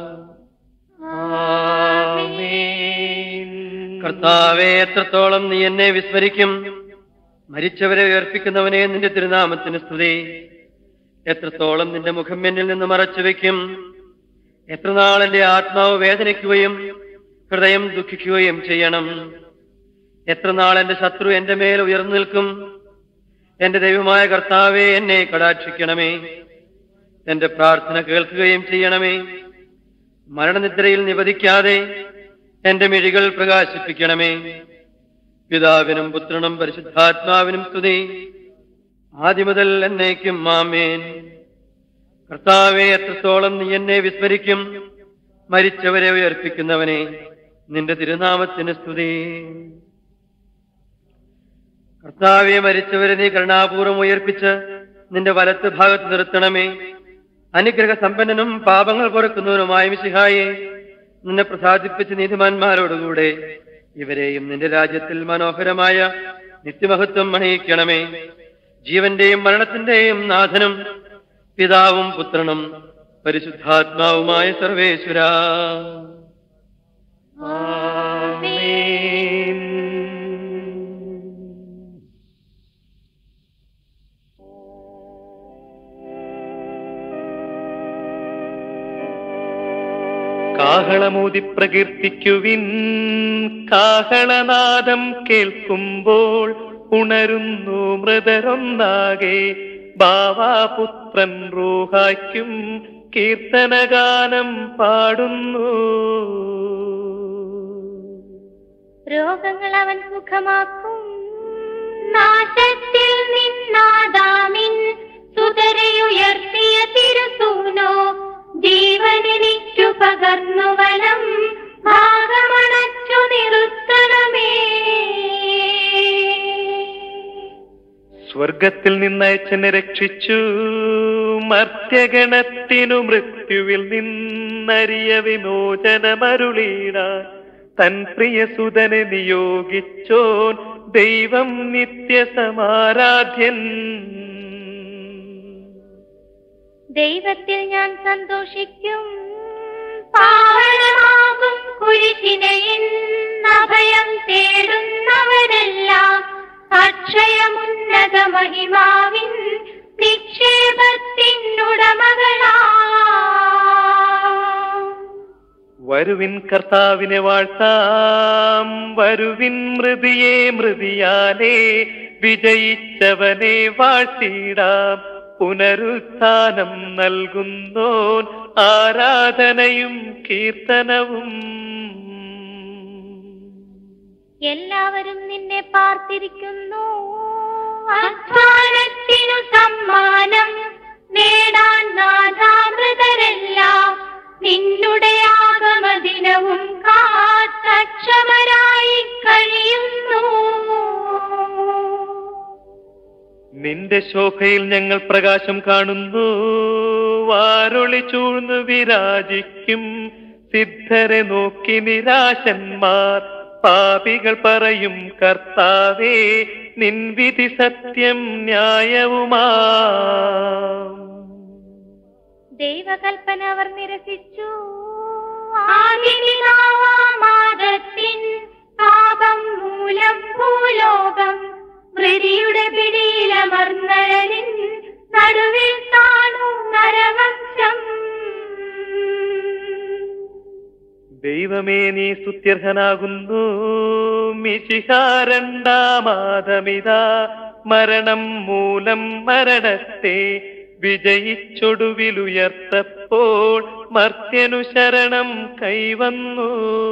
കർത്താവെ എത്രത്തോളം നീ എന്നെ വിസ്മരിക്കും മരിച്ചവരെ ഉയർപ്പിക്കുന്നവനെ നിന്റെ തിരുനാമത്തിന് സ്തുതി എത്രത്തോളം നിന്റെ മുഖം എന്നിൽ നിന്ന് മറച്ചു വെക്കും എത്ര നാൾ എന്റെ ആത്മാവ് വേദനിക്കുകയും ഹൃദയം ദുഃഖിക്കുകയും ചെയ്യണം എത്ര നാൾ എന്റെ ശത്രു എന്റെ മേൽ ഉയർന്നു നിൽക്കും എന്റെ ദൈവമായ കർത്താവെ എന്നെ കടാക്ഷിക്കണമേ എന്റെ പ്രാർത്ഥന കേൾക്കുകയും ചെയ്യണമേ മരണനിദ്രയിൽ നിവധിക്കാതെ എന്റെ മിഴികൾ പ്രകാശിപ്പിക്കണമേ പിതാവിനും പുത്രനും പരിശുദ്ധാത്മാവിനും സ്തുതി ആദ്യമുതൽ എന്നേക്കും മാമേൻ കർത്താവെ എത്രത്തോളം നീ എന്നെ വിസ്മരിക്കും മരിച്ചവരെ ഉയർപ്പിക്കുന്നവനെ നിന്റെ തിരുനാമത്തിന് സ്തുതി കർത്താവെ മരിച്ചവരെ നീ കരുണാപൂർവം ഉയർപ്പിച്ച് നിന്റെ വലത്ത് ഭാഗത്ത് നിർത്തണമേ അനുഗ്രഹ സമ്പന്നനും പാപങ്ങൾ പൊറുക്കുന്നവനുമായ മിശിഹായെ നിന്നെ പ്രസാദിപ്പിച്ച നീതിമാന്മാരോടുകൂടെ ഇവരെയും നിന്റെ രാജ്യത്തിൽ മനോഹരമായ നിത്യമഹത്വം അണിയിക്കണമേ ജീവന്റെയും മരണത്തിന്റെയും നാഥനും പിതാവും പുത്രനും പരിശുദ്ധാത്മാവുമായ സർവേശ്വര കാഹളമൂതി പ്രകീർത്തിക്കുവിൻ കാഹളനാദം കേൾക്കുമ്പോൾ ഉണരുന്നു മൃതരൊന്നാകെ ബാവാപുത്രൻ റൂഹായ്ക്കും കീർത്തനഗാനം പാടുന്നു രോഗങ്ങൾ അവൻ സുഖമാക്കും നാശത്തിൽ നിന്നാദാമിൻ സുതരയുയർത്തിയ തിരുസൂനോ ജീവനെനിക്കു പകർന്നു വനം ഭാഗമണച്ചു നിർത്തണമേ സ്വർഗത്തിൽ നിന്നയച്ചനെ രക്ഷിച്ചു മർത്യഗണത്തിനു മൃത്യുവിൽ നിന്നറിയ വിമോചനമരുളീടാൻ തൻ പ്രിയസുതനെ നിയോഗിച്ചോൻ ദൈവം നിത്യസമാരാധ്യൻ ദൈവത്തിൽ ഞാൻ സന്തോഷിക്കും പാവനമാകും കുരിശിനയിൽ അഭയം തേടുന്നവരെല്ലാം അക്ഷയമുന്നത മഹിമാവിൻ നിക്ഷേപത്തിനുടമകളാ വരുവിൻ കർത്താവിനെ വാഴ്ത്താം വരുവിൻ മൃതിയെ മൃതിയാലേ വിജയിച്ചവനെ വാഴ്ത്തിടാം പുനരുത്ഥാനം നൽകുന്നോൻ ആരാധനയും കീർത്തനവും എല്ലാവരും നിന്നെ പാർത്തിരിക്കുന്നു അധ്വാനത്തിനു സമ്മാനം നേടാൻ നാഥാമൃതരെല്ലാം നിന്നുടെ ആഗമദിനവും കാത്തക്ഷമരായി കഴിയുന്നു നിന്റെ ശോഭയിൽ ഞങ്ങൾ പ്രകാശം കാണുന്നു വാരൊളി ചൂഴ്ന്നു വിരാജിക്കും സിദ്ധരെ നോക്കി നിരാശന്മാർ പാപികൾ പറയും കർത്താവേ നിൻ വിധി സത്യം ന്യായവുമാ ദൈവകൽപ്പന അവർ നിരസിച്ചു ആദിപിതാവാമാദത്തിൻ പാപം മൂലം ഭൂലോകം മൃതിയുടെ പിടിയിലമർന്നഴലിൻ നടുവിൽ താണു നരവംശം ദൈവമേ നീ സ്തുത്യർഹനാകുന്നു മിശിഹാരണ്ടാമാതമിതാ മരണം മൂലം മരണത്തെ വിജയിച്ചൊടുവിലുയർത്തപ്പോൾ മർത്യനു ശരണം കൈവന്നു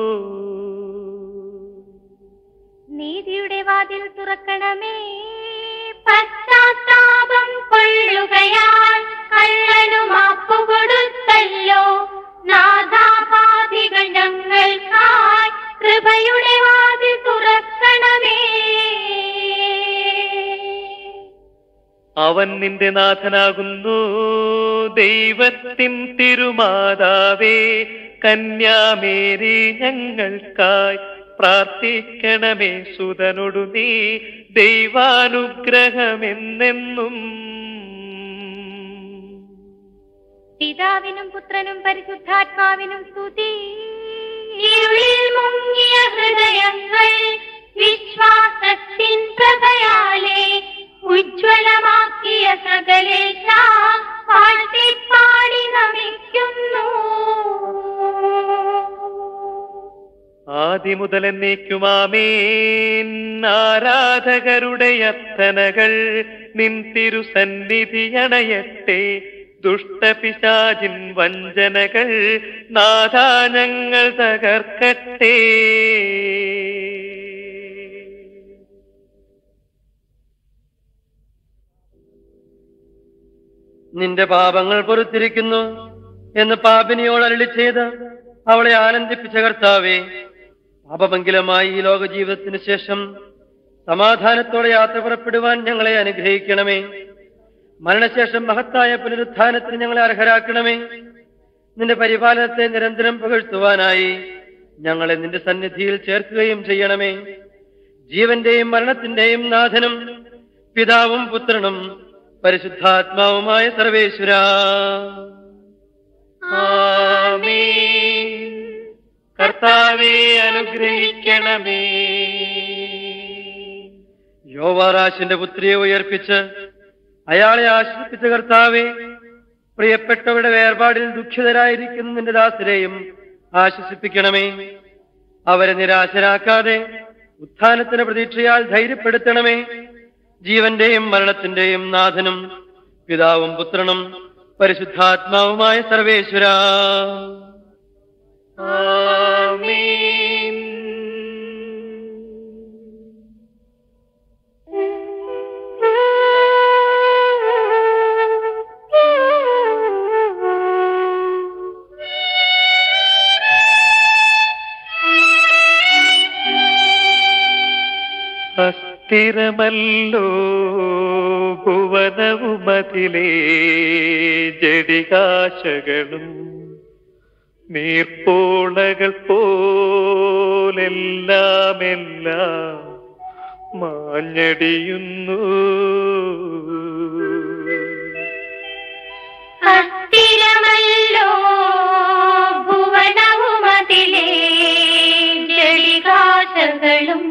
നീതിയുടെ വാതിൽ തുറക്കണമേ പശ്ചാത്താപം കൊള്ളുകയാൽ കള്ളനു മാപ്പു കൊടുത്തല്ലോ നാഥാപാതികൾ ഞങ്ങൾക്കായി കൃപയുടെ വാതിൽ തുറക്കണമേ അവൻ നിന്റെ നാഥനാകുന്നു ദൈവത്തിൻ തിരുമാതാവേ കന്യാമേരി ഞങ്ങൾക്കായി പ്രാർത്ഥിക്കണമേ സുതനൊടു നീ ദൈവാനുഗ്രഹമെന്നെന്നും പിതാവിനും പുത്രനും പരിശുദ്ധാത്മാവിനും സ്തുതി ഇരുളിൽ മുങ്ങിയ ഹൃദയങ്ങൾ വിശ്വാസത്തിൻ പ്രഭയാലെ ഉജ്ജ്വലമാക്കിയ സകലേശ പാടി നമിക്കുന്നു ആദിമുതൽ എന്നേക്കുമാമേൻ ആരാധകരുടെ അർത്ഥനകൾ നിൻ തിരുസന്നിധി അണയട്ടെ ദുഷ്ടപിശാചിൻ വഞ്ചനകൾ നാഥാ ഞങ്ങൾ തകർക്കട്ടെ നിന്റെ പാപങ്ങൾ പൊറുത്തിരിക്കുന്നു എന്ന് പാപിനിയോട് അരളി ചെയ്ത് അവളെ ആനന്ദിപ്പിച്ച കർത്താവേ പാപമംഗലമായി ഈ ലോക ജീവിതത്തിന് ശേഷം സമാധാനത്തോടെ യാത്ര പുറപ്പെടുവാൻ ഞങ്ങളെ അനുഗ്രഹിക്കണമേ മരണശേഷം മഹത്തായ പുനരുത്ഥാനത്തിന് ഞങ്ങളെ അർഹരാക്കണമേ നിന്റെ പരിപാലനത്തെ നിരന്തരം പുകഴ്ത്തുവാനായി ഞങ്ങളെ നിന്റെ സന്നിധിയിൽ ചേർക്കുകയും ചെയ്യണമേ ജീവന്റെയും മരണത്തിന്റെയും നാഥനും പിതാവും പുത്രനും പരിശുദ്ധാത്മാവുമായ സർവേശ്വര കർത്താവെ അനുഗ്രഹിക്കണമേ യോവാറാശിന്റെ പുത്രിയെ ഉയർപ്പിച്ച് അയാളെ ആശ്രയിപ്പിച്ച കർത്താവെ പ്രിയപ്പെട്ടവരുടെ വേർപാടിൽ ദുഃഖിതരായിരിക്കുന്ന നിന്റെ ദാസരെയും ആശ്വസിപ്പിക്കണമേ അവരെ നിരാശരാക്കാതെ ഉത്ഥാനത്തിന് പ്രതീക്ഷയാൽ ധൈര്യപ്പെടുത്തണമേ ജീവന്റെയും മരണത്തിന്റെയും നാഥനും പിതാവും പുത്രനും പരിശുദ്ധാത്മാവുമായ സർവേശ്വര അസ്ഥിരമല്ലോ ഭുവനവുമതിലേ ജടികാശകളും നീർപ്പോളകൾ പോലെല്ലാമെല്ലാം മാഞ്ഞടിയുന്നു അസ്ഥിരമല്ലോ ഭുവനവുമതിലേ ജളികാശകളും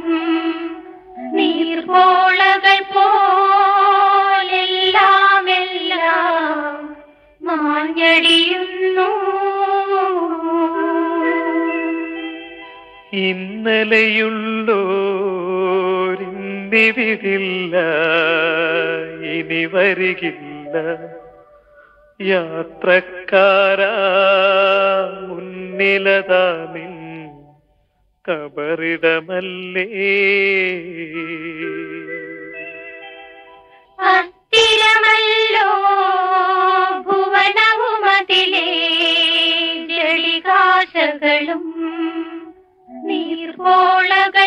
നീർപോളകൾ പോലെല്ലാമെല്ലാം മാഞ്ഞടിയുന്നു ഇന്നലെയുള്ളോരിന്നിവിടില്ല ഇനി വരികില്ല യാത്രക്കാരാ മുന്നിലതാ നിൻ കബറിടമല്ലേ അസ്ഥിരമല്ലോ ഭുവനവുമതിലേ ജളികാശകളും നീർപോളകൾ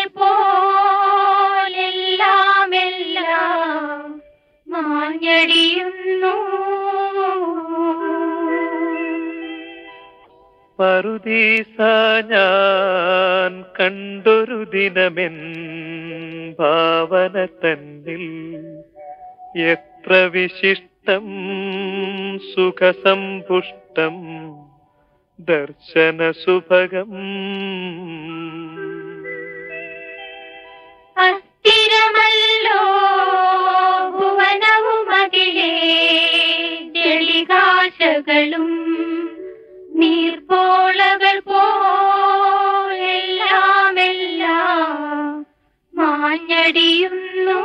പോലെല്ലാമെല്ലാം മാഞ്ഞടിയുന്നു പറുദീസ ഞാൻ കണ്ടൊരു ദിനമെൻ ഭാവന തന്നിൽ എത്ര വിശിഷ്ടം സുഖസമ്പുഷ്ടം ദർശന സുഭഗം അസ്ഥിരമല്ലോ ഭുവനവുമതിലേ ജളികാശകളും നീർപ്പോളകൾ പോലെല്ലാമെല്ലാം മാഞ്ഞടിയുന്നു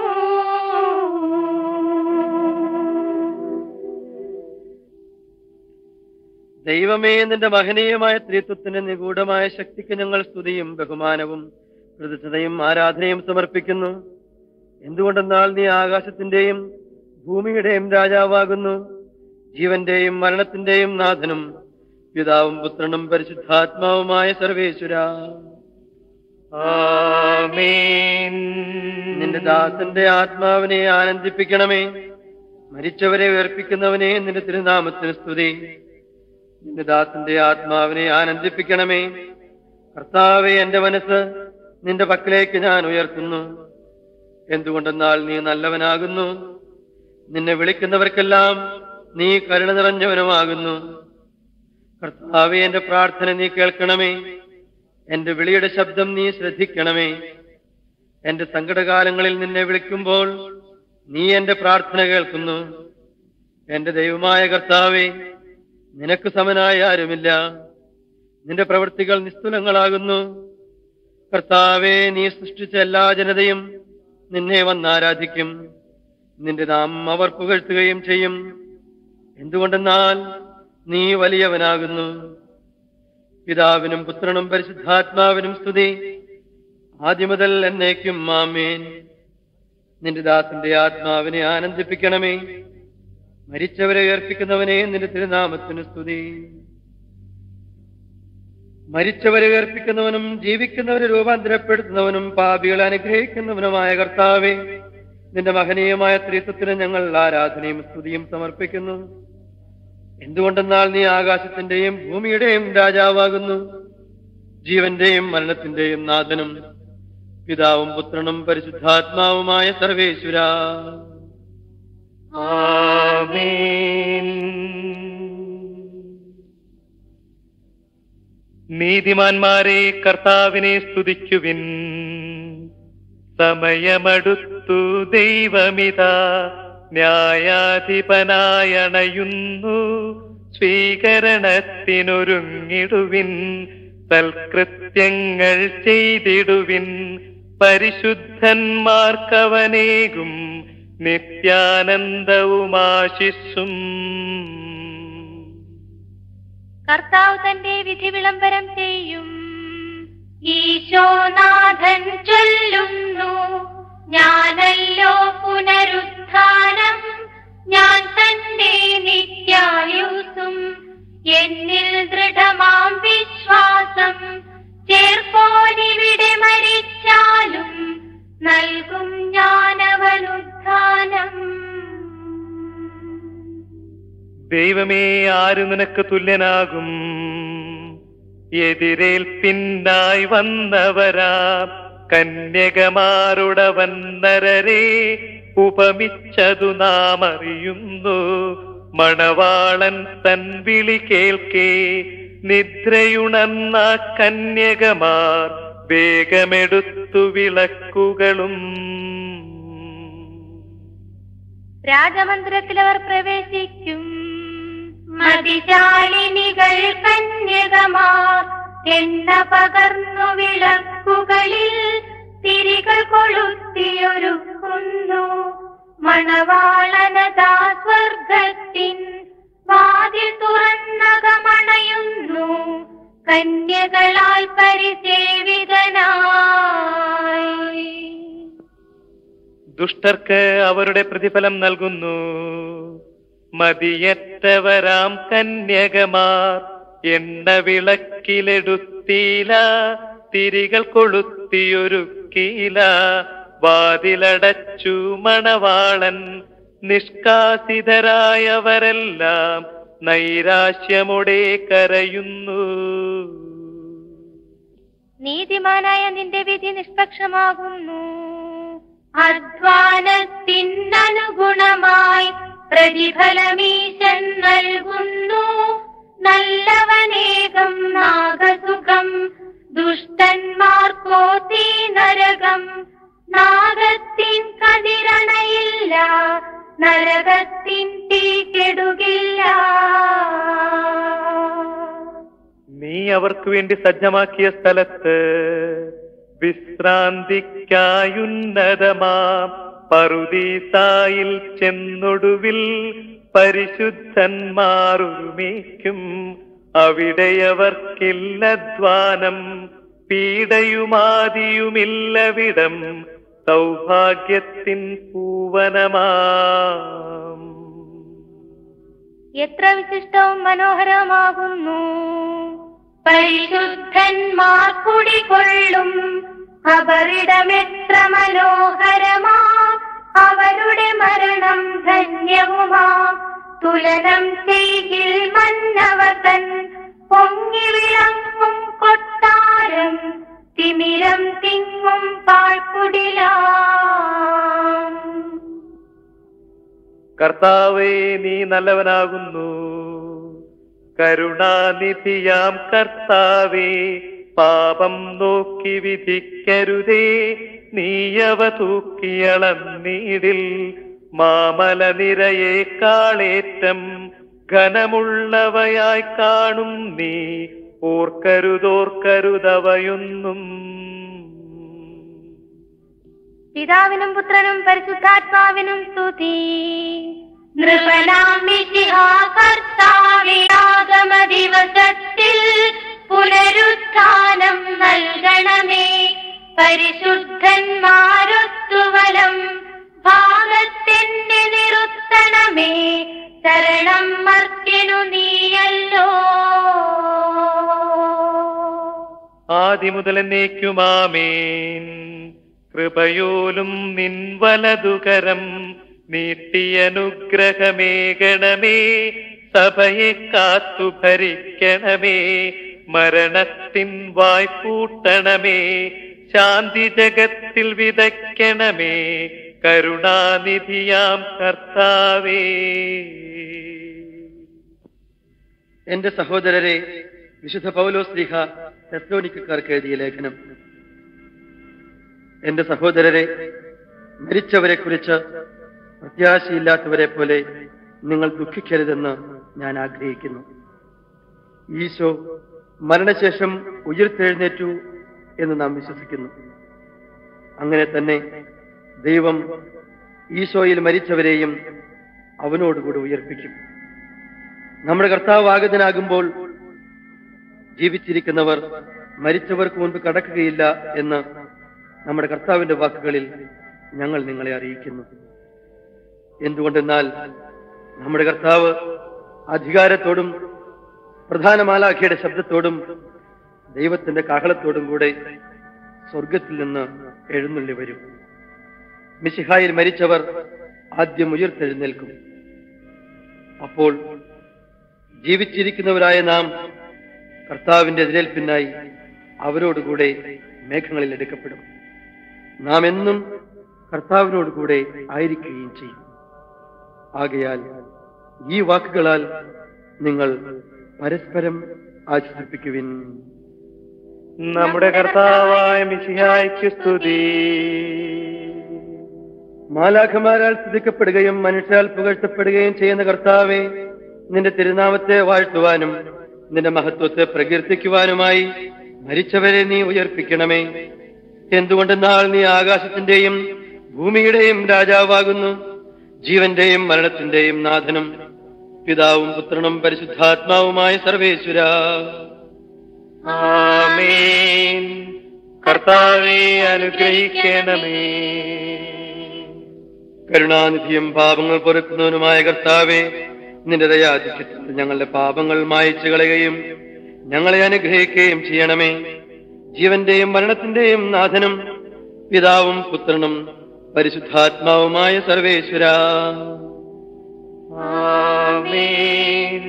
ദൈവമേ നിന്റെ മഹനീയമായ ത്രിത്വത്തിന്റെ നിഗൂഢമായ ശക്തിക്ക് ഞങ്ങൾ സ്തുതിയും ബഹുമാനവും കൃതജ്ഞതയും ആരാധനയും സമർപ്പിക്കുന്നു എന്തുകൊണ്ടെന്നാൽ നീ ആകാശത്തിന്റെയും ഭൂമിയുടെയും രാജാവാകുന്നു ജീവന്റെയും മരണത്തിന്റെയും നാഥനും പിതാവും പുത്രനും പരിശുദ്ധാത്മാവുമായ സർവേശ്വര ആമേൻ നിന്റെ ദാസന്റെ ആത്മാവിനെ ആനന്ദിപ്പിക്കണമേ മരിച്ചവരെ ഉയർപ്പിക്കുന്നവനെ നിന്റെ തിരുനാമത്തിന് സ്തുതി നിന്റെ ദാസന്റെ ആത്മാവിനെ ആനന്ദിപ്പിക്കണമേ കർത്താവെ എന്റെ മനസ്സ് നിന്റെ പക്കലേക്ക് ഞാൻ ഉയർത്തുന്നു എന്തുകൊണ്ടെന്നാൽ നീ നല്ലവനാകുന്നു നിന്നെ വിളിക്കുന്നവർക്കെല്ലാം നീ കരുണ നിറഞ്ഞവനുമാകുന്നു കർത്താവെ എന്റെ പ്രാർത്ഥന നീ കേൾക്കണമേ എന്റെ വിളിയുടെ ശബ്ദം നീ ശ്രദ്ധിക്കണമേ എന്റെ സങ്കടകാലങ്ങളിൽ നിന്നെ വിളിക്കുമ്പോൾ നീ എന്റെ പ്രാർത്ഥന കേൾക്കുന്നു എന്റെ ദൈവമായ കർത്താവെ നിനക്ക് സമനായ ആരുമില്ല നിന്റെ പ്രവൃത്തികൾ നിസ്തുലങ്ങളാകുന്നു കർത്താവെ നീ സൃഷ്ടിച്ച എല്ലാ ജനതയും നിന്നെ വന്നാരാധിക്കും നിന്റെ നാമം അവർ പുകഴ്ത്തുകയും ചെയ്യും എന്തുകൊണ്ടെന്നാൽ നീ വലിയവനാകുന്നു പിതാവിനും പുത്രനും പരിശുദ്ധാത്മാവിനും സ്തുതി ആദ്യം മുതൽ എന്നേക്കും മാമേൻ നിന്റെ ദാസന്റെ ആത്മാവിനെ ആനന്ദിപ്പിക്കണമേ മരിച്ചവരെ ഉയർപ്പിക്കുന്നവനെ നിന്റെ തിരുനാമത്തിന് സ്തുതി മരിച്ചവരെ ഉയർപ്പിക്കുന്നവനും ജീവിക്കുന്നവരെ രൂപാന്തരപ്പെടുത്തുന്നവനും പാപികളെ അനുഗ്രഹിക്കുന്നവനുമായ കർത്താവെ നിന്റെ മഹനീയമായ ത്രിത്വത്തിന് ഞങ്ങൾ ആരാധനയും സ്തുതിയും സമർപ്പിക്കുന്നു എന്തുകൊണ്ടെന്നാൽ നീ ആകാശത്തിന്റെയും ഭൂമിയുടെയും രാജാവാകുന്നു ജീവന്റെയും മരണത്തിന്റെയും നാഥനും പിതാവും പുത്രനും പരിശുദ്ധാത്മാവുമായ സർവേശ്വര നീതിമാന്മാരെ കർത്താവിനെ സ്തുതിക്കുവിൻ സമയമടുത്തു ദൈവമിതാ ന്യായാധിപനായണയുന്നു സ്വീകരണത്തിനൊരുങ്ങിടുവിൻ സൽകൃത്യങ്ങൾ ചെയ്തിടുവിൻ പരിശുദ്ധന്മാർക്കവനേകും നിത്യാനന്ദവുമാശിസ്സും കർത്താവ് തന്റെ വിധി വിളംബരം ചെയ്യും ഈശോനാഥൻ ചൊല്ലുന്നു ഞാനല്ലോ പുനരുത്ഥാനം ഞാൻ തന്നെ നിത്യായുസും എന്നിൽ ദൃഢമാം വിശ്വാസം ചേർപ്പോനിവിടെ മരിച്ചാലും നൽകും ഞാനവനുത്ഥാനം ദൈവമേ ആര് നിനക്ക് തുല്യനാകും എതിരേൽപ്പിന്നായി വന്നവരാ കന്യകമാരുടവൻ നരരെ ഉപമിച്ചതു നാം അറിയുന്നു മണവാളൻ തൻ വിളി കേൾക്കേ നിദ്രയുണർന്ന കന്യകമാർ വേഗമെടുത്തു വിളക്കുകളും രാജമന്ദിരത്തിൽ അവർ പ്രവേശിക്കും മതിശാലിനികൾ കന്യകമാർ എണ്ണ പകർന്നു വിളക്കുകളിൽ തിരികൾ കൊളുത്തിയൊരുക്കുന്നു മണവാളനതാ സ്വർഗത്തിൻ വാതിൽ തുറന്നകമണയുന്നു കന്യകളാൽ പരിസേവിതനായി ദുഷ്ടർക്ക് അവരുടെ പ്രതിഫലം നൽകുന്നു മതിയറ്റവരാം കന്യകമാർ എണ്ണ വിളക്കിലെടുത്തീല തിരികൾ കൊളുത്തിയൊരുക്കീല വാതിലടച്ചു മണവാളൻ നിഷ്കാസിതരായവരെല്ലാം നൈരാശ്യമുടെ കരയുന്നു നീതിമാനായ നിന്റെ വിധി നിഷ്പക്ഷമാകുന്നു അധ്വാനത്തിനനുഗുണമായി പ്രതിഫലമീശൻ നൽകുന്നു നല്ലവനേകം നാഗസുഖം ദുഷ്ടന്മാർക്കോ തീ നരകം നാഗത്തിൻ കതിരണയില്ല നരകത്തിൻ തീ കെടുകില്ല നീ അവർക്ക് വേണ്ടി സജ്ജമാക്കിയ സ്ഥലത്ത് വിശ്രാന്തിക്കായുന്നതമാം പറുദീസായിൽ ചെന്നൊടുവിൽ പരിശുദ്ധന്മാരുമേക്കും അവിടെയവർക്കില്ലധ്വാനം പീഡയുമാതിയുമില്ലവിടം സൗഭാഗ്യത്തിൻ പൂവനമാം എത്ര വിശിഷ്ടവും മനോഹരമാകുന്നു പരിശുദ്ധന്മാർ കുടികൊള്ളും അവരിടമെത്ര മനോഹരമാ അവരുടെ മരണം ധന്യവുമാ തുലനം ചെയ്യിൽ മന്നവതൻ പൊങ്ങി വിളങ്ങും കൊട്ടാരം തിമിരം തിങ്ങും പാഴ്ക്കുടിലാം കർത്താവേ നീ നല്ലവനാകുന്നു കരുണാനിധിയാം കർത്താവേ പാപം നോക്കി വിധിക്കരുതേ നീയവ തൂക്കിയളന്നീടിൽ മാമല നിരയേക്കാളേറ്റം ഘനമുള്ളവയായി കാണും നീ ഓർക്കരുതോർക്കരുതവയൊന്നും പിതാവിനും പുത്രനും പരിശുദ്ധാത്മാവിനും സ്തുതി നൃപനാമിഷിഹാകർത്താവിയാഗമ ദിവസത്തിൽ പുനരുത്ഥാനം നൽകണമേ പരിശുദ്ധന്മാരൊത്തുവലം ഭാഗത്തിന്റെ നിറുത്തണമേ ശരണം മർത്തിനു നീയല്ലോ ആദി മുതൽ എന്നേക്കുമാമേൻ കൃപയോലും നിൻ വലതുകരം നീട്ടിയനുഗ്രഹമേകണമേ സഭയെ കാത്തു ഭരിക്കണമേ മരണത്തിൻ വായ്പൂട്ടണമേ ശാന്തി ജഗത്തിൽ വിതയ്ക്കണമേ കരുണാനിധിയാം കർത്താവേ എന്റെ സഹോദരരെ വിശുദ്ധ പൗലോസ് ലീഹ തെസ്ലോനിക്കാർക്ക് എഴുതിയ ലേഖനം എന്റെ സഹോദരരെ മരിച്ചവരെ കുറിച്ച് പ്രത്യാശയില്ലാത്തവരെ പോലെ നിങ്ങൾ ദുഃഖിക്കരുതെന്ന് ഞാൻ ആഗ്രഹിക്കുന്നു ഈശോ മരണശേഷം ഉയർത്തെഴുന്നേറ്റു എന്ന് നാം വിശ്വസിക്കുന്നു അങ്ങനെ തന്നെ ദൈവം ഈശോയിൽ മരിച്ചവരെയും അവനോടുകൂടി ഉയർപ്പിക്കും നമ്മുടെ കർത്താവ് ആഗതനാകുമ്പോൾ ജീവിച്ചിരിക്കുന്നവർ മരിച്ചവർക്ക് മുൻപ് കടക്കുകയില്ല എന്ന് നമ്മുടെ കർത്താവിന്റെ വാക്കുകളിൽ ഞങ്ങൾ നിങ്ങളെ അറിയിക്കുന്നു എന്തുകൊണ്ടെന്നാൽ നമ്മുടെ കർത്താവ് അധികാരത്തോടും പ്രധാന മാലാഖയുടെ ശബ്ദത്തോടും ദൈവത്തിന്റെ കാഹളത്തോടും കൂടെ സ്വർഗത്തിൽ നിന്ന് എഴുന്നള്ളി വരും മിശിഹായിൽ മരിച്ചവർ ആദ്യം ഉയർത്തെഴുന്നേൽക്കും അപ്പോൾ ജീവിച്ചിരിക്കുന്നവരായ നാം കർത്താവിന്റെ എതിരേൽപ്പിനായി അവരോടുകൂടെ മേഘങ്ങളിൽ എടുക്കപ്പെടും നാം എന്നും കർത്താവിനോടുകൂടെ ആയിരിക്കുകയും ചെയ്യും ആകയാൽ ഈ വാക്കുകളാൽ നിങ്ങൾ പരസ്പരം ആശ്വസിപ്പിക്കുവിൻ നമ്മുടെ കർത്താവായ മിശിഹായ്ക്ക് സ്തുതി മാലാഖമാരാൽ സ്തുതിക്കപ്പെടുകയും മനുഷ്യാൽ പുകഴ്ത്തപ്പെടുകയും ചെയ്യുന്ന കർത്താവെ നിന്റെ തിരുനാമത്തെ വാഴ്ത്തുവാനും നിന്റെ മഹത്വത്തെ പ്രകീർത്തിക്കുവാനുമായി മരിച്ചവരെ നീ ഉയർപ്പിക്കണമേ എന്തുകൊണ്ടെന്നാൽ നീ ആകാശത്തിന്റെയും ഭൂമിയുടെയും രാജാവാകുന്നു ജീവന്റെയും മരണത്തിന്റെയും നാഥനും പിതാവും പുത്രനും പരിശുദ്ധാത്മാവുമായ സർവേശ്വര ആമേൻ കർത്താവെ അനുഗ്രഹിക്കണമേ കരുണാനിധിയും പാപങ്ങൾ പൊറുക്കുന്നവനുമായ കർത്താവെ നിന്റെ ദയാധിക്യത്തിൽ ഞങ്ങളുടെ പാപങ്ങൾ മായച്ചു കളയുകയും ഞങ്ങളെ അനുഗ്രഹിക്കുകയും ചെയ്യണമേ ജീവന്റെയും മരണത്തിന്റെയും നാഥനും പിതാവും പുത്രനും പരിശുദ്ധാത്മാവുമായ സർവേശ്വര ആമേൻ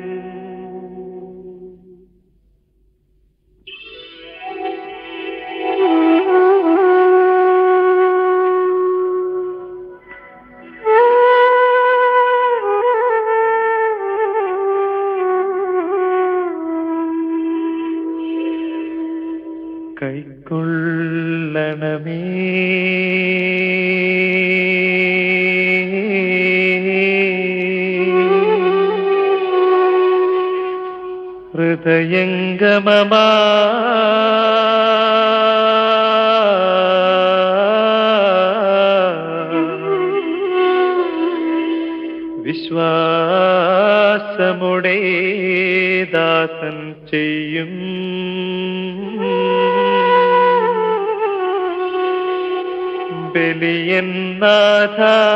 കൈക്കൊള്ളണമേ ഹൃദയംഗമമാ വിശ്വാസമുടെ ദാസൻ ചെയ്യും ബലിയൻ നാഥ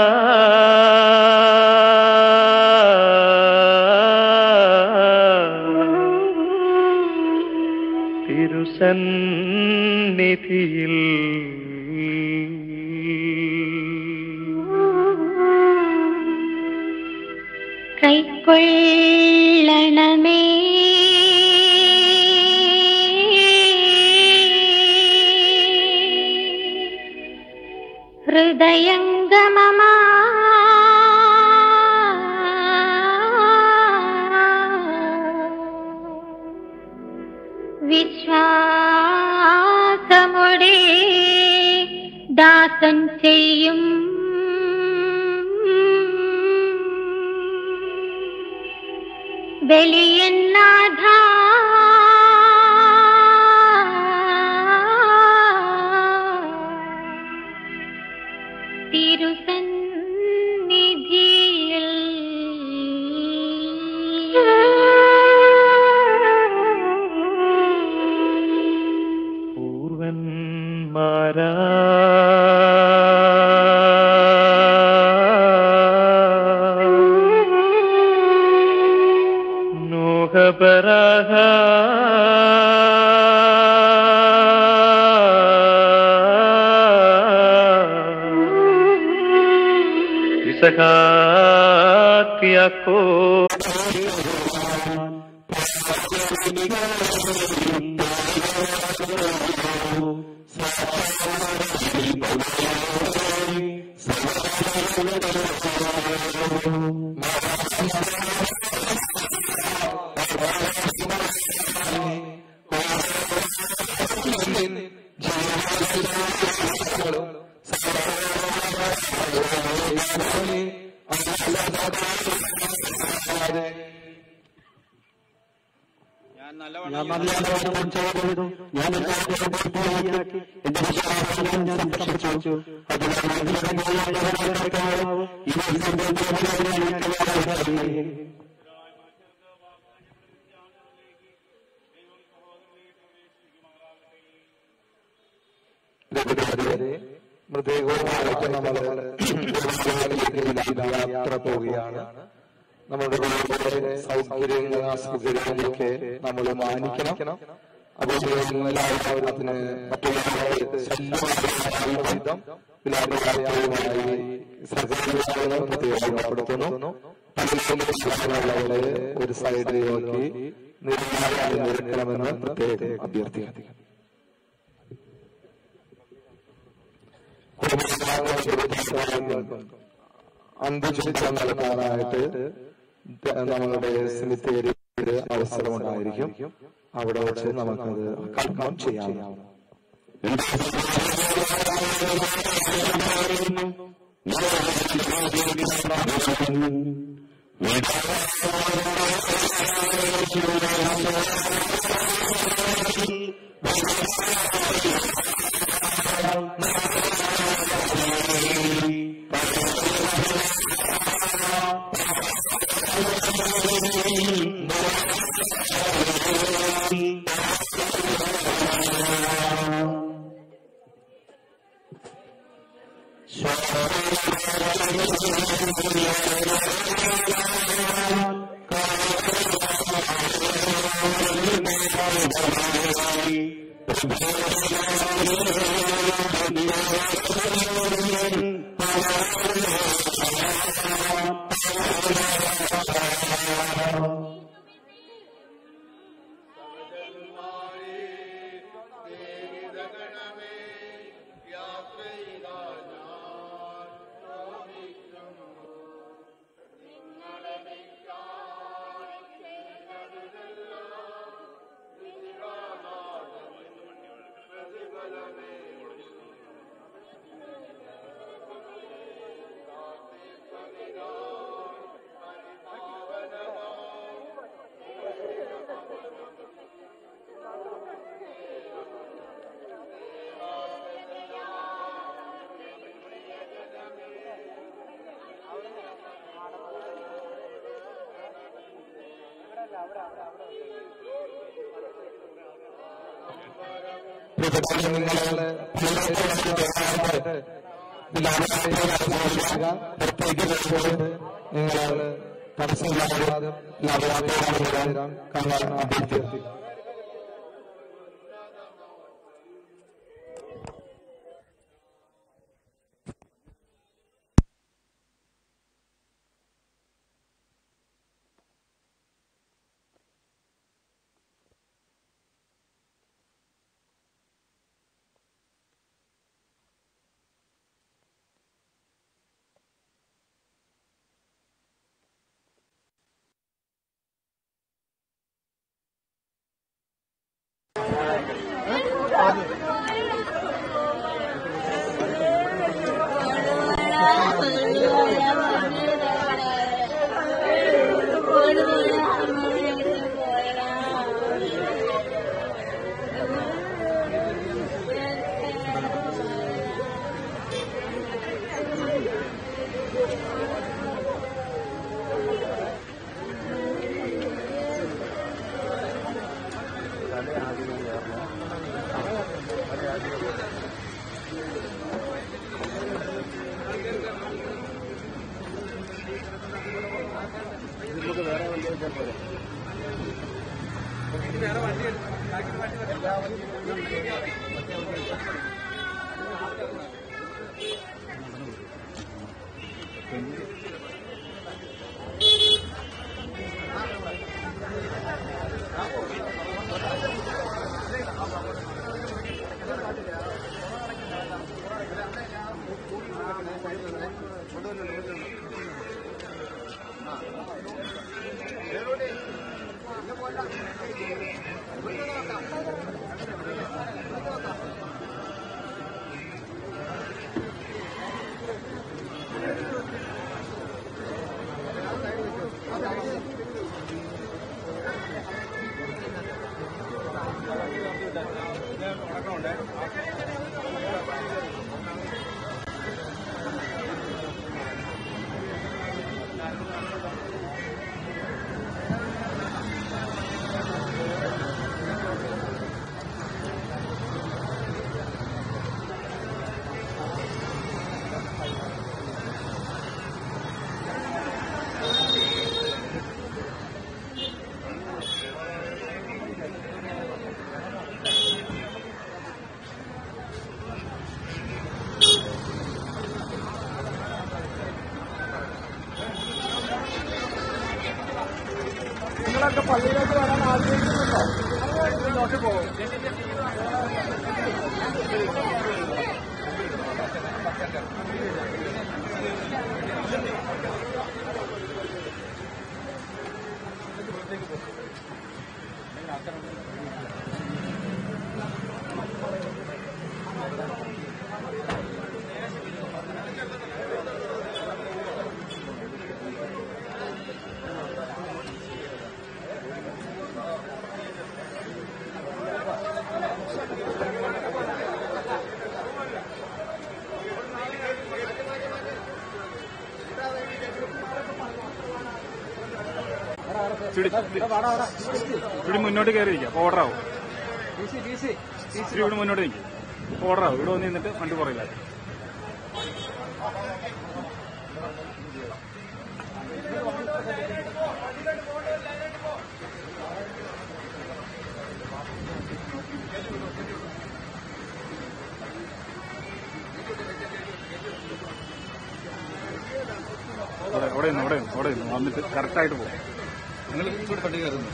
തിരുസന്നിധിയിൽ കൈക്കൊള്ളണമേ ഹൃദയംഗമമാ വിശ്വാസമുടെ ദാസൻ ചെയ്യും ബലിയന്നാഥ തിരുസന്നിധിയിൽ പൂർവന്മാരാ നോഹപരാഹ ഇസ്ഹാക്ക് യാക്കോബ് ഞാൻ നല്ലവണ്ണം ചെയ്തു ഞാൻ പൂർത്തിയാക്കി എന്റെ വിശ്വാസം ഞാൻ സംരക്ഷിച്ചു അതിനാൽ മൃതദേഹവുമായിട്ട് നമ്മൾ യാത്ര പോവുകയാണ് നമ്മുടെ വീട്ടിലെ സൗകര്യങ്ങൾ അസൗകര്യങ്ങളൊക്കെ നമ്മൾ മാനിക്കണം അതുപോലെ എല്ലാവരും അതിന് മറ്റുള്ളവരെ ശല്യമായ വിധം വിലാപയാത്രയുമായി സഹകരിക്കുന്നത് പ്രത്യേകം ഓർമ്മപ്പെടുത്തുന്നു പലരുള്ളവരെ ഒരു സൈഡിലേക്ക് നിർമ്മാണം നിരക്കണമെന്ന് പ്രത്യേകം അഭ്യർത്ഥിക്കുന്നു അന്ത്യചികിത്സ നൽകാനായിട്ട് നമ്മളുടെ സെമിത്തേരിയിൽ അവസരമുണ്ടായിരിക്കും അവിടെ വെച്ച് നമുക്കത് കൺഫേം ചെയ്യാവുന്നതാണ് നിങ്ങൾ തടസ്സമില്ലാതെ ലാഭയാത്ര കാണാൻ അഭ്യർത്ഥിക്കുന്നു നിങ്ങളൊക്കെ പള്ളിയിലേക്ക് വരാൻ ആഗ്രഹിക്കുന്നുണ്ടോ മുന്നോട്ട് പോകും ഇവിടെ മുന്നോട്ട് കയറിയിരിക്കാം ഓർഡർ ആവും ഇച്ചിരി ഇവിടെ മുന്നോട്ട് നിൽക്കും ഓർഡർ ആവും ഇവിടെ വന്ന് നിന്നിട്ട് വണ്ടി പുറകില്ല അവിടെ അവിടെ നിന്ന് അവിടെ നിന്ന് അവിടെ നിന്ന് വന്നിട്ട് കറക്റ്റായിട്ട് പോകും നിങ്ങൾ ഇച്ചിരി പട്ടി കയറുന്നു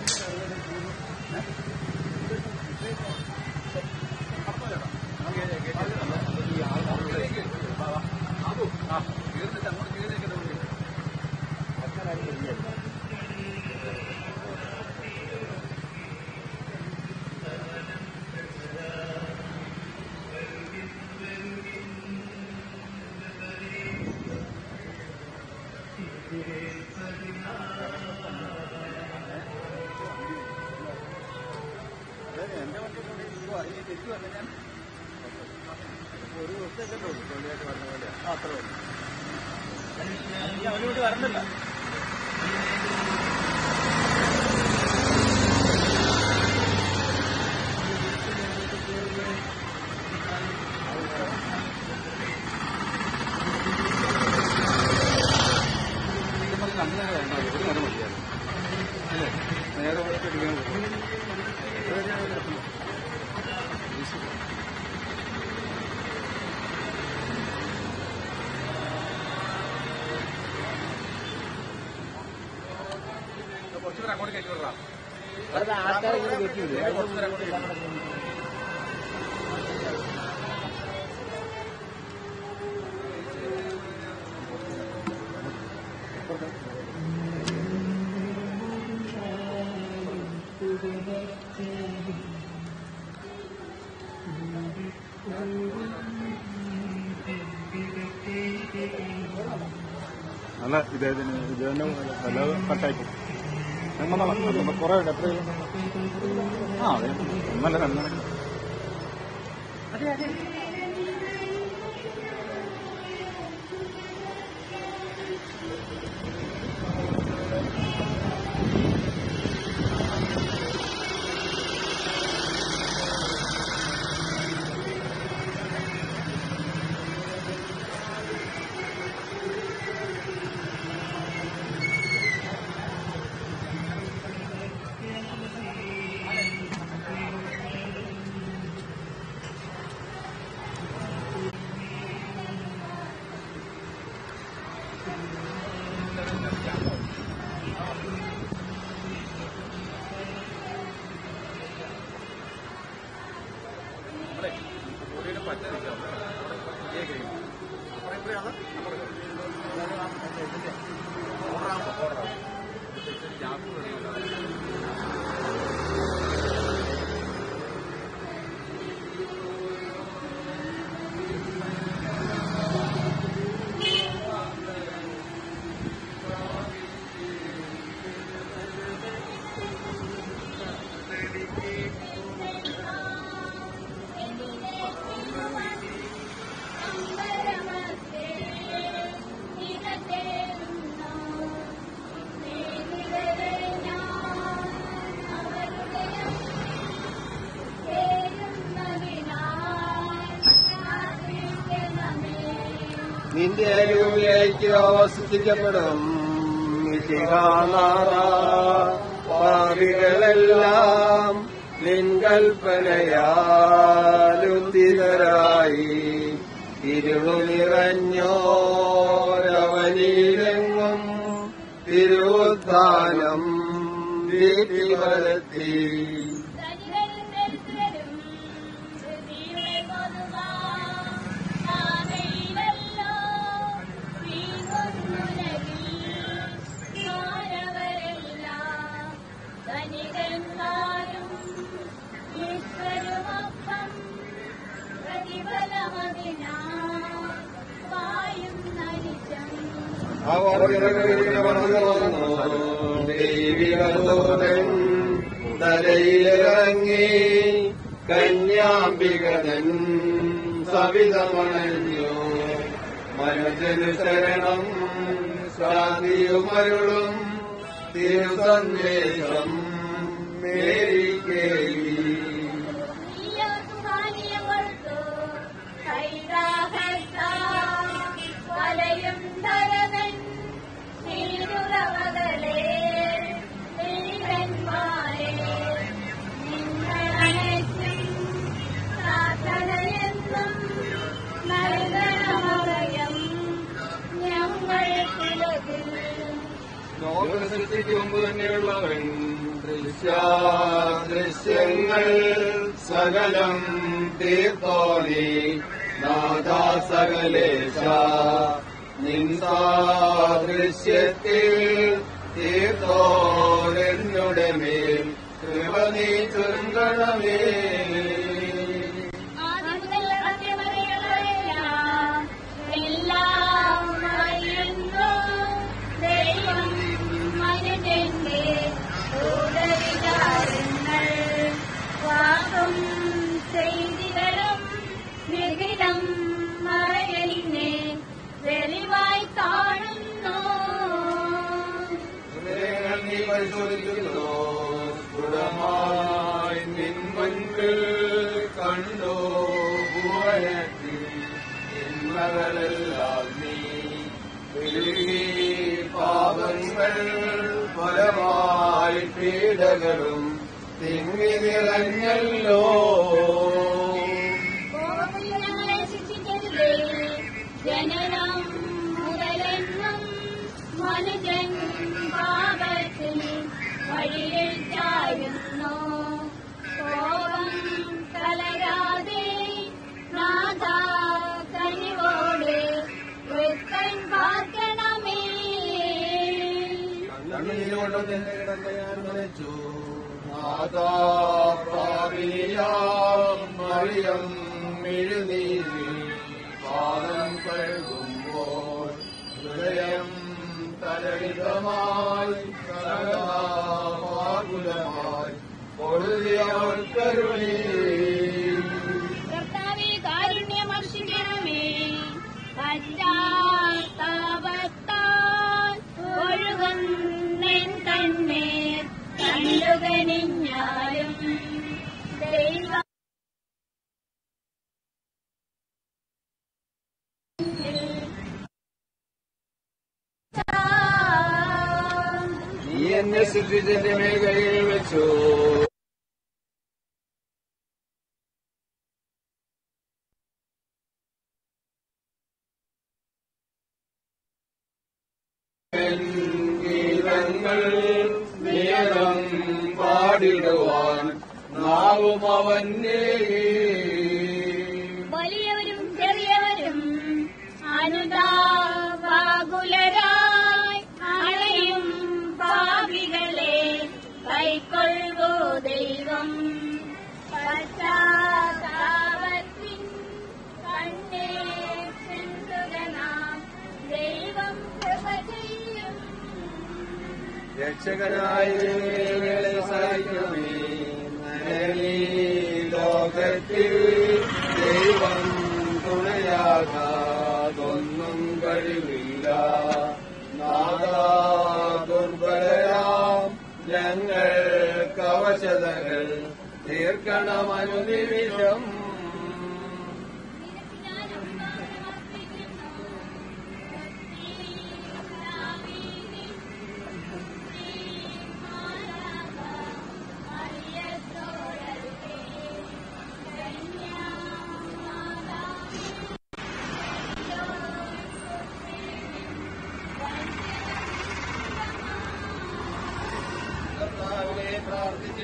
നല്ല ഇദ്ദേഹത്തിന് ഇത് തന്നെ വല്ലാതെ കട്ടായി പോകും നമ്മൾ കുറെ എത്ര ആ അതെ ഒന്നല്ല രണ്ടെണ്ണം നിന്റെ അരുവിലേക്ക് ആവസിക്കപ്പെടും പാവികളെല്ലാം നിൻ കൽപ്പനയാലുദ്ധിതരായി ഇരുളു നിറഞ്ഞോരവനിയിലെങ്ങും തിരുവുദ്ധാനം വീട്ടി വരത്തി ദൈവികദൂതൻ തലയിലിറങ്ങി കന്യാംബികതൻ സവിതമണഞ്ഞു മനുജനു ശരണം ശാന്തിയുമരുളും തിരുസന്ദേശം മേരിക്കേലി വലയും ധരവൻ നീരുറവകളെ നീരന്മാരെ നിങ്ങളണയ്ക്കും പ്രാർത്ഥനയെന്നും നൽകണമയം ഞങ്ങൾ തിലകിൽ ലോകസൃഷ്ടിക്ക് മുമ്പ് തന്നെയുള്ളവൻ ദൃശ്യങ്ങൾ സകലം തീർത്തോണി നാദാ സകലേശ നിൻസാദൃശ്യത്തിൽ തീർത്തോരെന്നുടെ മേൽ കൃപ നീ ചുരുങ്ങണമേ ആദിമുതൽ അന്ത്യവരെയുള്ളവയെല്ലാം എല്ലാം അറിയുന്നു ദൈവം മനുഷ്യന്റെ ഭൂതവികാരങ്ങൾ വാക്കും ചെയ്തികളും വിഹിതം മറയലിനെ വെളിവായി കാണുന്നു ഹൃദയങ്ങൾ നീ പരിശോധിക്കുന്നു സ്ഫുടമായി നിൻ മുൻപിൽ കണ്ടു ഭുവനത്തിൽ തിന്മകളെല്ലാം നീ വിഴുകി പാപങ്ങൾ ഫലമായി പീഡകളും തിങ്ങി നിറഞ്ഞല്ലോ കോപത്തിൽ ഞങ്ങളെ ശിക്ഷിക്കരുതേ ജനനം മുതലെന്നും മനുജൻ പാപത്തിൽ വഴിയിൽ ചായുന്നു കോപം കലരാതെ നാഥ കനിവോടെ വൃത്തൻ പാർക്കണമേ കണ്ണുനീരുകൊണ്ട് നിന്നെ കിടന്ന ഞാൻ നനച്ചു മാതാ മറിയം മിഴുനീരി പാദം കഴുകുമ്പോൾ ഹൃദയം തരളിതമായി സകലാകുലമായി പൊഴുതിയവൾ കരുണി കർത്താവേ കാരുണ്യമർഷിക്കണമേ പശ്ചാത്താപത്താൽ ഒഴുകുന്നെൻ തന്നെ കണ്ടുകനിഞ്ഞാലും ദൈവ നീ എന്നെ സൃഷ്ടിച്ചെന്റെ മേൽ കൈകൾ വെച്ചു ഗീതങ്ങൾ നിയതം പാടിടുവാൻ നാവും അവന്റെ വലിയവരും ചെറിയവരും അനുതാവാകുലരായി അണയും പാപികളെ കൈക്കൊള്ളൂ ദൈവം പശ്ചാത്താപത്തിൻ കണ്ണേ ചിന്തുക നാം ദൈവം കൃപ ചെയ്യും രക്ഷകനായി ഞങ്ങളെ സഹായിക്കണമേ നരളീ ലോകത്തിൽ ദൈവം തുണയാകാതൊന്നും കഴിവില്ല നാദാ ദുർബലരാം ഞങ്ങൾ കവശതകൾ തീർക്കണമനുനിമിഷം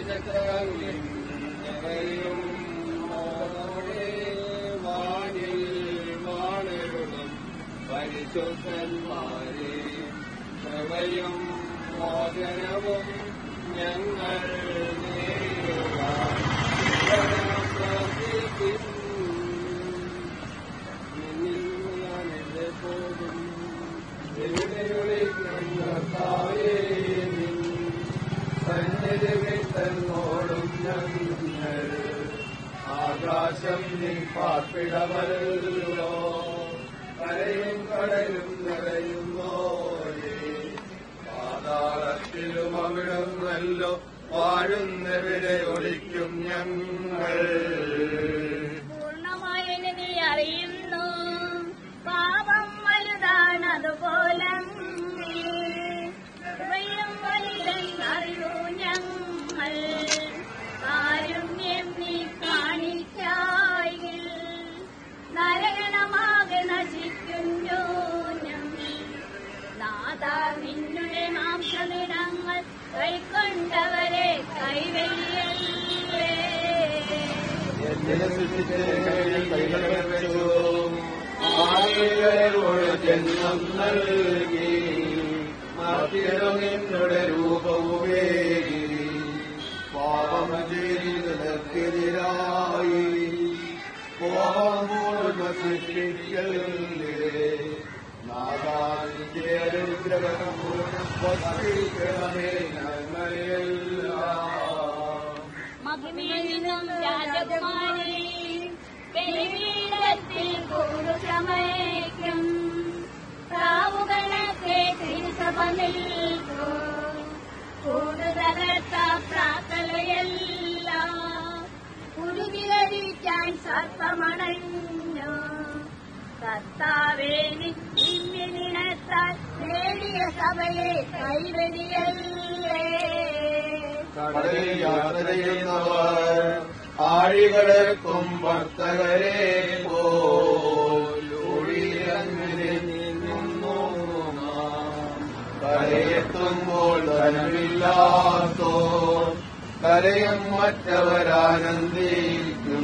ഞങ്ങളെയും മോടെ വാനിൽ വാണരുളും പരിശുദ്ധന്മാരെ കൃപയും മോചനവും ഞങ്ങൾ നേരിടുവാൻ ഞാനെന്റെ പോകും എവിടെ വിളിക്കുന്നതായേ നിൻ സന്നിധി വിട്ടോടും ഞങ്ങൾ ആകാശം നീ പാർപ്പിടമല്ലോ കരയും കടലും നിറയുന്നോരേ പാതാളത്തിലും അവിടുന്നല്ലോ വാഴുന്നവരെ ഒളിക്കും ഞങ്ങൾ പൂർണ്ണമായി നീ അറിയുന്നു പാപം വലുതാണ് അതുപോലെ കൃപയും വലുതെന്നറിയൂ ഞങ്ങൾ കാരുണ്യം നീ കാണിച്ചായിൽ നരകണമാകെ നശിക്കുന്നു ഞങ്ങൾ നാഥ നിന്നുടെ മാംസനിടങ്ങൾ കൈക്കൊണ്ടവരെ കൈവെയ്യല്ലേ എന്നെ സൃഷ്ടിച്ച് കൈകൾ വെച്ചു ആയിരങ്ങളോട് ജന്മം നൽകി മാറ്റിയതും നിന്നുടെ രൂപവുമേകി പാപം ചെയ്തതിനെതിരായി കോപമൂർമ്മ സൃഷ്ടിക്കല്ലേ നാദാന്റെ അനുഗ്രഹം വസിക്കണമേ ഞങ്ങളെല്ലാം മഹിമയിൽ നിന്നും രാജകുമാരി ബലിപീഠത്തിൽ കൂടുസമയ്ക്കും പ്രാവുകളൊക്കെ തിരിസഭ നിൽക്കൂ കൂടുതലത്ത പ്രാർത്ഥനയല്ല ഉരുകിലഴിക്കാൻ സർപ്പമണഞ്ഞു കർത്താവേ നിന്നിനത്താൽ നേടിയ സഭയെ കൈവരിയല്ലേ കടലിൽ യാത്ര ചെയ്യുന്നവർ ആഴികടക്കും ഭക്തകരെ പോഴിയങ്ങനെ നിന്നു കരയെത്തുമ്പോൾ ധനമില്ലാത്തോ കരയും മറ്റവരാനന്ദിക്കും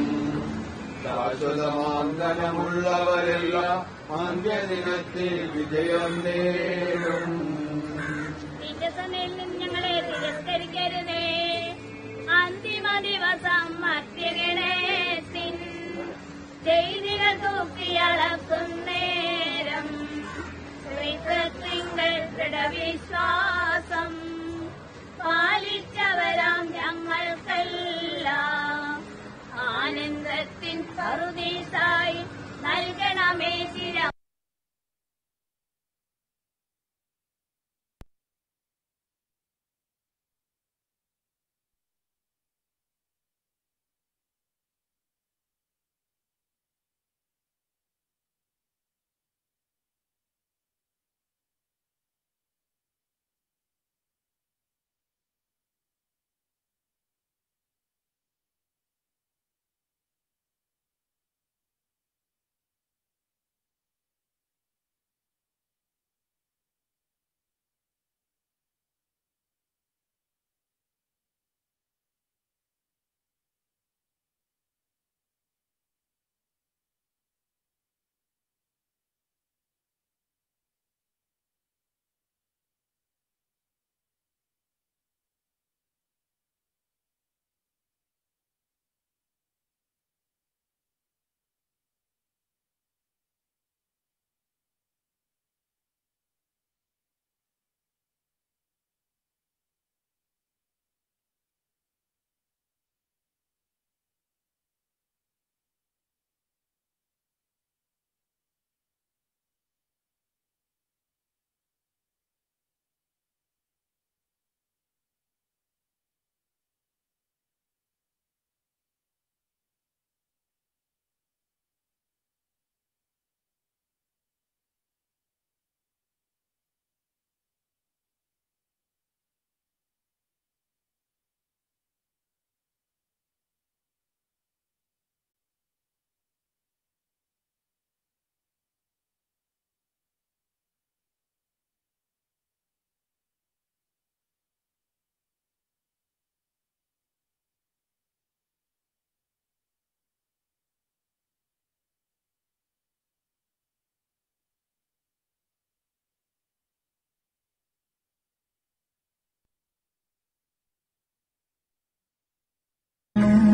ശാശ്വതമാന്തനമുള്ളവരെല്ലാം അന്ത്യദിനത്തിൽ വിജയം നേടും ദിവസത്തിൽ നിന്ന് ഞങ്ങളെ തിരസ്കരിക്കരുതേ അന്തിമ ദിവസം മധ്യഗണത്തിൻ ചെയ്തികൾ തൂക്കിയളക്കുന്നേരം ശ്രീകൃത്യങ്ങൾ ദൃഢവിശ്വാസം പാലിച്ചവരാം ഞങ്ങൾക്കെല്ലാം ആനന്ദത്തിൻ സറുദീസായി നൽകണമേ ചിരം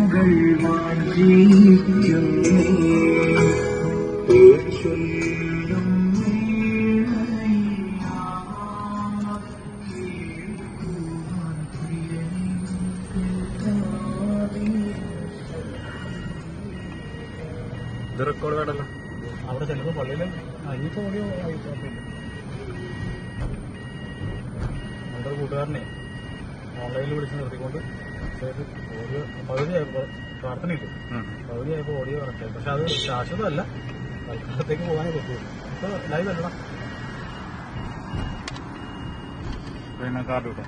ഞങ്ങൾ വാഞ്ചിക്കുന്നു ചൊല്ലും ഇത് റെക്കോർഡ് വേണ്ടല്ലോ അവിടെ ചിലപ്പോൾ പള്ളിയിൽ ഇനിയിപ്പോൾ ഓഡിയോ ആയിട്ടില്ല നമ്മുടെ കൂട്ടുകാരനെ ഓൺലൈനിൽ വിളിച്ച് നിർത്തിക്കൊണ്ട് ചെയ്ത് ഓഡിയോ പകുതിയായപ്പോൾ പ്രാർത്ഥനയില്ല പകുതിയായപ്പോൾ ഓഡിയോ കറക്റ്റായി പക്ഷെ അത് ശാശ്വതമല്ല തൽക്കാലത്തേക്ക് പോകാനേ പറ്റുള്ളൂ ഇപ്പോൾ ലൈവ് അല്ലടാ പിന്നെ കാർഡ് കിട്ടാം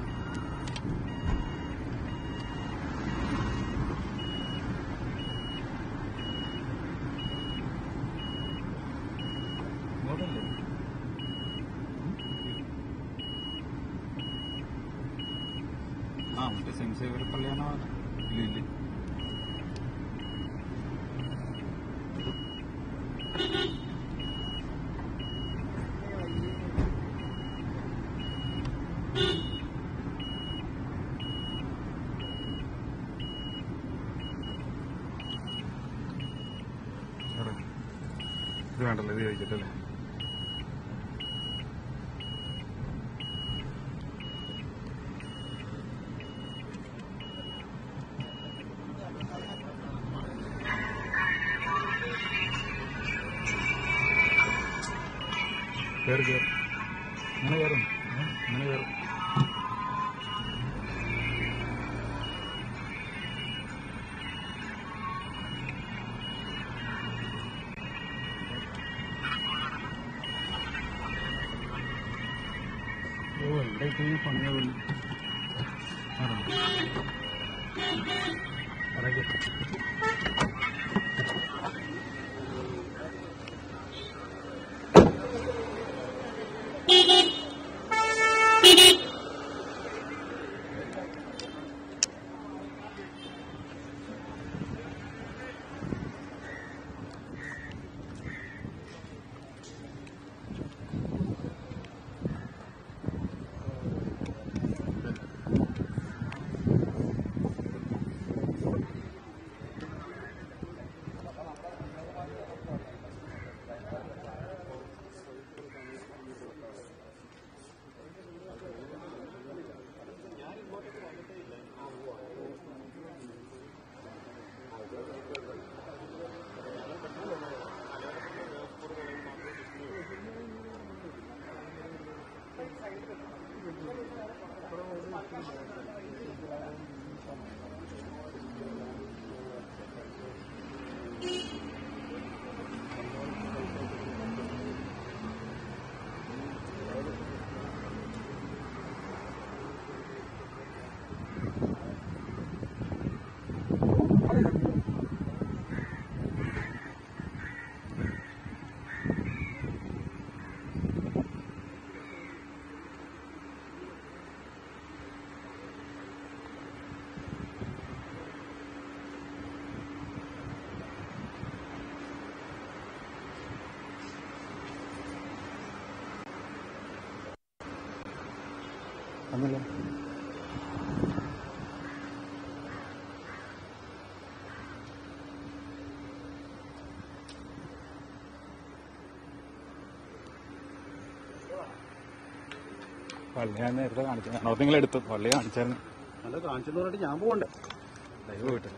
ഇങ്ങോട്ടല്ലേ ആ മറ്റേ സെൻറ്റ് സേവിയർ പള്ളിയാണോ ഇല്ല ഇല്ല എവിടെ? ഇത് വേണ്ടല്ലോ ഇത് ചോദിച്ചിട്ടല്ലേ കയറി കയറി ഇങ്ങനെ കയറും ഇങ്ങനെ കയറും ഓ എവിടേക്ക് ഈ പണിയാവും ഇറങ്ങി വന്നില്ല പള്ളി ഞാൻ നേരത്തെ കാണിച്ചു ഞാൻ നിങ്ങൾ എടുത്തു പള്ളി കാണിച്ചായിരുന്നു അത് കാണിച്ചെന്ന് പറഞ്ഞിട്ട് ഞാൻ പോകണ്ടേ ദൈവം വീട്ടിൽ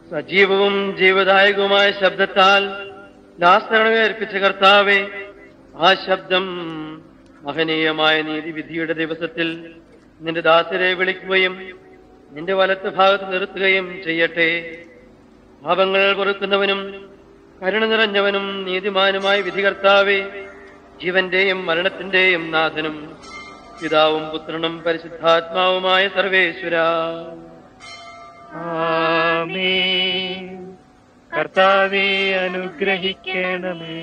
സജീവവും ജീവദായകവുമായ ശബ്ദത്താൽ ലാസരണമേ അർപ്പിച്ച കർത്താവെ ആ ശബ്ദം മഹനീയമായ നീതിവിധിയുടെ ദിവസത്തിൽ നിന്റെ ദാസരെ വിളിക്കുകയും നിന്റെ വലത്ത് ഭാഗത്ത് നിർത്തുകയും ചെയ്യട്ടെ പാപങ്ങൾ പൊറുക്കുന്നവനും കരുണ നിറഞ്ഞവനും നീതിമാനുമായ വിധികർത്താവെ ജീവന്റെയും മരണത്തിന്റെയും നാഥനും പിതാവും പുത്രനും പരിശുദ്ധാത്മാവുമായ സർവേശ്വര ആമേൻ കർത്താവെ അനുഗ്രഹിക്കണമേ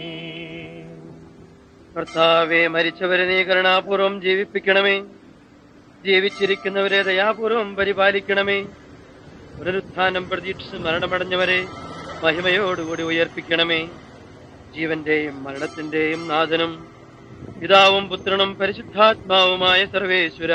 കർത്താവെ മരിച്ചവരെ നീ കരുണാപൂർവം ജീവിപ്പിക്കണമേ ജീവിച്ചിരിക്കുന്നവരെ ദയാപൂർവം പരിപാലിക്കണമേ പുനരുത്ഥാനം പ്രതീക്ഷിച്ച് മരണമടഞ്ഞവരെ മഹിമയോടുകൂടി ഉയർപ്പിക്കണമേ ജീവന്റെയും മരണത്തിന്റെയും നാഥനും പിതാവും പുത്രനും പരിശുദ്ധാത്മാവുമായ സർവേശ്വര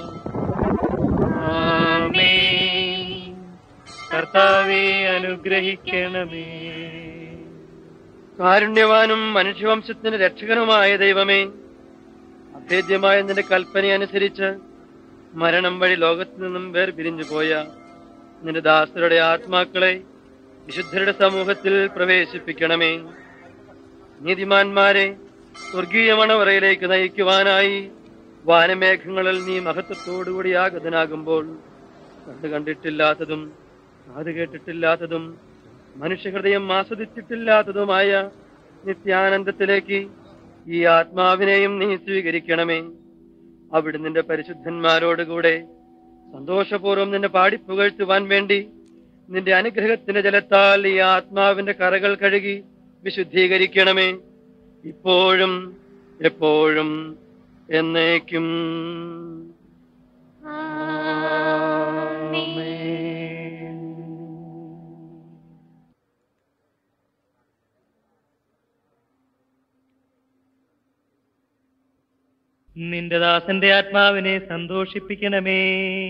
ആമേൻ കർത്താവെ അനുഗ്രഹിക്കണമേ കാരുണ്യവാനും മനുഷ്യവംശത്തിന് രക്ഷകനുമായ ദൈവമേ അഭേദ്യമായ നിന്റെ കൽപ്പനയനുസരിച്ച് മരണം വഴി ലോകത്തു നിന്നും വേർപിരിഞ്ഞു പോയ നിന്റെ ദാസരുടെ ആത്മാക്കളെ വിശുദ്ധരുടെ സമൂഹത്തിൽ പ്രവേശിപ്പിക്കണമേ നീതിമാന്മാരെ സ്വർഗീയ മണവറയിലേക്ക് നയിക്കുവാനായി വാനമേഘങ്ങളിൽ നീ മഹത്വത്തോടുകൂടി ആഗതനാകുമ്പോൾ കണ്ടു കണ്ടിട്ടില്ലാത്തതും കാത് കേട്ടിട്ടില്ലാത്തതും മനുഷ്യഹൃദയം ആസ്വദിച്ചിട്ടില്ലാത്തതുമായ നിത്യാനന്ദത്തിലേക്ക് ഈ ആത്മാവിനെയും നീ സ്വീകരിക്കണമേ അവിടെ നിന്റെ പരിശുദ്ധന്മാരോടുകൂടെ സന്തോഷപൂർവ്വം നിന്നെ പാടിപ്പുകഴ്ത്തുവാൻ വേണ്ടി നിന്റെ അനുഗ്രഹത്തിന്റെ ജലത്താൽ ഈ ആത്മാവിന്റെ കറകൾ കഴുകി വിശുദ്ധീകരിക്കണമേ ഇപ്പോഴും എപ്പോഴും എന്നേക്കും നിന്റെ ദാസന്റെ ആത്മാവിനെ സന്തോഷിപ്പിക്കണമേ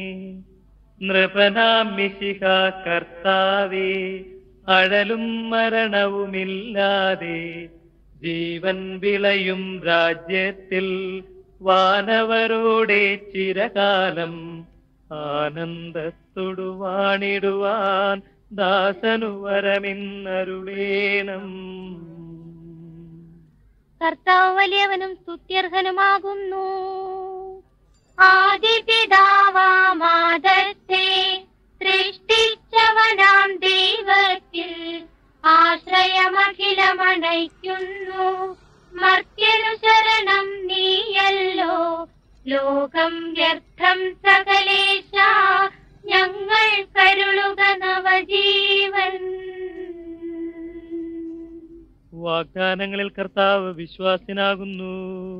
നൃപനാം മിശിഹ കർത്താവേ അഴലും മരണവുമില്ലാതെ ജീവൻ വിളയും രാജ്യത്തിൽ വാനവരോടെ ചിരകാലം ആനന്ദത്തൊടു വാണിടുവാൻ ദാസനു വരമിന്നരുളേണം കർത്താവ് വലിയവനും സ്തുത്യർഹനുമാകുന്നു ആദിപിതാവാമാദത്തെ സൃഷ്ടിച്ചവനാം ദൈവത്തിൽ ആശ്രയമഖിലമണയ്ക്കുന്നു മർത്യനു ശരണം നീയല്ലോ ലോകം വ്യർത്ഥം സകലേശ ഞങ്ങൾ കരുളുക നവജീവൻ വാഗ്ദാനങ്ങളിൽ കർത്താവ് വിശ്വാസിനാകുന്നു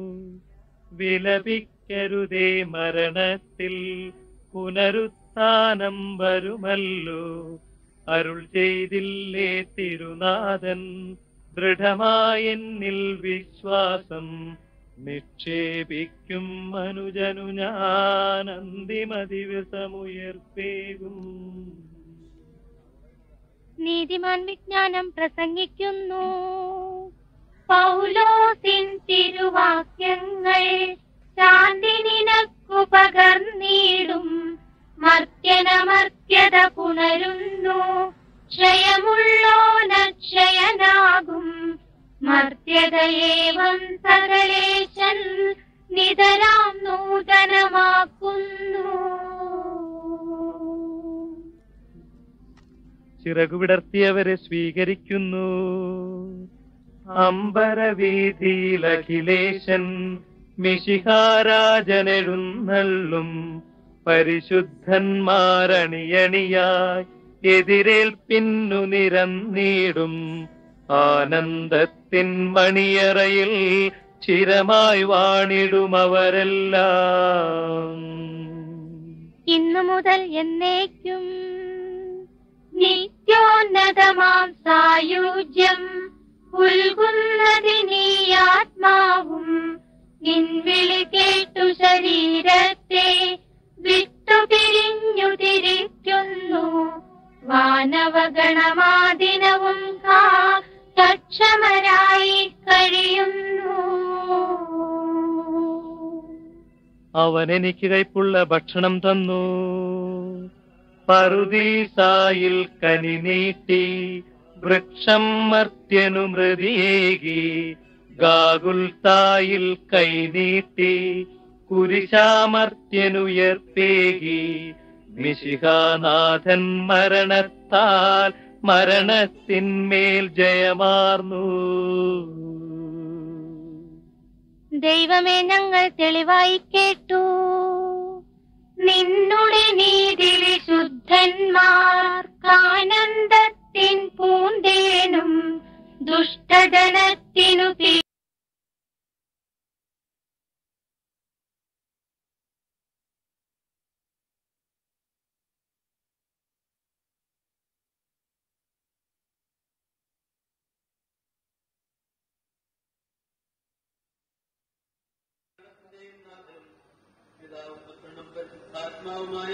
വിലപിക്കരുതേ മരണത്തിൽ പുനരുത്ഥാനം വരുമല്ലോ അരുൾ ചെയ്തില്ലേ തിരുനാഥൻ ദൃഢമായെന്നിൽ വിശ്വാസം നിക്ഷേപിക്കും മനുജനു ഞാൻ അന്തിമ ദിവസമുയർത്തേകും നീതിമാൻ വിജ്ഞാനം പ്രസംഗിക്കുന്നു പൗലോസിൻ തിരുവാക്യങ്ങൾ ശാന്തി നിനക്കു പകർന്നിടും മർത്യനമർത്യത പുണരുന്നു ക്ഷയമുള്ളോനക്ഷയനാകും മർത്യതയേവം സകലേശൻ നിതരാം നൂതനമാക്കുന്നു ചിറകുവിടർത്തിയവരെ സ്വീകരിക്കുന്നു അമ്പരവീതിയിൽ അഖിലേശൻ മിശിഹാരാജനെഴുന്നള്ളും പരിശുദ്ധന്മാരണിയണിയായി എതിരേൽപ്പിന്നു നിരന്നീടും ആനന്ദത്തിൻ മണിയറയിൽ ചിരമായി വാണിടും അവരെല്ലാം ഇന്നു മുതൽ എന്നേക്കും നിത്യോന്നതമാം സായുജ്യം ഉൽകുന്നതിനീ ആത്മാവും നിൻവിളി കേട്ടു ശരീരത്തെ വിട്ടുപിരിഞ്ഞു തിരിക്കുന്നു വാനവഗണമാദിനവും കാ സക്ഷമരായി കഴിയുന്നു അവൻ എനിക്ക് കൈപ്പുള്ള ഭക്ഷണം തന്നു പറുദീസായിൽ കനി നീട്ടി വൃക്ഷം മർത്യനു മൃതിയേകി ഗാകുൽത്തായിൽ കൈനീട്ടി കുരിശാമർത്യനുയർപ്പേകി മിശിഹാനാഥൻ മരണത്താൽ മരണത്തിന്മേൽ ജയമാർന്നു ദൈവമേ ഞങ്ങൾ തെളിവായി കേട്ടു നിന്നുടെ നീതി വിശുദ്ധന്മാർക്കാനന്ദത്തിൻ പൂന്തേനും ദുഷ്ടജനത്തിനു തീ ആത്മാവുമായ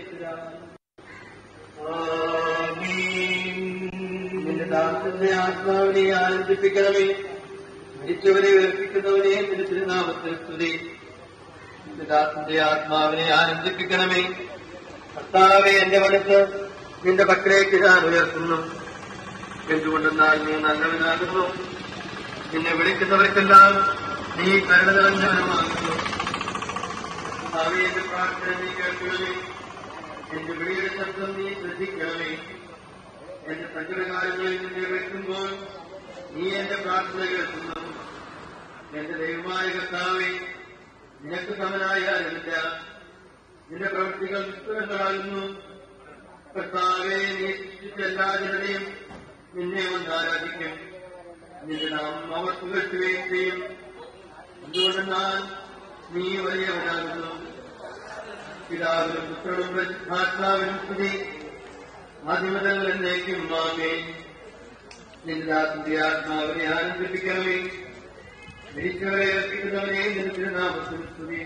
നിന്റെ ദാസന്റെ ആത്മാവിനെ ആനന്ദിപ്പിക്കണമേ മരിച്ചവരെ ഉയർപ്പിക്കുന്നവനെ നിന്റെ തിരുനാമത്തിൽ സ്തുതി നിന്റെ ദാസന്റെ ആത്മാവിനെ ആനന്ദിപ്പിക്കണമേ കർത്താവെ എന്റെ മനസ്സ് നിന്റെ പക്കലേക്ക് ഞാൻ ഉയർത്തുന്നു എന്തുകൊണ്ടെന്നാൽ നീ നല്ലവനാകുന്നു നിന്നെ വിളിക്കുന്നവർക്കെല്ലാം നീ കരുണ നിറഞ്ഞവനുമാകുന്നു കർത്താവേ, എന്റെ പ്രാർത്ഥന നീ കേൾക്കണമേ എന്റെ വിളിയുടെ ശബ്ദം നീ ശ്രദ്ധിക്കണമേ എന്റെ സങ്കടകാലങ്ങളിൽ നിന്നെ വിളിക്കുമ്പോൾ നീ എന്റെ പ്രാർത്ഥന കേൾക്കുന്നു എന്റെ ദൈവമായ കർത്താവെ നിനക്ക് സമനായ ആരുമില്ല നിന്റെ പ്രവൃത്തികൾ വിസ്തൃതങ്ങളാകുന്നു കർത്താവെ നീ സൃഷ്ടിച്ച എല്ലാ ജനതയും നിന്നെ ഒന്ന് ആരാധിക്കും നിന്റെ നാം അവർ പുകഴ്ത്തുകയും ചെയ്യും എന്തുകൊണ്ടെന്നാൽ നീ വലിയവനാകുന്നു പിതാവിനും പുത്രനും പരിശുദ്ധാത്മാവിനും സ്തുതി ആദ്യമതങ്ങൾ എന്നേക്കും മാമേ നിന്റെ ദാസന്റെ ആത്മാവിനെ ആനന്ദിപ്പിക്കണമേ മരിച്ചവരെ അർപ്പിക്കുന്നവനെ നിന്റെ തിരുനാമത്തിൽ സ്തുതി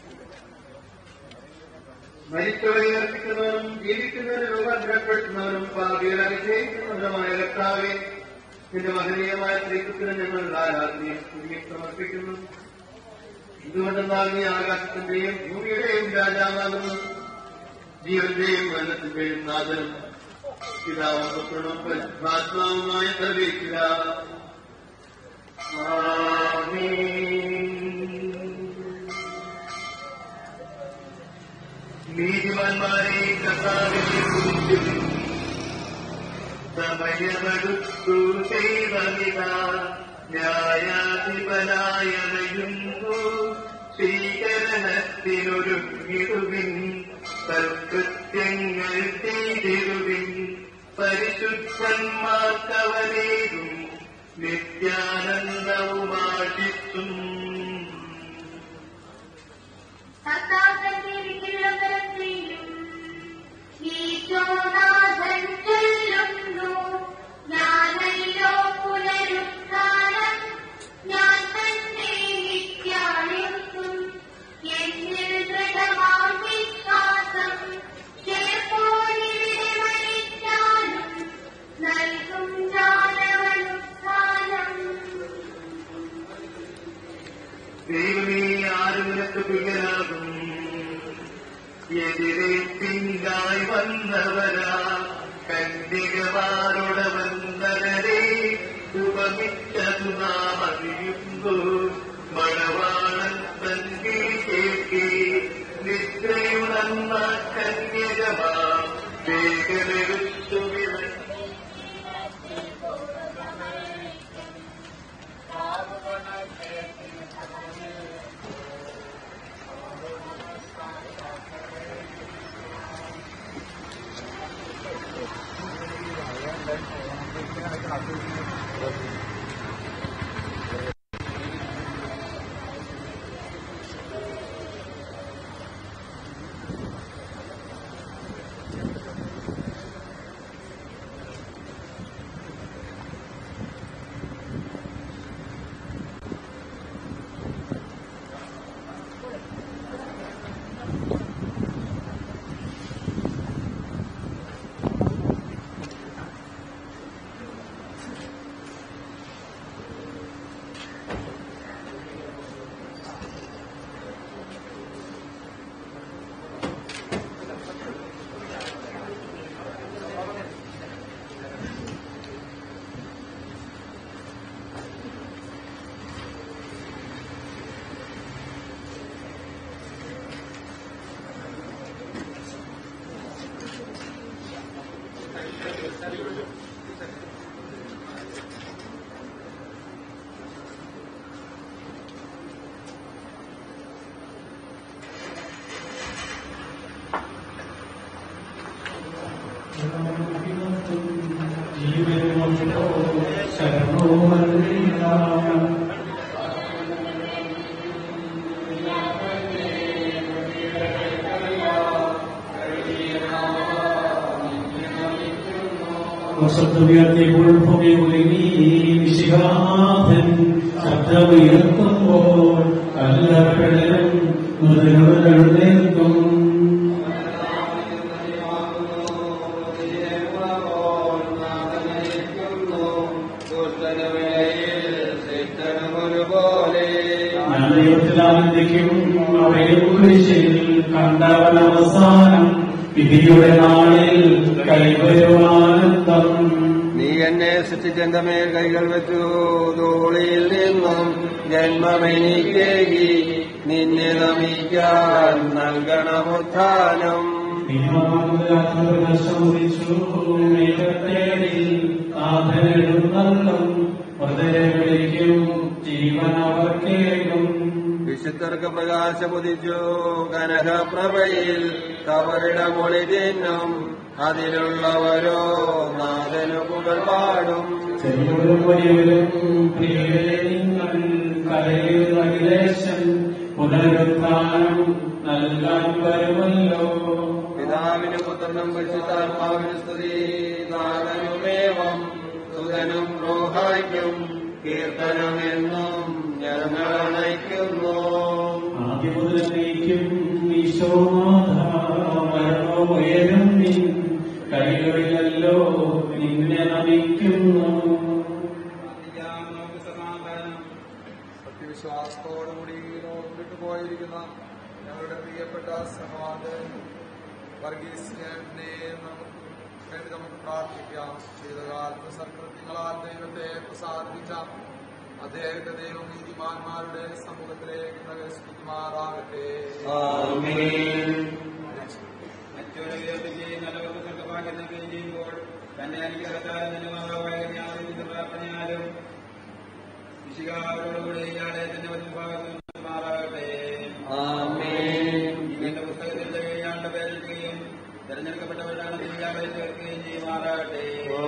മരിച്ചവരെ അർപ്പിക്കുന്നവനും ജീവിക്കുന്നവരെ രോഗാന്തരപ്പെടുത്തുന്നവനും പാപികളെ അനുഗ്രഹിക്കുന്നവരുമായ കർത്താവെ നിന്റെ മഹനീയമായ സ്ത്രീത്വത്തിന് ഞങ്ങൾ ആരാധനയും സ്തുതിയും സമർപ്പിക്കുന്നു എന്തുകൊണ്ടെന്നാൽ നീ ആകാശത്തിന്റെയും ഭൂമിയുടെയും രാജാവാകുന്നു ജീവന്റെയും മരണത്തിന്റെയും നാഥനും പിതാവും പുത്രനും പരിശുദ്ധാത്മാവുമായ സർവേശ്വര നീതിമാന്മാരെ കർത്താവിനെ സമയമെടുത്തു ചെയ്തമിത ന്യായാധിപനായണയുന്നു സ്വീകരണത്തിനൊരുങ്ങിടുവിൻ സൽകൃത്യങ്ങൾ ചെയ്തിടുവിൻ പരിശുദ്ധന്മാർക്കവനേകും നിത്യാനന്ദവുമാഷിത്തും ഈശോനാഥൻ ചൊല്ലുന്നു ഞാനല്ലോ പുനരുത്ഥാനം ഞാൻ തന്നെ നിത്യായുസ്സും എന്നിൽ ദൃഢമാം വിശ്വാസം ചേർപ്പോനിവിടെ മരിച്ചാലും നൽകും ഞാനവനുത്ഥാനം ദൈവമേ ആരും നിനക്ക് തുല്യനാകും എതിരെ പിന്നായി വന്നവരാ കന്യകമാരുടെ വന്ദനരെ ഉപമിച്ചതു നാം അറിയുന്നു മണവാളൻ തന്റെ കേൾക്കി നിദ്രയുണർന്ന കന്യകമാ വേഗമെടുത്തു വിള ശബ്ദമുയർത്തിയപ്പോൾ ഭൂമി ഉലകി വിശിഹാഭൻ ശബ്ദമുയർത്തുമ്പോൾ കല്ലപ്പെടലും മൃദുലം ദൈവത്തിലാനന്ദിക്കും അവയും കുരിശിൽ കണ്ടവൻ അവസാനം വിധിയുടെ നാളിൽ കൈവരുവാനന്ദം നീ എന്നെ സൃഷ്ടിച്ചെന്റെ മേൽ കൈകൾ വെച്ചു ധൂളിയിൽ നിന്നും ജന്മമെനിക്കേകി നിന്നെ നമിക്കാൻ നൽകണമുത്ഥാനം വിളിക്കും ജീവൻ അവർക്കേകും വിശുദ്ധർക്ക് പ്രകാശമുദിച്ചു കനകപ്രഭയിൽ കവറിടമൊളി തിന്നും അതിലുള്ളവരോ നാഥനു പുകൾ പാടും ചെറിയവരും വലിയവരും പ്രിയരെ നിങ്ങൾ കലയുന്ന അഖിലേശൻ പുനരുത്ഥാനം നൽകാൻ വരുമല്ലോ പിതാവിനും പുത്രനും പരിശുദ്ധാത്മാവിനും സ്തുതി നാഥനുമേവം സുതനും റോഹായ്ക്കും കീർത്തനമെന്നും ഞങ്ങൾ അണയ്ക്കുന്നു ആദ്യം മുതൽ നീക്കും ഈശോനാഥമരണോയരും നിൻ കൈകളിലല്ലോ നിന്നെ നമിക്കുന്നു സത്യവിശ്വാസത്തോടുകൂടി ഈ ലോകം വിട്ടുപോയിരിക്കുന്ന ഞങ്ങളുടെ പ്രിയപ്പെട്ട സഹോദരൻ വർഗീസിനെ നമുക്ക് വേണ്ടി നമുക്ക് പ്രാർത്ഥിക്കാം ചെയ്തകാലത്ത് സൽകൃത്യങ്ങളാൽ ദൈവത്തെ പ്രസാദിപ്പിച്ച അദ്ദേഹത്തെ ദൈവം നീതിമാന്മാരുടെ സമൂഹത്തിലേക്ക് പ്രവേശിപ്പിക്കുമാറാകട്ടെ മറ്റൊരു ഉയർത്തുകയും നല്ലവർക്ക് സ്വന്തമാക്കി നൽകുകയും ചെയ്യുമ്പോൾ തന്റെ അനുഗ്രഹത്താലും തന്നെ മാതാവായ പ്രാർത്ഥനയാലും വിശികാരോടുകൂടി ഇയാളെ തന്നെ വലുഭാഗത്ത് മാറാകട്ടെ ഇവന്റെ പുസ്തകത്തിൽ ഇയാളുടെ പേരിടുകയും തെരഞ്ഞെടുക്കപ്പെട്ടവരാണ് ഇയാളെ ചേർക്കുകയും ചെയ്യുമാറാകട്ടെ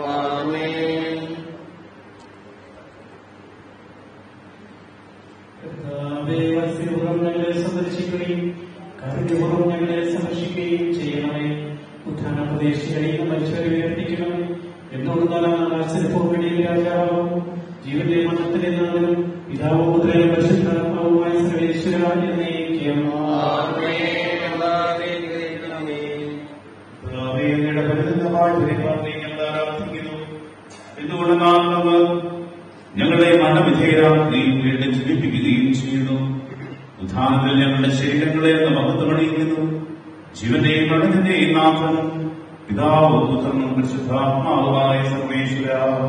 കർത്താവേ, ഞങ്ങളെ സന്ദർശിക്കുകയും കരുണപൂർവ്വം ഞങ്ങളെ സംരക്ഷിക്കുകയും ചെയ്യണമേ ഉത്ഥാന പ്രദേശികളെയും മനുഷ്യരെ ഉയർപ്പിക്കണമേ എന്തുകൊണ്ടാണ് ആശ്ചര്യപൂർവ്വടിയിൽ രാജാവും ജീവന്റെ മരണത്തിന്റെ നാഥനും പിതാവും പുത്രനും പരിശുദ്ധാത്മാവുമായ സർവേശ്വര എന്നേക്കും അങ്ങയുടെ പരിശുദ്ധമായ പരിപാലനയെ ഞങ്ങൾ ആരാധിക്കുന്നു എന്തുകൊണ്ട് നാം നമ്മൾ ഞങ്ങളെ മരണവിധേയരാക്കുകയും വീണ്ടും ജീവിപ്പിക്കുകയും ചെയ്യുന്നു ഉദാഹരണത്തിൽ ഞങ്ങളുടെ ശരീരങ്ങളെ മഹത്വമണിയിക്കുന്നു ജീവന്റെയും മരണത്തിന്റെയും നാഥൻ പിതാവും പുത്രനും പരിശുദ്ധാത്മാവുമായ സർവേശ്വര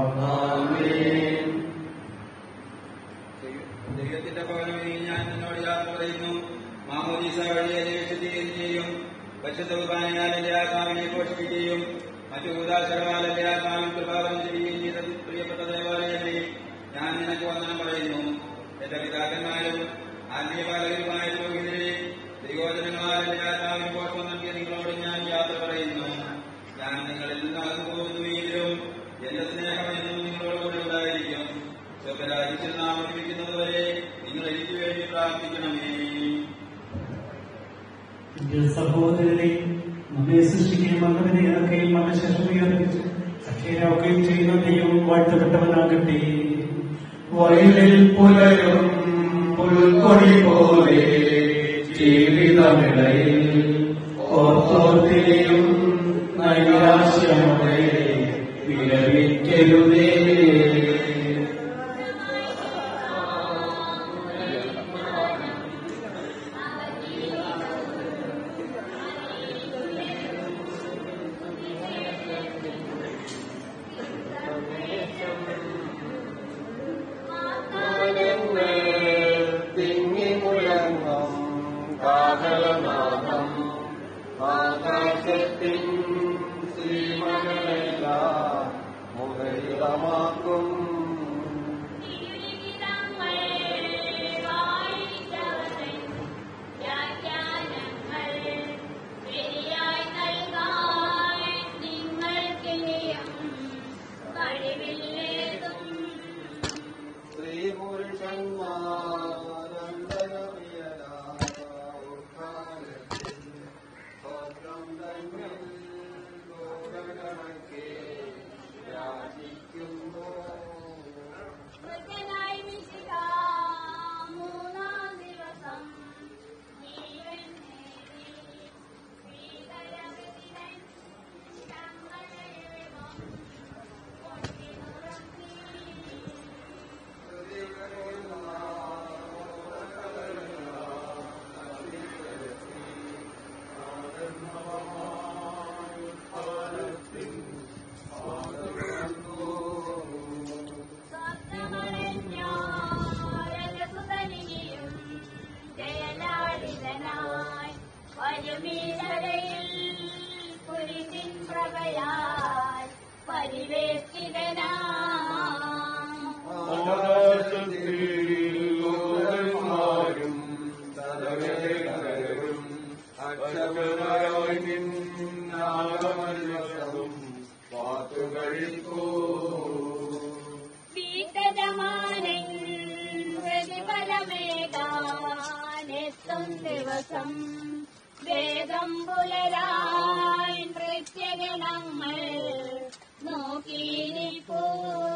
ദൈവത്തിന്റെ ഭവനത്തിൽ ഞാൻ നിന്നോട് യാത്ര പറയുന്നു മാമോദീസ വഴിയെ വിശുദ്ധീകരിക്കുകയും ചെയ്യും പരിശുദ്ധ കുർബാനയാൽ എന്റെ ആത്മാവിനെ പോഷിപ്പിക്കുകയും മറ്റു ഉദാശകളാൽ എന്റെ ആത്മാവിൽ പ്രഭാവം ചെയ്യുകയും ചെയ്ത പ്രിയപ്പെട്ട ദേവാലയമേ ഞാൻ നിനക്ക് വന്ദനം പറയുന്നു എന്റെ പിതാക്കന്മാരും ആത്മീയപാലകരുമായ രോഗിതരെ ദൈവോചനങ്ങളാൽ എന്റെ ആത്മാവിന് പോഷണം നൽകിയ നിങ്ങളോട് ഞാൻ യാത്ര പറയുന്നു ഞാൻ നിങ്ങളിൽ നടന്നു പോകുന്നുവെങ്കിലും എന്റെ സ്നേഹം എന്നും നിങ്ങളോട് കൂടെ ഉണ്ടായിരിക്കും സ്വകരാജ്യത്തിൽ നാം ഒരുമിക്കുന്നതുവരെ നിങ്ങൾ എനിക്ക് വേണ്ടി പ്രാർത്ഥിക്കണമേ എന്റെ സഹോദരനെ നമ്മെ സൃഷ്ടിക്കുകയും മന്നവനെ ഇറക്കുകയും മനുഷ്യർക്കും ഉയർപ്പിച്ച് സഖ്യരാക്കുകയും ചെയ്യുന്ന ദൈവം വാഴ്ത്തപ്പെട്ടവനാകട്ടെ വയലിൽ പുലരും പുൽക്കൊടി പോലെ ജീവിതമിടയിൽ ഓർത്തോർത്തിനെയും നൈരാശ്യമോടെ വിലപിക്കരുതേ തിങ്ങിമുഴങ്ങും കാഹളനാദം ആകാശത്തിൻ ശ്രീമകളെല്ലാം മുകളിൽ വ്യക്തമാക്കും സ്ത്രീ മൂന്നാം ദിവസം ജീവൻ നേടി ശ്രീധരവിധിരൻ തങ്ങളെ സ്വർഗമറിഞ്ഞോരസുതനിയും ജയലാളിതനായി വരുമീതരയിൽ കുരിശിൻ പ്രഭയാൽ പരിവേഷ്ടിതനാ ും അക്ഷമരായി നിന്നാഗമനവും വാത്തുകഴിക്കൂ വീട്ടജമാനൻ പ്രതിഫലമേകാനെത്തും ദിവസം വേഗം പുലരാൻ പ്രത്യഗണങ്ങൾ നോക്കിയിരിപ്പൂ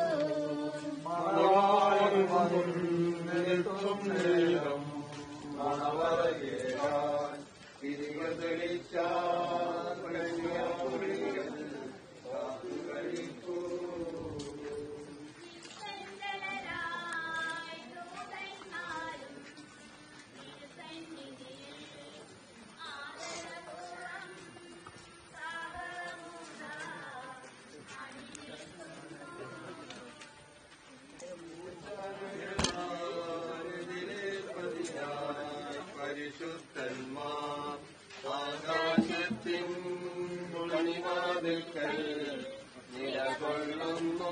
പരിശുദ്ധന്മാർ ആകാശത്തിൻ മണിവാതിൽക്കൽ നിലകൊള്ളുന്നു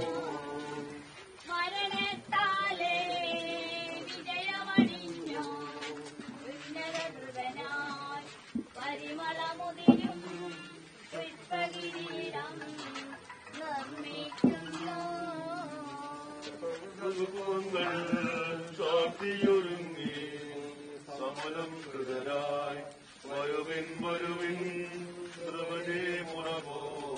മരണത്താലേ വിജയമണിഞ്ഞോ ഉന്നതകൃതനായി പരിമളമുതിരും പുഷ്പകിരീടം നിർമ്മിക്കുന്നു ശാന്തിയൊരുങ്ങി സമലം കൃതരായി വരുവിൻ വരുവിൻ ദ്രവനെ മുറമോ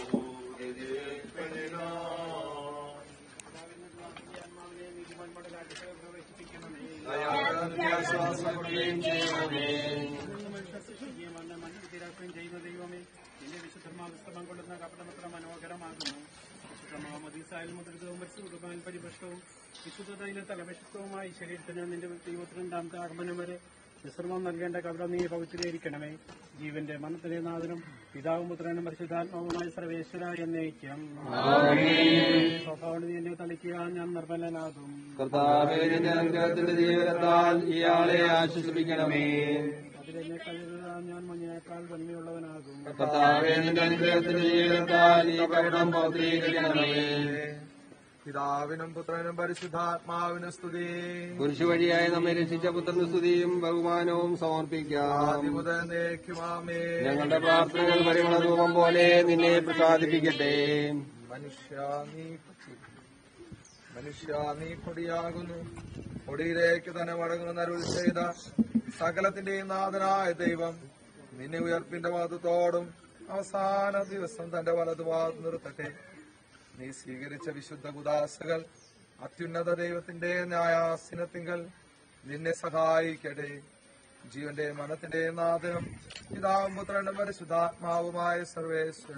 ചെയ്യുന്ന ദൈവമേ നിന്റെ വിശുദ്ധമാ പുസ്തകം കൊള്ളുന്ന കപടമത്ര മനോഹരമാകുന്നു വിശുദ്ധമാമതീസായാൽ മുദ്രിതവും പരിശുദ്ധമാൻ പരിപുഷ്ടവും വിശുദ്ധ തൈലത്തല വിശുദ്ധവുമായി ശരീരത്തിന് നിന്റെ ദൈവത്തിരണ്ടാമത്തെ ആഗമനം വരെ വിശ്രമം നൽകേണ്ട കപടം നീ പവിത്രീകരിക്കണമേ ജീവന്റെ മനത്തിലെ നാഥനും പിതാവും പുത്രനും പരിശുദ്ധാത്മാവുമായി സർവേശ്വര എന്നേക്കും സ്വഭാവം നീ എന്നെ തളിക്കുക ഞാൻ നിർമ്മലനാകും കർത്താവേ നിന്റെ അനുഗ്രഹത്തിന്റെ ജീവനത്താൽ ഇയാളെ ആശ്വസിപ്പിക്കണമേ അതിലെന്നെ കഴുകുക ഞാൻ മഞ്ഞേക്കാൾ ഭംഗിയുള്ളവനാകും കർത്താവേ നിന്റെ അനുഗ്രഹത്തിന്റെ ജീവനത്താൽ ഈ കവിടം പൗത്രീകരിക്കണമേ പിതാവിനും പുത്രനും പരിശുദ്ധാത്മാവിനും സ്തുതി കുരിശു വഴിയായി നമ്മെ രക്ഷിച്ച പുത്രന് സ്തുതിയും ബഹുമാനവും സമർപ്പിക്കാം ആദിമുതൽ എന്നേക്കുമാമേ. ഞങ്ങളുടെ പ്രാർത്ഥനകൾ പരിമള രൂപം പോലെ നിന്നെ പ്രസാദിപ്പിക്കട്ടെ മനുഷ്യ നീ മനുഷ്യ നീ പൊടിയാകുന്നു പൊടിയിലേക്ക് തന്നെ മടങ്ങുന്ന അരുൾ ചെയ്ത സകലത്തിന്റെയും നാഥനായ ദൈവം നിന്നെ ഉയർപ്പിന്റെ മഹത്വത്തോടും അവസാന ദിവസം തന്റെ വലതുഭാഗത്ത് നിർത്തട്ടെ നീ സ്വീകരിച്ച വിശുദ്ധ കുദാസകൾ അത്യുന്നത ദൈവത്തിന്റെ ന്യായാസനത്തിങ്കൽ നിന്നെ സഹായിക്കട്ടെ ജീവന്റെ മനത്തിന്റെ നാഥനും പിതാവും പുത്രനും പരിശുദ്ധാത്മാവുമായ സർവേശ്വര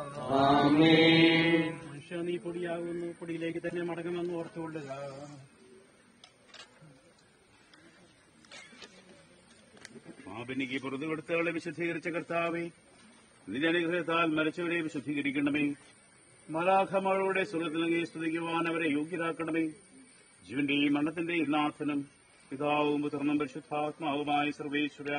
മനുഷ്യ നീ പൊടിയാകുന്നു പൊടിയിലേക്ക് തന്നെ മടങ്ങുമെന്ന് ഓർത്തുകൊള്ളുക പാപിനിക്ക് പുറത്തു കൊടുത്തവളെ വിശുദ്ധീകരിച്ച കർത്താവേ നിന്റെ അനുഗ്രഹത്താൽ മരിച്ചവരെ വിശുദ്ധീകരിക്കണമേ മലാഖമകളുടെ സുഖത്തിൽ നീ സ്തുതിക്കുവാൻ അവരെ യോഗ്യരാക്കണമേ ജീവന്റെയും മരണത്തിന്റെയും നാഥനും പിതാവും പുത്രനും പരിശുദ്ധാത്മാവുമായി സർവേശ്വര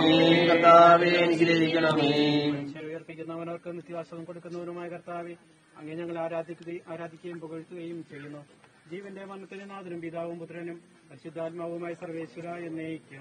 കർത്താവേ അനുഗ്രഹിക്കണമേ മനുഷ്യരെ ഉയർപ്പിക്കുന്നവനവർക്ക് നിത്യാശ്വാസം കൊടുക്കുന്നവനുമായ കർത്താവെ അങ്ങേ ഞങ്ങൾ ആരാധിക്കുകയും ആരാധിക്കുകയും പുകഴ്ത്തുകയും ചെയ്യുന്നു ജീവന്റെ മരണത്തിന് നാഥനും പിതാവും പുത്രനും പരിശുദ്ധാത്മാവുമായ സർവേശ്വര എന്നേക്കും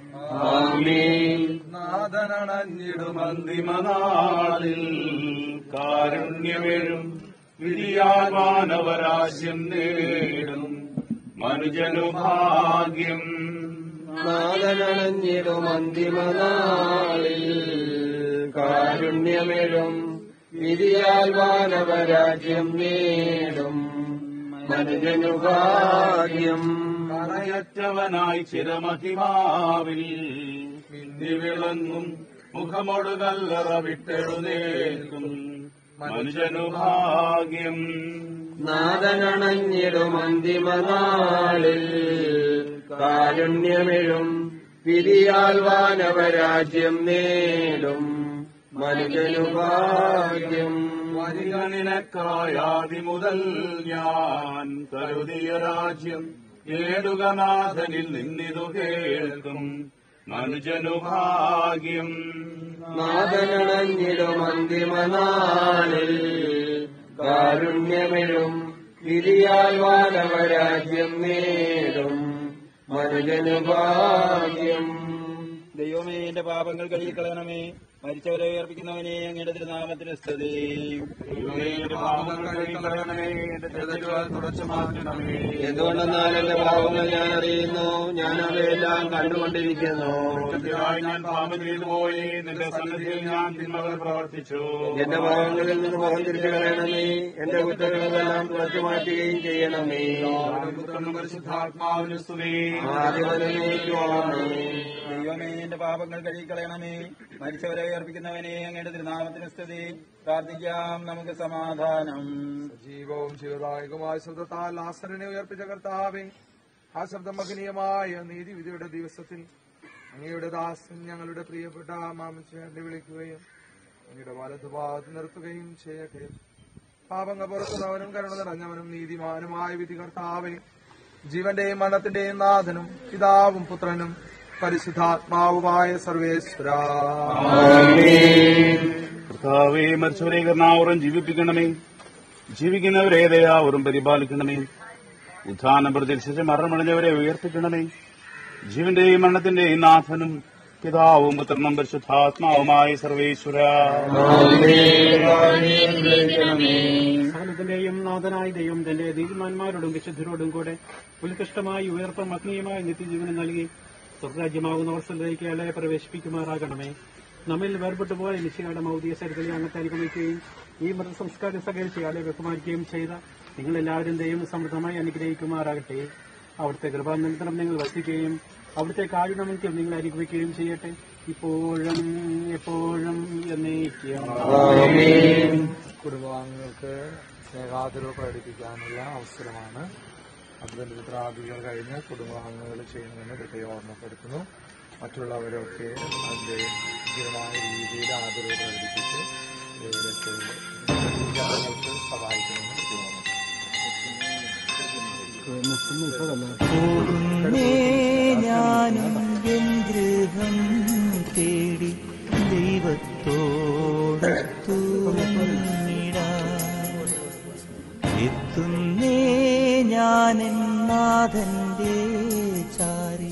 നാഥനണഞ്ഞിടും അന്തിമനാളിൽ കാരുണ്യമെഴും വിധിയാൽ മാനവരാശ്യം നേടും മനുജനു ഭാഗ്യം നാദനണഞ്ഞിടും അന്തിമനാളിൽ കാരുണ്യമെഴും വിധിയാൽ വാനവരാജ്യം നേടും മനുജനു ഭാഗ്യം കറയറ്റവനായി ചിരമഹിമാവിൽ മിന്നി വിളങ്ങും മുഖമൊടു കല്ലറ വിട്ടെഴുന്നേൽക്കും മനുജനു ഭാഗ്യം നാദനണഞ്ഞിടും അന്തിമനാളിൽ കാരുണ്യമെഴും വിധിയാൽ വാനവരാജ്യം നേടും മനുജനു ഭാഗ്യം വരിക നിനക്കായാതി മുതൽ ഞാൻ കരുതിയ രാജ്യം നേടുക നാഥനിൽ നിന്നിതു കേൾക്കും മനുജനു ഭാഗ്യം നാദനണഞ്ഞിടും അന്തിമനാളിൽ കാരുണ്യമെഴും വിധിയാൽ വാനവരാജ്യം നേടും മനുജനു ഭാഗ്യം ദൈവമേ എന്റെ പാപങ്ങൾ കഴുകിക്കളയണമേ മരിച്ചവരെ ഉയർപ്പിക്കുന്നവനെ അങ്ങയുടെ തിരുനാമത്തിന് സ്തുതി എന്തുകൊണ്ടെന്നാൽ എന്റെ പാപങ്ങൾ ഞാൻ അറിയുന്നു ഞാൻ അവയെല്ലാം കണ്ടുകൊണ്ടിരിക്കുന്നു ഞാൻ പാപം ചെയ്തു പോയി നിന്റെ സന്നിധിയിൽ ഞാൻ തിന്മകൾ പ്രവർത്തിച്ചു എന്റെ പാപങ്ങളിൽ നിന്ന് മുഖം തിരിച്ചു കളയണമേ എന്റെ കുറ്റങ്ങളെല്ലാം തുടച്ചു മാറ്റുകയും ചെയ്യണമേ പരിശുദ്ധാത്മാവിന് സ്തുതി ആദ്യമനേക്കുവാണേ ദൈവമേ എന്റെ പാപങ്ങൾ കഴുകിക്കളയണമേ മരിച്ചവരെ ഉയർപ്പിക്കുന്നവനെ അങ്ങയുടെ തിരുനാമത്തിന് സ്തുതി പ്രാർത്ഥിക്കാം നമുക്ക് സമാധാനം ജീവവും ജീവദായകമായ ശബ്ദത്താൽ ലാസറിനെ ഉയർപ്പിച്ച കർത്താവെ ആ ശബ്ദം മഹനീയമായ നീതിവിധിയുടെ ദിവസത്തിൽ അങ്ങയുടെ ദാസൻ ഞങ്ങളുടെ പ്രിയപ്പെട്ട മാമച്ചേണ്ടി വിളിക്കുകയും അങ്ങയുടെ വലതുഭാഗത്ത് നിർത്തുകയും ചെയ്യട്ടെ പാപങ്ങൾ പുറത്തുന്നവനും കരുണ നിറഞ്ഞവനും നീതിമാനുമായ വിധി കർത്താവെ ജീവന്റെയും മരണത്തിന്റെയും നാഥനും പിതാവും പുത്രനും പരിശുദ്ധാത്മാവുമായ സർവേശ്വര കർത്താവേ മരിച്ചവരെ കരുണാവറും ജീവിപ്പിക്കണമേ ജീവിക്കുന്നവരെ ദയാവറും പരിപാലിക്കണമേ ഉത്ഥാനം പ്രതീക്ഷിച്ച് മരണമടഞ്ഞവരെ ഉയർപ്പിക്കണമേ ജീവന്റെയും മരണത്തിന്റെയും നാഥനും പിതാവും പുത്രനും പരിശുദ്ധാത്മാവുമായ സർവേശ്വര സകലത്തിന്റെയും നാഥനായ ദൈവം തന്റെ നീതിമാന്മാരോടും വിശുദ്ധരോടും കൂടെ ഉത്കൃഷ്ടമായി ഉയർപ്പം അഗ്നിയുമായ നിത്യജീവനം നൽകി സ്വർഗരാജ്യമാകുന്ന വർഷത്തിലേക്ക് അയാളെ പ്രവേശിപ്പിക്കുമാറാകണമേ നമ്മിൽ വേർപെട്ടു പോയ നിശ്ചയുടെ മൗതിക ശരീരത്തിൽ അങ്ങത്തെ അനുഗമിക്കുകയും ഈ മൃതസംസ്കാര സഹകരിച്ച് അയാളെ ബഹുമാനിക്കുകയും ചെയ്ത നിങ്ങളെല്ലാവരും ദൈവം സമൃദ്ധമായി അനുഗ്രഹിക്കുമാറാകട്ടെ അവിടുത്തെ കൃപാനന്തരം നിങ്ങൾ വസിക്കുകയും അവിടുത്തെ കാരുണ്യമെങ്കിൽ നിങ്ങൾ അനുഭവിക്കുകയും ചെയ്യട്ടെ ഇപ്പോഴും എപ്പോഴും എന്നേക്കും കുടുംബാംഗങ്ങൾക്ക് സ്നേഹാദരവ് പ്രകടിപ്പിക്കാനുള്ള അവസരമാണ് അതിന്റെ പ്രാർത്ഥികൾ കഴിഞ്ഞ് കുടുംബാംഗങ്ങൾ ചെയ്യുന്നതിന് പ്രത്യേകം ഓർമ്മപ്പെടുത്തുന്നു മറ്റുള്ളവരൊക്കെ അതിന്റെ ഉചിതമായ രീതിയിൽ ആദരവ് പ്രകടിപ്പിച്ച് ഇവരൊക്കെ ജനങ്ങൾക്ക് സഹായിക്കണമെന്ന് പോകുന്നേ ഞാനും എൻ ഗൃഹം തേടി ദൈവത്തോടത്തുറങ്ങിടാൻ എത്തുന്നേ ഞാൻ നാഥന്റെ ചാരി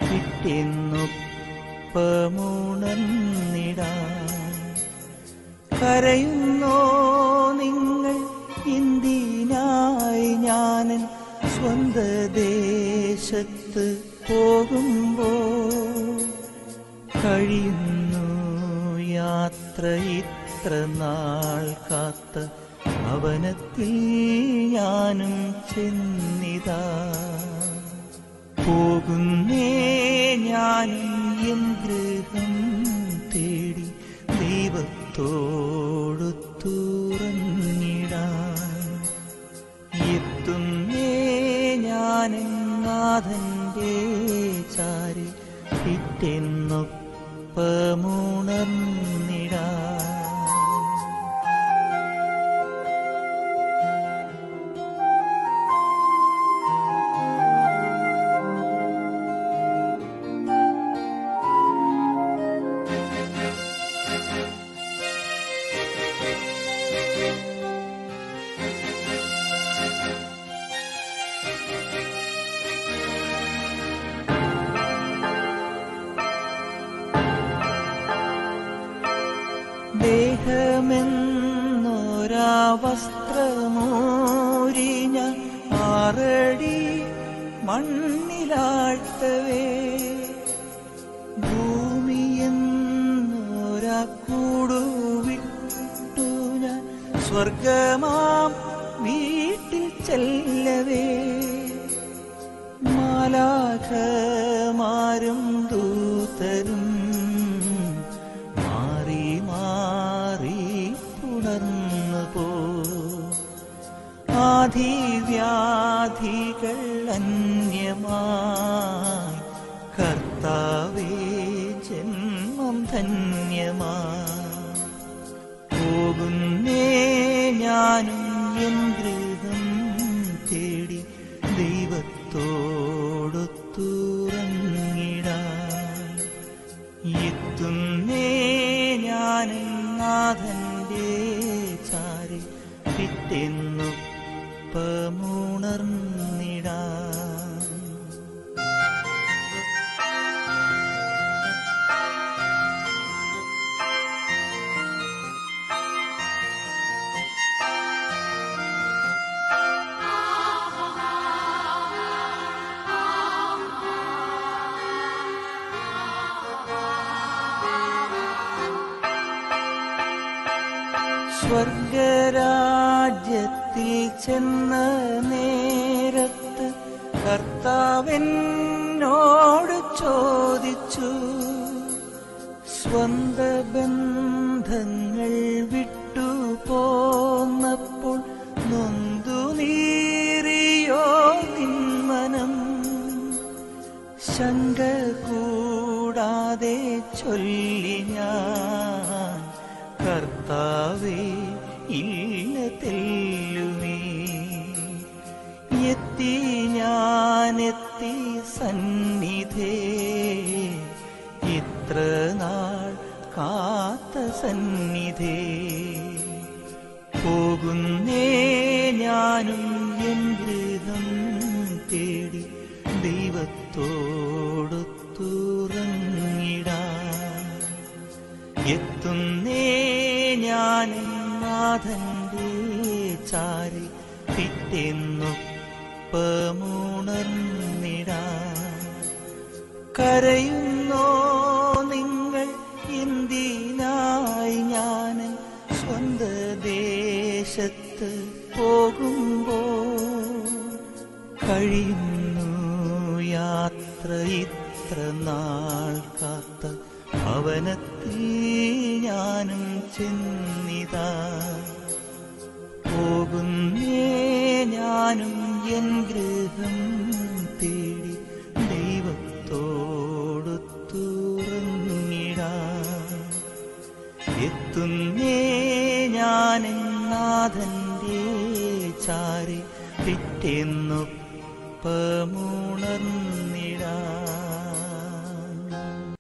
വിട്ടെന്നൊപ്പമുണർന്നിടാൻ കരയുന്നോ നിങ്ങൾ എന്തിനായി ഞാനൻ സ്വന്ത ദേശത്ത് പോകുമ്പോ കഴിയുന്നു യാത്ര ഇത്ര നാൾ കാത്ത ഭവനത്തിൽ ഞാനും ചെന്നിതാ പോകുന്നേ ഞാനും എൻ ഗൃഹം തേടി ദൈവത്തോടു തുറന്നിടാൻ എത്തുന്നേ ഞാൻ നാഥന്റെ ചാരി പിറ്റെന്നൊപ്പമുണർന്നിടാൻ ശ്വാസമൂരി ഞാൻ ആറടി മണ്ണിലാഴ്ത്തവേ ഭൂമി എന്നൊരാ കൂടുവിട്ടു ഞാൻ സ്വർഗമാം വീട്ടിൽ ചെല്ലവേ മാലാഖമാരും ദൂതരും മാറി മാറി പുണർന്നു പോ ആധിവ്യാധികൾ അന്യമായി കർത്താവേ ജന്മം ധന്യമായി പോകുന്നേ ഞാനും എൻ ഗൃഹം തേടി ദൈവത്തോടൊത്തുറങ്ങിടാൻ എത്തുന്നേ ഞാനും നാഥന്റെ ചാരി പിറ്റെന്നൊപ്പമുണർന്നിടാൻ സ്വർഗരാജ്യത്തിൽ ചെന്ന നേരത്ത് കർത്താവെന്നോട് ചോദിച്ചു സ്വന്ത ബന്ധങ്ങൾ വിട്ടു പോന്നപ്പോൾ നൊന്തു നീറിയോ നിന്മനം ശങ്ക കൂടാതെ ചൊല്ലി ഞാൻ കർത്താവേ ഇല്ല തെല്ലുമേ എത്തി ഞാനെത്തി സന്നിധേ ഇത്ര നാൾ കാത്ത സന്നിധേ പോകുന്നേ ഞാനും എൻ ഗൃഹം തേടി ദൈവത്തോടൊത്തുറങ്ങിടാൻ എത്തുന്നേ ഞാൻ നാഥന്റെ ചാരി പിറ്റെന്നൊപ്പമുണർന്നിടാൻ കരയുന്നോ നിങ്ങൾ എന്തിനായി ഞാൻ സ്വന്ത ദേശത്ത് പോകുമ്പോ കഴിയുന്നു യാത്ര ഇത്ര നാൾ കാത്ത ഭവനത്തിൽ ഞാനും ചെന്നിതാ പോകുന്നേ ഞാനും എൻ ഗൃഹം തേടി ദൈവത്തോടൊത്തുറങ്ങിടാൻ എത്തുന്നേ ഞാൻ നാഥന്റെ ചാരി പിറ്റെന്നൊപ്പമുണർന്നിടാൻ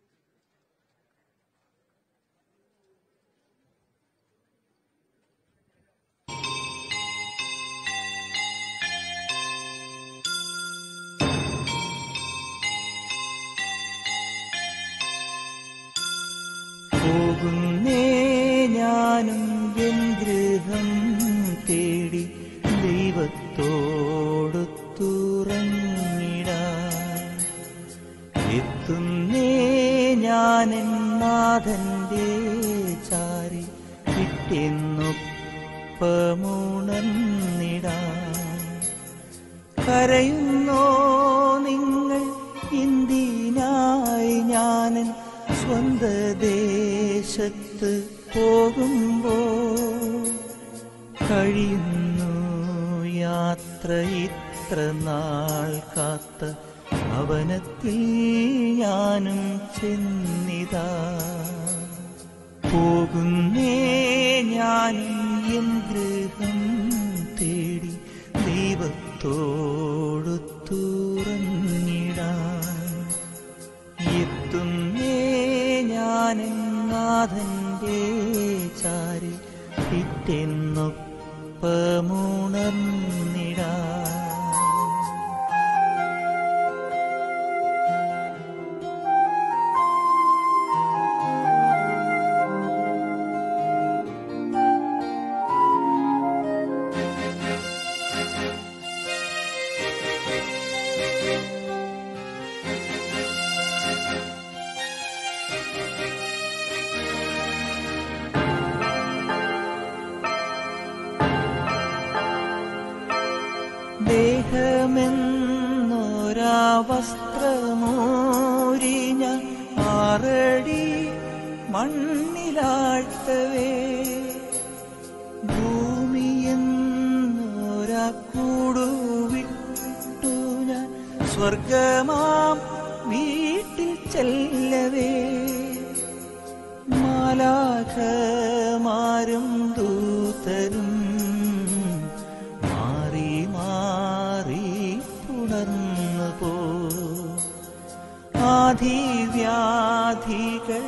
പോകുന്നേ ഞാനും എൻ ഗൃഹം തേടി ദൈവത്തോടൊത്തുറങ്ങിടാൻ എത്തുന്നേ ഞാൻ നാഥന്റെ ചാരി പിറ്റെന്നൊപ്പമുണർന്നിടാൻ കരയുന്നോ നിങ്ങൾ എന്തിനായി ഞാനൻ സ്വന്ത ദേശത്ത് പോകുമ്പോ കഴിയുന്നു യാത്ര ഇത്ര നാൾ കാത്ത ഭവനത്തിൽ ഞാനും ചെന്നിതാ പോകുന്നേ ഞാനും എൻ ഗൃഹം തേടി ദൈവത്തോടൊത്തുറങ്ങിടാൻ എത്തുന്നേ ഞാൻ നാഥന്റെ ചാരി പിറ്റെന്നൊപ്പമുണർന്നിടാൻ ദേഹമെന്നൊരാ വസ്ത്രമോരി ഞാൻ ആറടി മണ്ണിലാഴ്ത്തവേ ഭൂമിയെന്നൊരാ കൂടുവിട്ടു ഞാൻ സ്വർഗമാം വീട്ടിൽ ചെല്ലവേ മാലാഖമാരും ദൂതരും മാറി മാറി പുണർന്നു പോ ആധിവ്യാധികൾ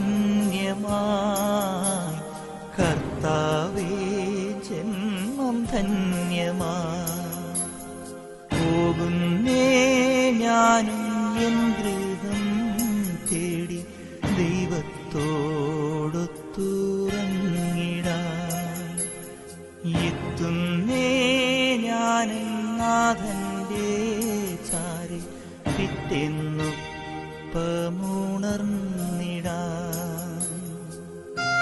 അന്യമായി കർത്താവേ ജന്മം ധന്യമായി പോകുന്നേ ഞാനും എൻ ഗൃഹം തേടി ദൈവത്തോടൊത്തുറങ്ങിടാൻ എത്തുന്നേ ഞാനും നാഥന്റെ ചാരി പിറ്റെന്നുപ്പമുണർന്നിടാൻ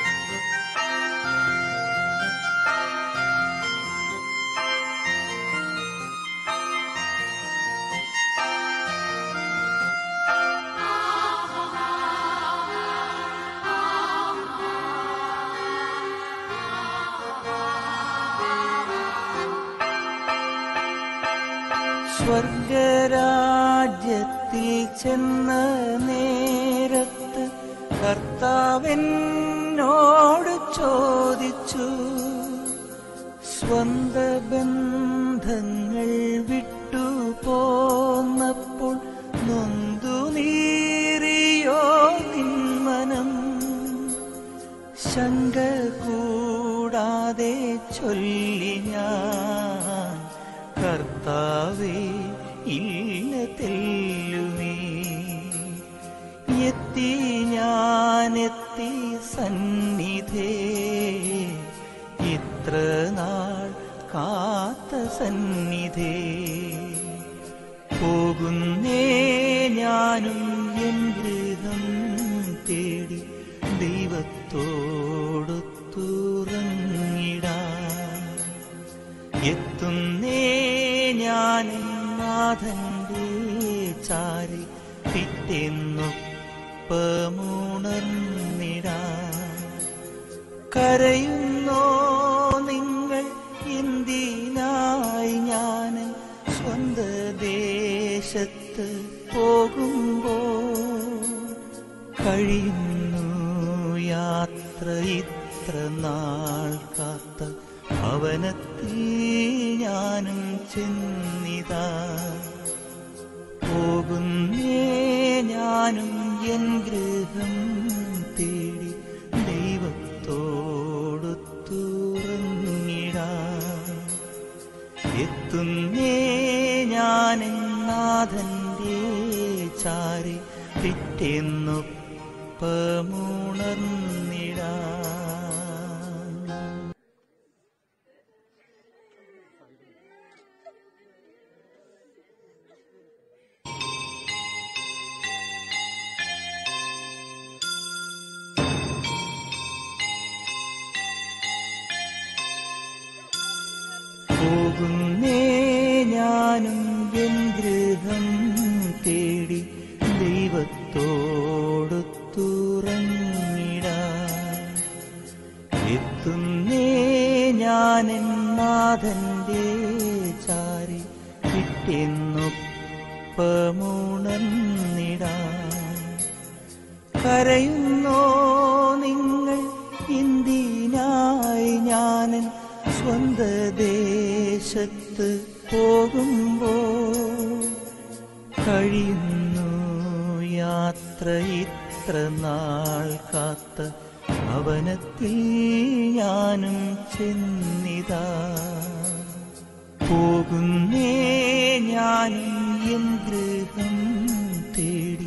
സ്വർഗരാജ്യത്തിൽ ചെന്ന നേരത്ത് കർത്താവെന്നോട് ചോദിച്ചു സ്വന്ത ബന്ധങ്ങൾ വിട്ടു പോന്നപ്പോൾ നൊന്തു നീറിയോ നിന്മനം ശങ്ക കൂടാതെ ചൊല്ലി ഞാൻ കർത്താവേ ഇല്ല തെല്ലുമേ എത്തി ഞാനെത്തി സന്നിധേ ഇത്ര നാൾ കാത്ത സന്നിധേ പോകുന്നേ ഞാനും എൻ ഗൃഹം തേടി ദൈവത്തോടൊത്തുറങ്ങിടാൻ എത്തുന്നേ ഞാൻ നാഥന്റെ ചാരി പിറ്റെന്നൊപ്പമുണർന്നിടാൻ കരയുന്നോ നിങ്ങൾ എന്തിനായി ഞാൻ സ്വന്ത ദേശത്ത് പോകുമ്പോ കഴിയുന്നു യാത്ര ഇത്ര നാൾ കാത്ത ഭവനത്തിൽ ഞാനും ചെന്നിതാ പോകുന്നേ ഞാനും എൻ ഗൃഹം തേടി ദൈവത്തോടൊത്തുറങ്ങിടാൻ എത്തുന്നേ ഞാൻ നാഥന്റെ ചാരി പിറ്റെന്നൊപ്പമുണർന്നിടാൻ പോകുന്നേ ഞാനും എൻ ഗൃഹം തേടി ദൈവത്തോടൊത്തുറങ്ങിടാൻ എത്തുന്നേ ഞാൻ നാഥന്റെ ചാരി പിറ്റെന്നൊപ്പമുണർന്നിടാൻ കരയുന്നോ നിങ്ങൾ എന്തിനായി ഞാനൻ സ്വന്ത ദേശത്ത് പോകുമ്പോ കഴിയുന്നു യാത്ര ഇത്ര നാൾ കാത്ത ഭവനത്തിൽ ഞാനും ചെന്നിതാ പോകുന്നേ ഞാനും എൻ ഗൃഹം തേടി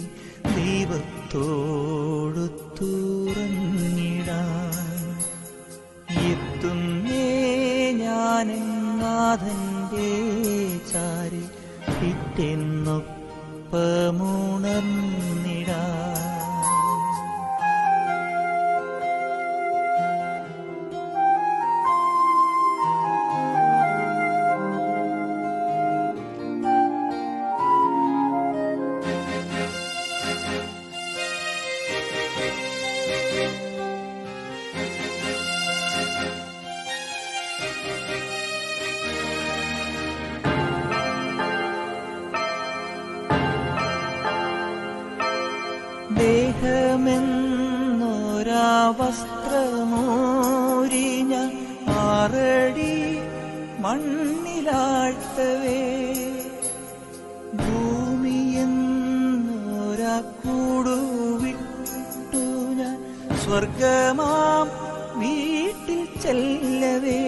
ദൈവത്തോടൊത്തുറങ്ങിടാൻ എത്തുന്നേ ഞാൻ നാഥന്റെ ചാരി പിറ്റെന്നൊപ്പമുണർന്നിടാൻ സ്വർഗമെന്നൊരാ വസ്ത്രമൂരി ഞാൻ ആറടി മണ്ണിലാഴ്ത്തവേ ഭൂമിയെന്നൊരാ കൂടുവിട്ടു ഞാൻ സ്വർഗമാം വീട്ടിൽ ചെല്ലവേ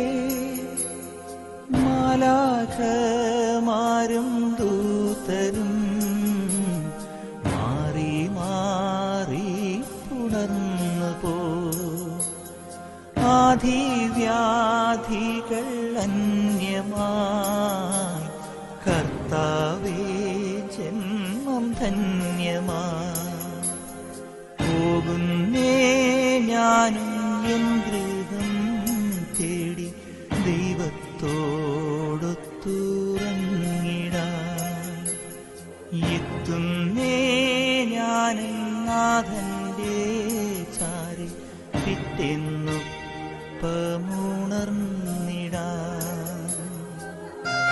മാലാഖമാരും ദൂതരും മാറി മാറി പുണർന്നു പോ ആധിവ്യാധികൾ അന്യമായി കർത്താവേ ജന്മം ധന്യമായി പോകുന്നേ ഞാനും എൻ ഗൃഹം തേടി ദൈവത്തോടൊത്തുറങ്ങിടാൻ എത്തുന്നേ ഞാനും നാഥന്റെ ചാരി പിറ്റെന്നുപ്പമുണർന്നിടാൻ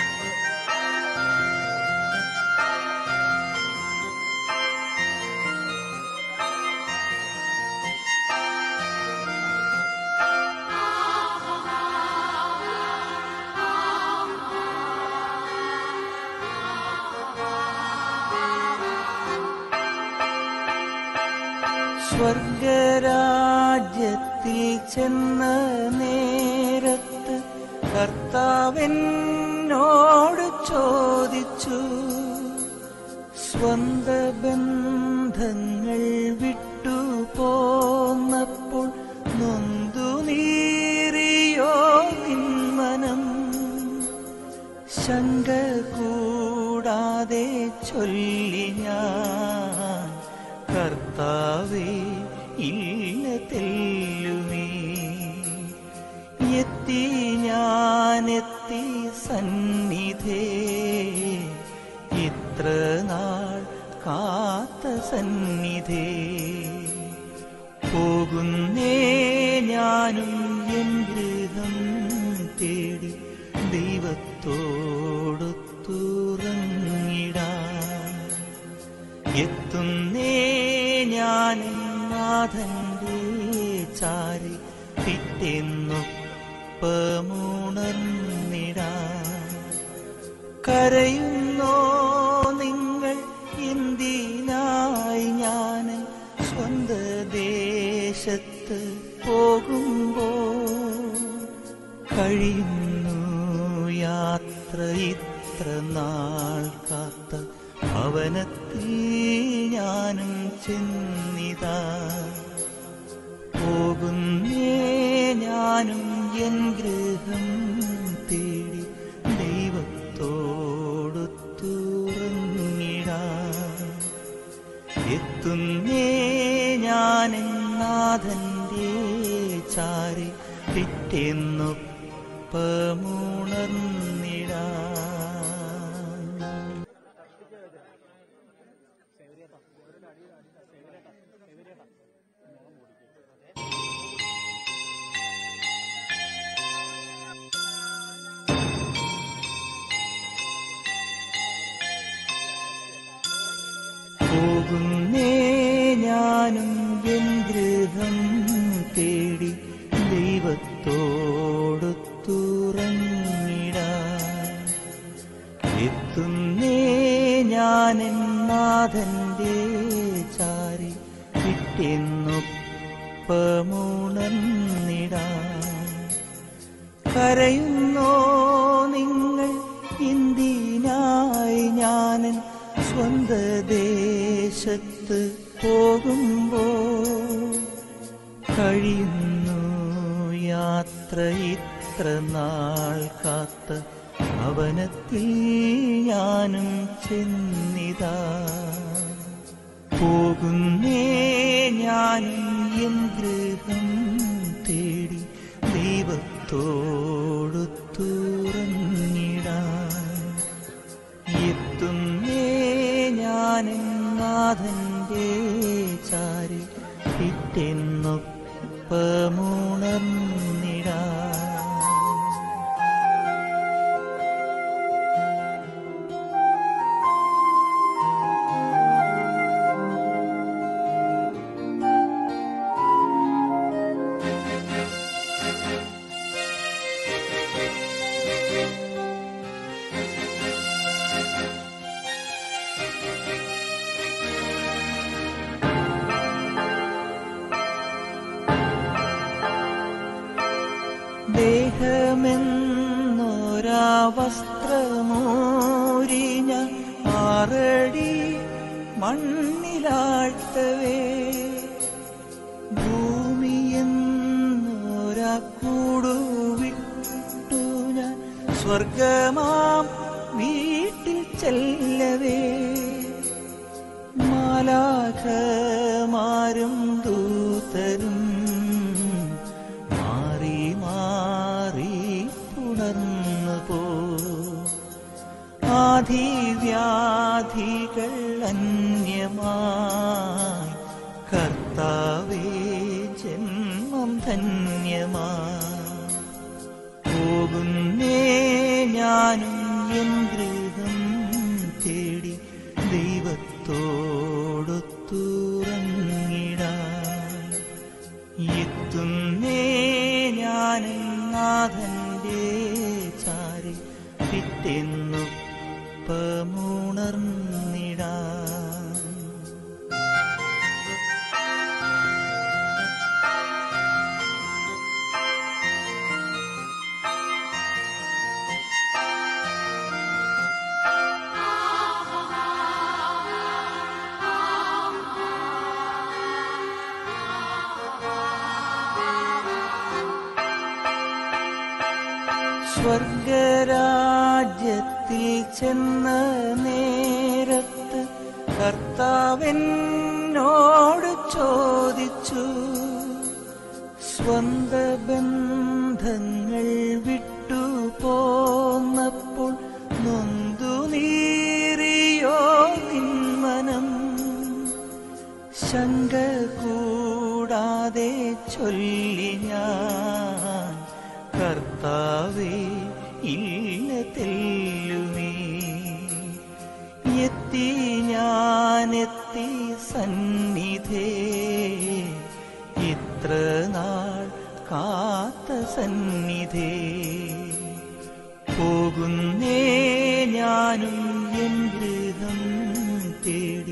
സ്വർഗരാജ്യത്തിൽ ചെന്ന നേരത്ത് കർത്താവെന്നോട് ചോദിച്ചു സ്വന്ത ബന്ധങ്ങൾ വിട്ടു പോന്നപ്പോൾ നൊന്തു നീറിയോ നിന്മനം ശങ്ക കൂടാതെ ചൊല്ലി ഞാൻ കർത്താവേ ഇല്ല തെല്ലുമേ എത്തി ഞാനെത്തി സന്നിധേ ഇത്ര നാൾ കാത്ത സന്നിധേ പോകുന്നേ ഞാനും എൻ ഗൃഹം തേടി ദൈവത്തോടൊത്തുറങ്ങിടാൻ എത്തുന്നേ ഞാൻ നാഥന്റെ ചാരി പിറ്റെന്നൊപ്പമുണർന്നിടാൻ കരയുന്നോ നിങ്ങൾ എന്തിനായി ഞാൻ സ്വന്ത ദേശത്ത് പോകുമ്പോ കഴിയുന്നു യാത്ര ഇത്ര നാൾ കാത്ത ഭവനത്തിൽ ഞാനും ചെന്നിതാ പോകുന്നേ ഞാനും എൻ ഗൃഹം തേടി ദൈവത്തോടൊത്തുറങ്ങിടാൻ എത്തുന്നേ ഞാൻ നാഥന്റെ ചാരി പിറ്റെന്നൊപ്പമുണർന്നിടാൻ പോകുന്നേ ഞാനും എൻ ഗൃഹം തേടി ദൈവത്തോടൊത്തുറങ്ങിടാൻ എത്തുന്നേ ഞാൻ നാഥന്റെ ചാരി പിറ്റെന്നൊപ്പമുണർന്നിടാൻ കരയുന്നോ നിങ്ങൾ എന്തിനായി ഞാനൻ സ്വന്ത ദേശത്ത് പോകുമ്പോ കഴിയുന്നു യാത്ര ഇത്ര നാൾ കാത്ത ഭവനത്തിൽ ഞാനും ചെന്നിതാ പോകുന്നേ ഞാനും എൻ ഗൃഹം തേടി ദൈവത്തോടൊത്തുറങ്ങിടാൻ എത്തുന്നേ ഞാൻ നാഥന്റെ ചാരി പിറ്റെന്നൊപ്പമുണർന്നിടാൻ വസ്ത്രമോരിഞ്ഞ ആറടി മണ്ണിലാഴ്ത്തവേ ഭൂമിയെന്നൊരാ കൂടുവിട്ടു ഞാൻ സ്വർഗമാം വീട്ടിൽ ചെല്ലവേ മാലാഖമാരും ദൂതരും മാറി മാറി പുണർന്നു പോ ആധിവ്യാധികൾ അന്യമായി കർത്താവേ ജന്മം ധന്യമായി പോകുന്നേ ഞാനും എൻ ഗൃഹം തേടി ദൈവത്തോടൊത്തുറങ്ങിടാൻ എത്തുന്നേ ഞാനും നാഥന്റെ ചാരി പിറ്റെന്നുപ്പമുണർന്നിടാൻ സ്വർഗരാജ്യത്തിൽ ചെന്ന നേരത്ത് കർത്താവെന്നോട് ചോദിച്ചു സ്വന്ത ബന്ധങ്ങൾ വിട്ടു പോന്നപ്പോൾ നൊന്തു നീറിയോ നിന്മനം ശങ്ക കൂടാതെ ചൊല്ലി ഞാൻ കർത്താവേ ഇല്ല തെല്ലുമേ എത്തി ഞാനെത്തി സന്നിധേ ഇത്ര നാൾ കാത്ത സന്നിധേ പോകുന്നേ ഞാനും എൻ ഗൃഹം തേടി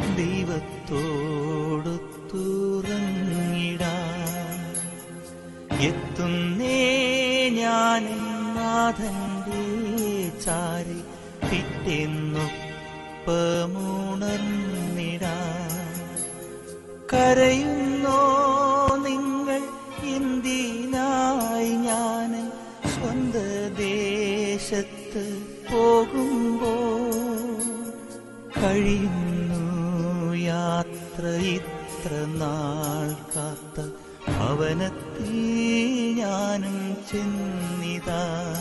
ദൈവത്തോടൊത്തുറങ്ങിടാൻ എത്തുന്നേ ഞാൻ നാഥന്റെ ചാരി പിറ്റെന്നൊപ്പമുണർന്നിടാൻ കരയുന്നോ നിങ്ങൾ എന്തിനായി ഞാൻ സ്വന്ത ദേശത്ത് പോകുമ്പോ കഴിയുന്നു യാത്ര ഇത്ര നാൾ കാത്ത ഭവനത്തിൽ ഞാനും ചെന്നിതാ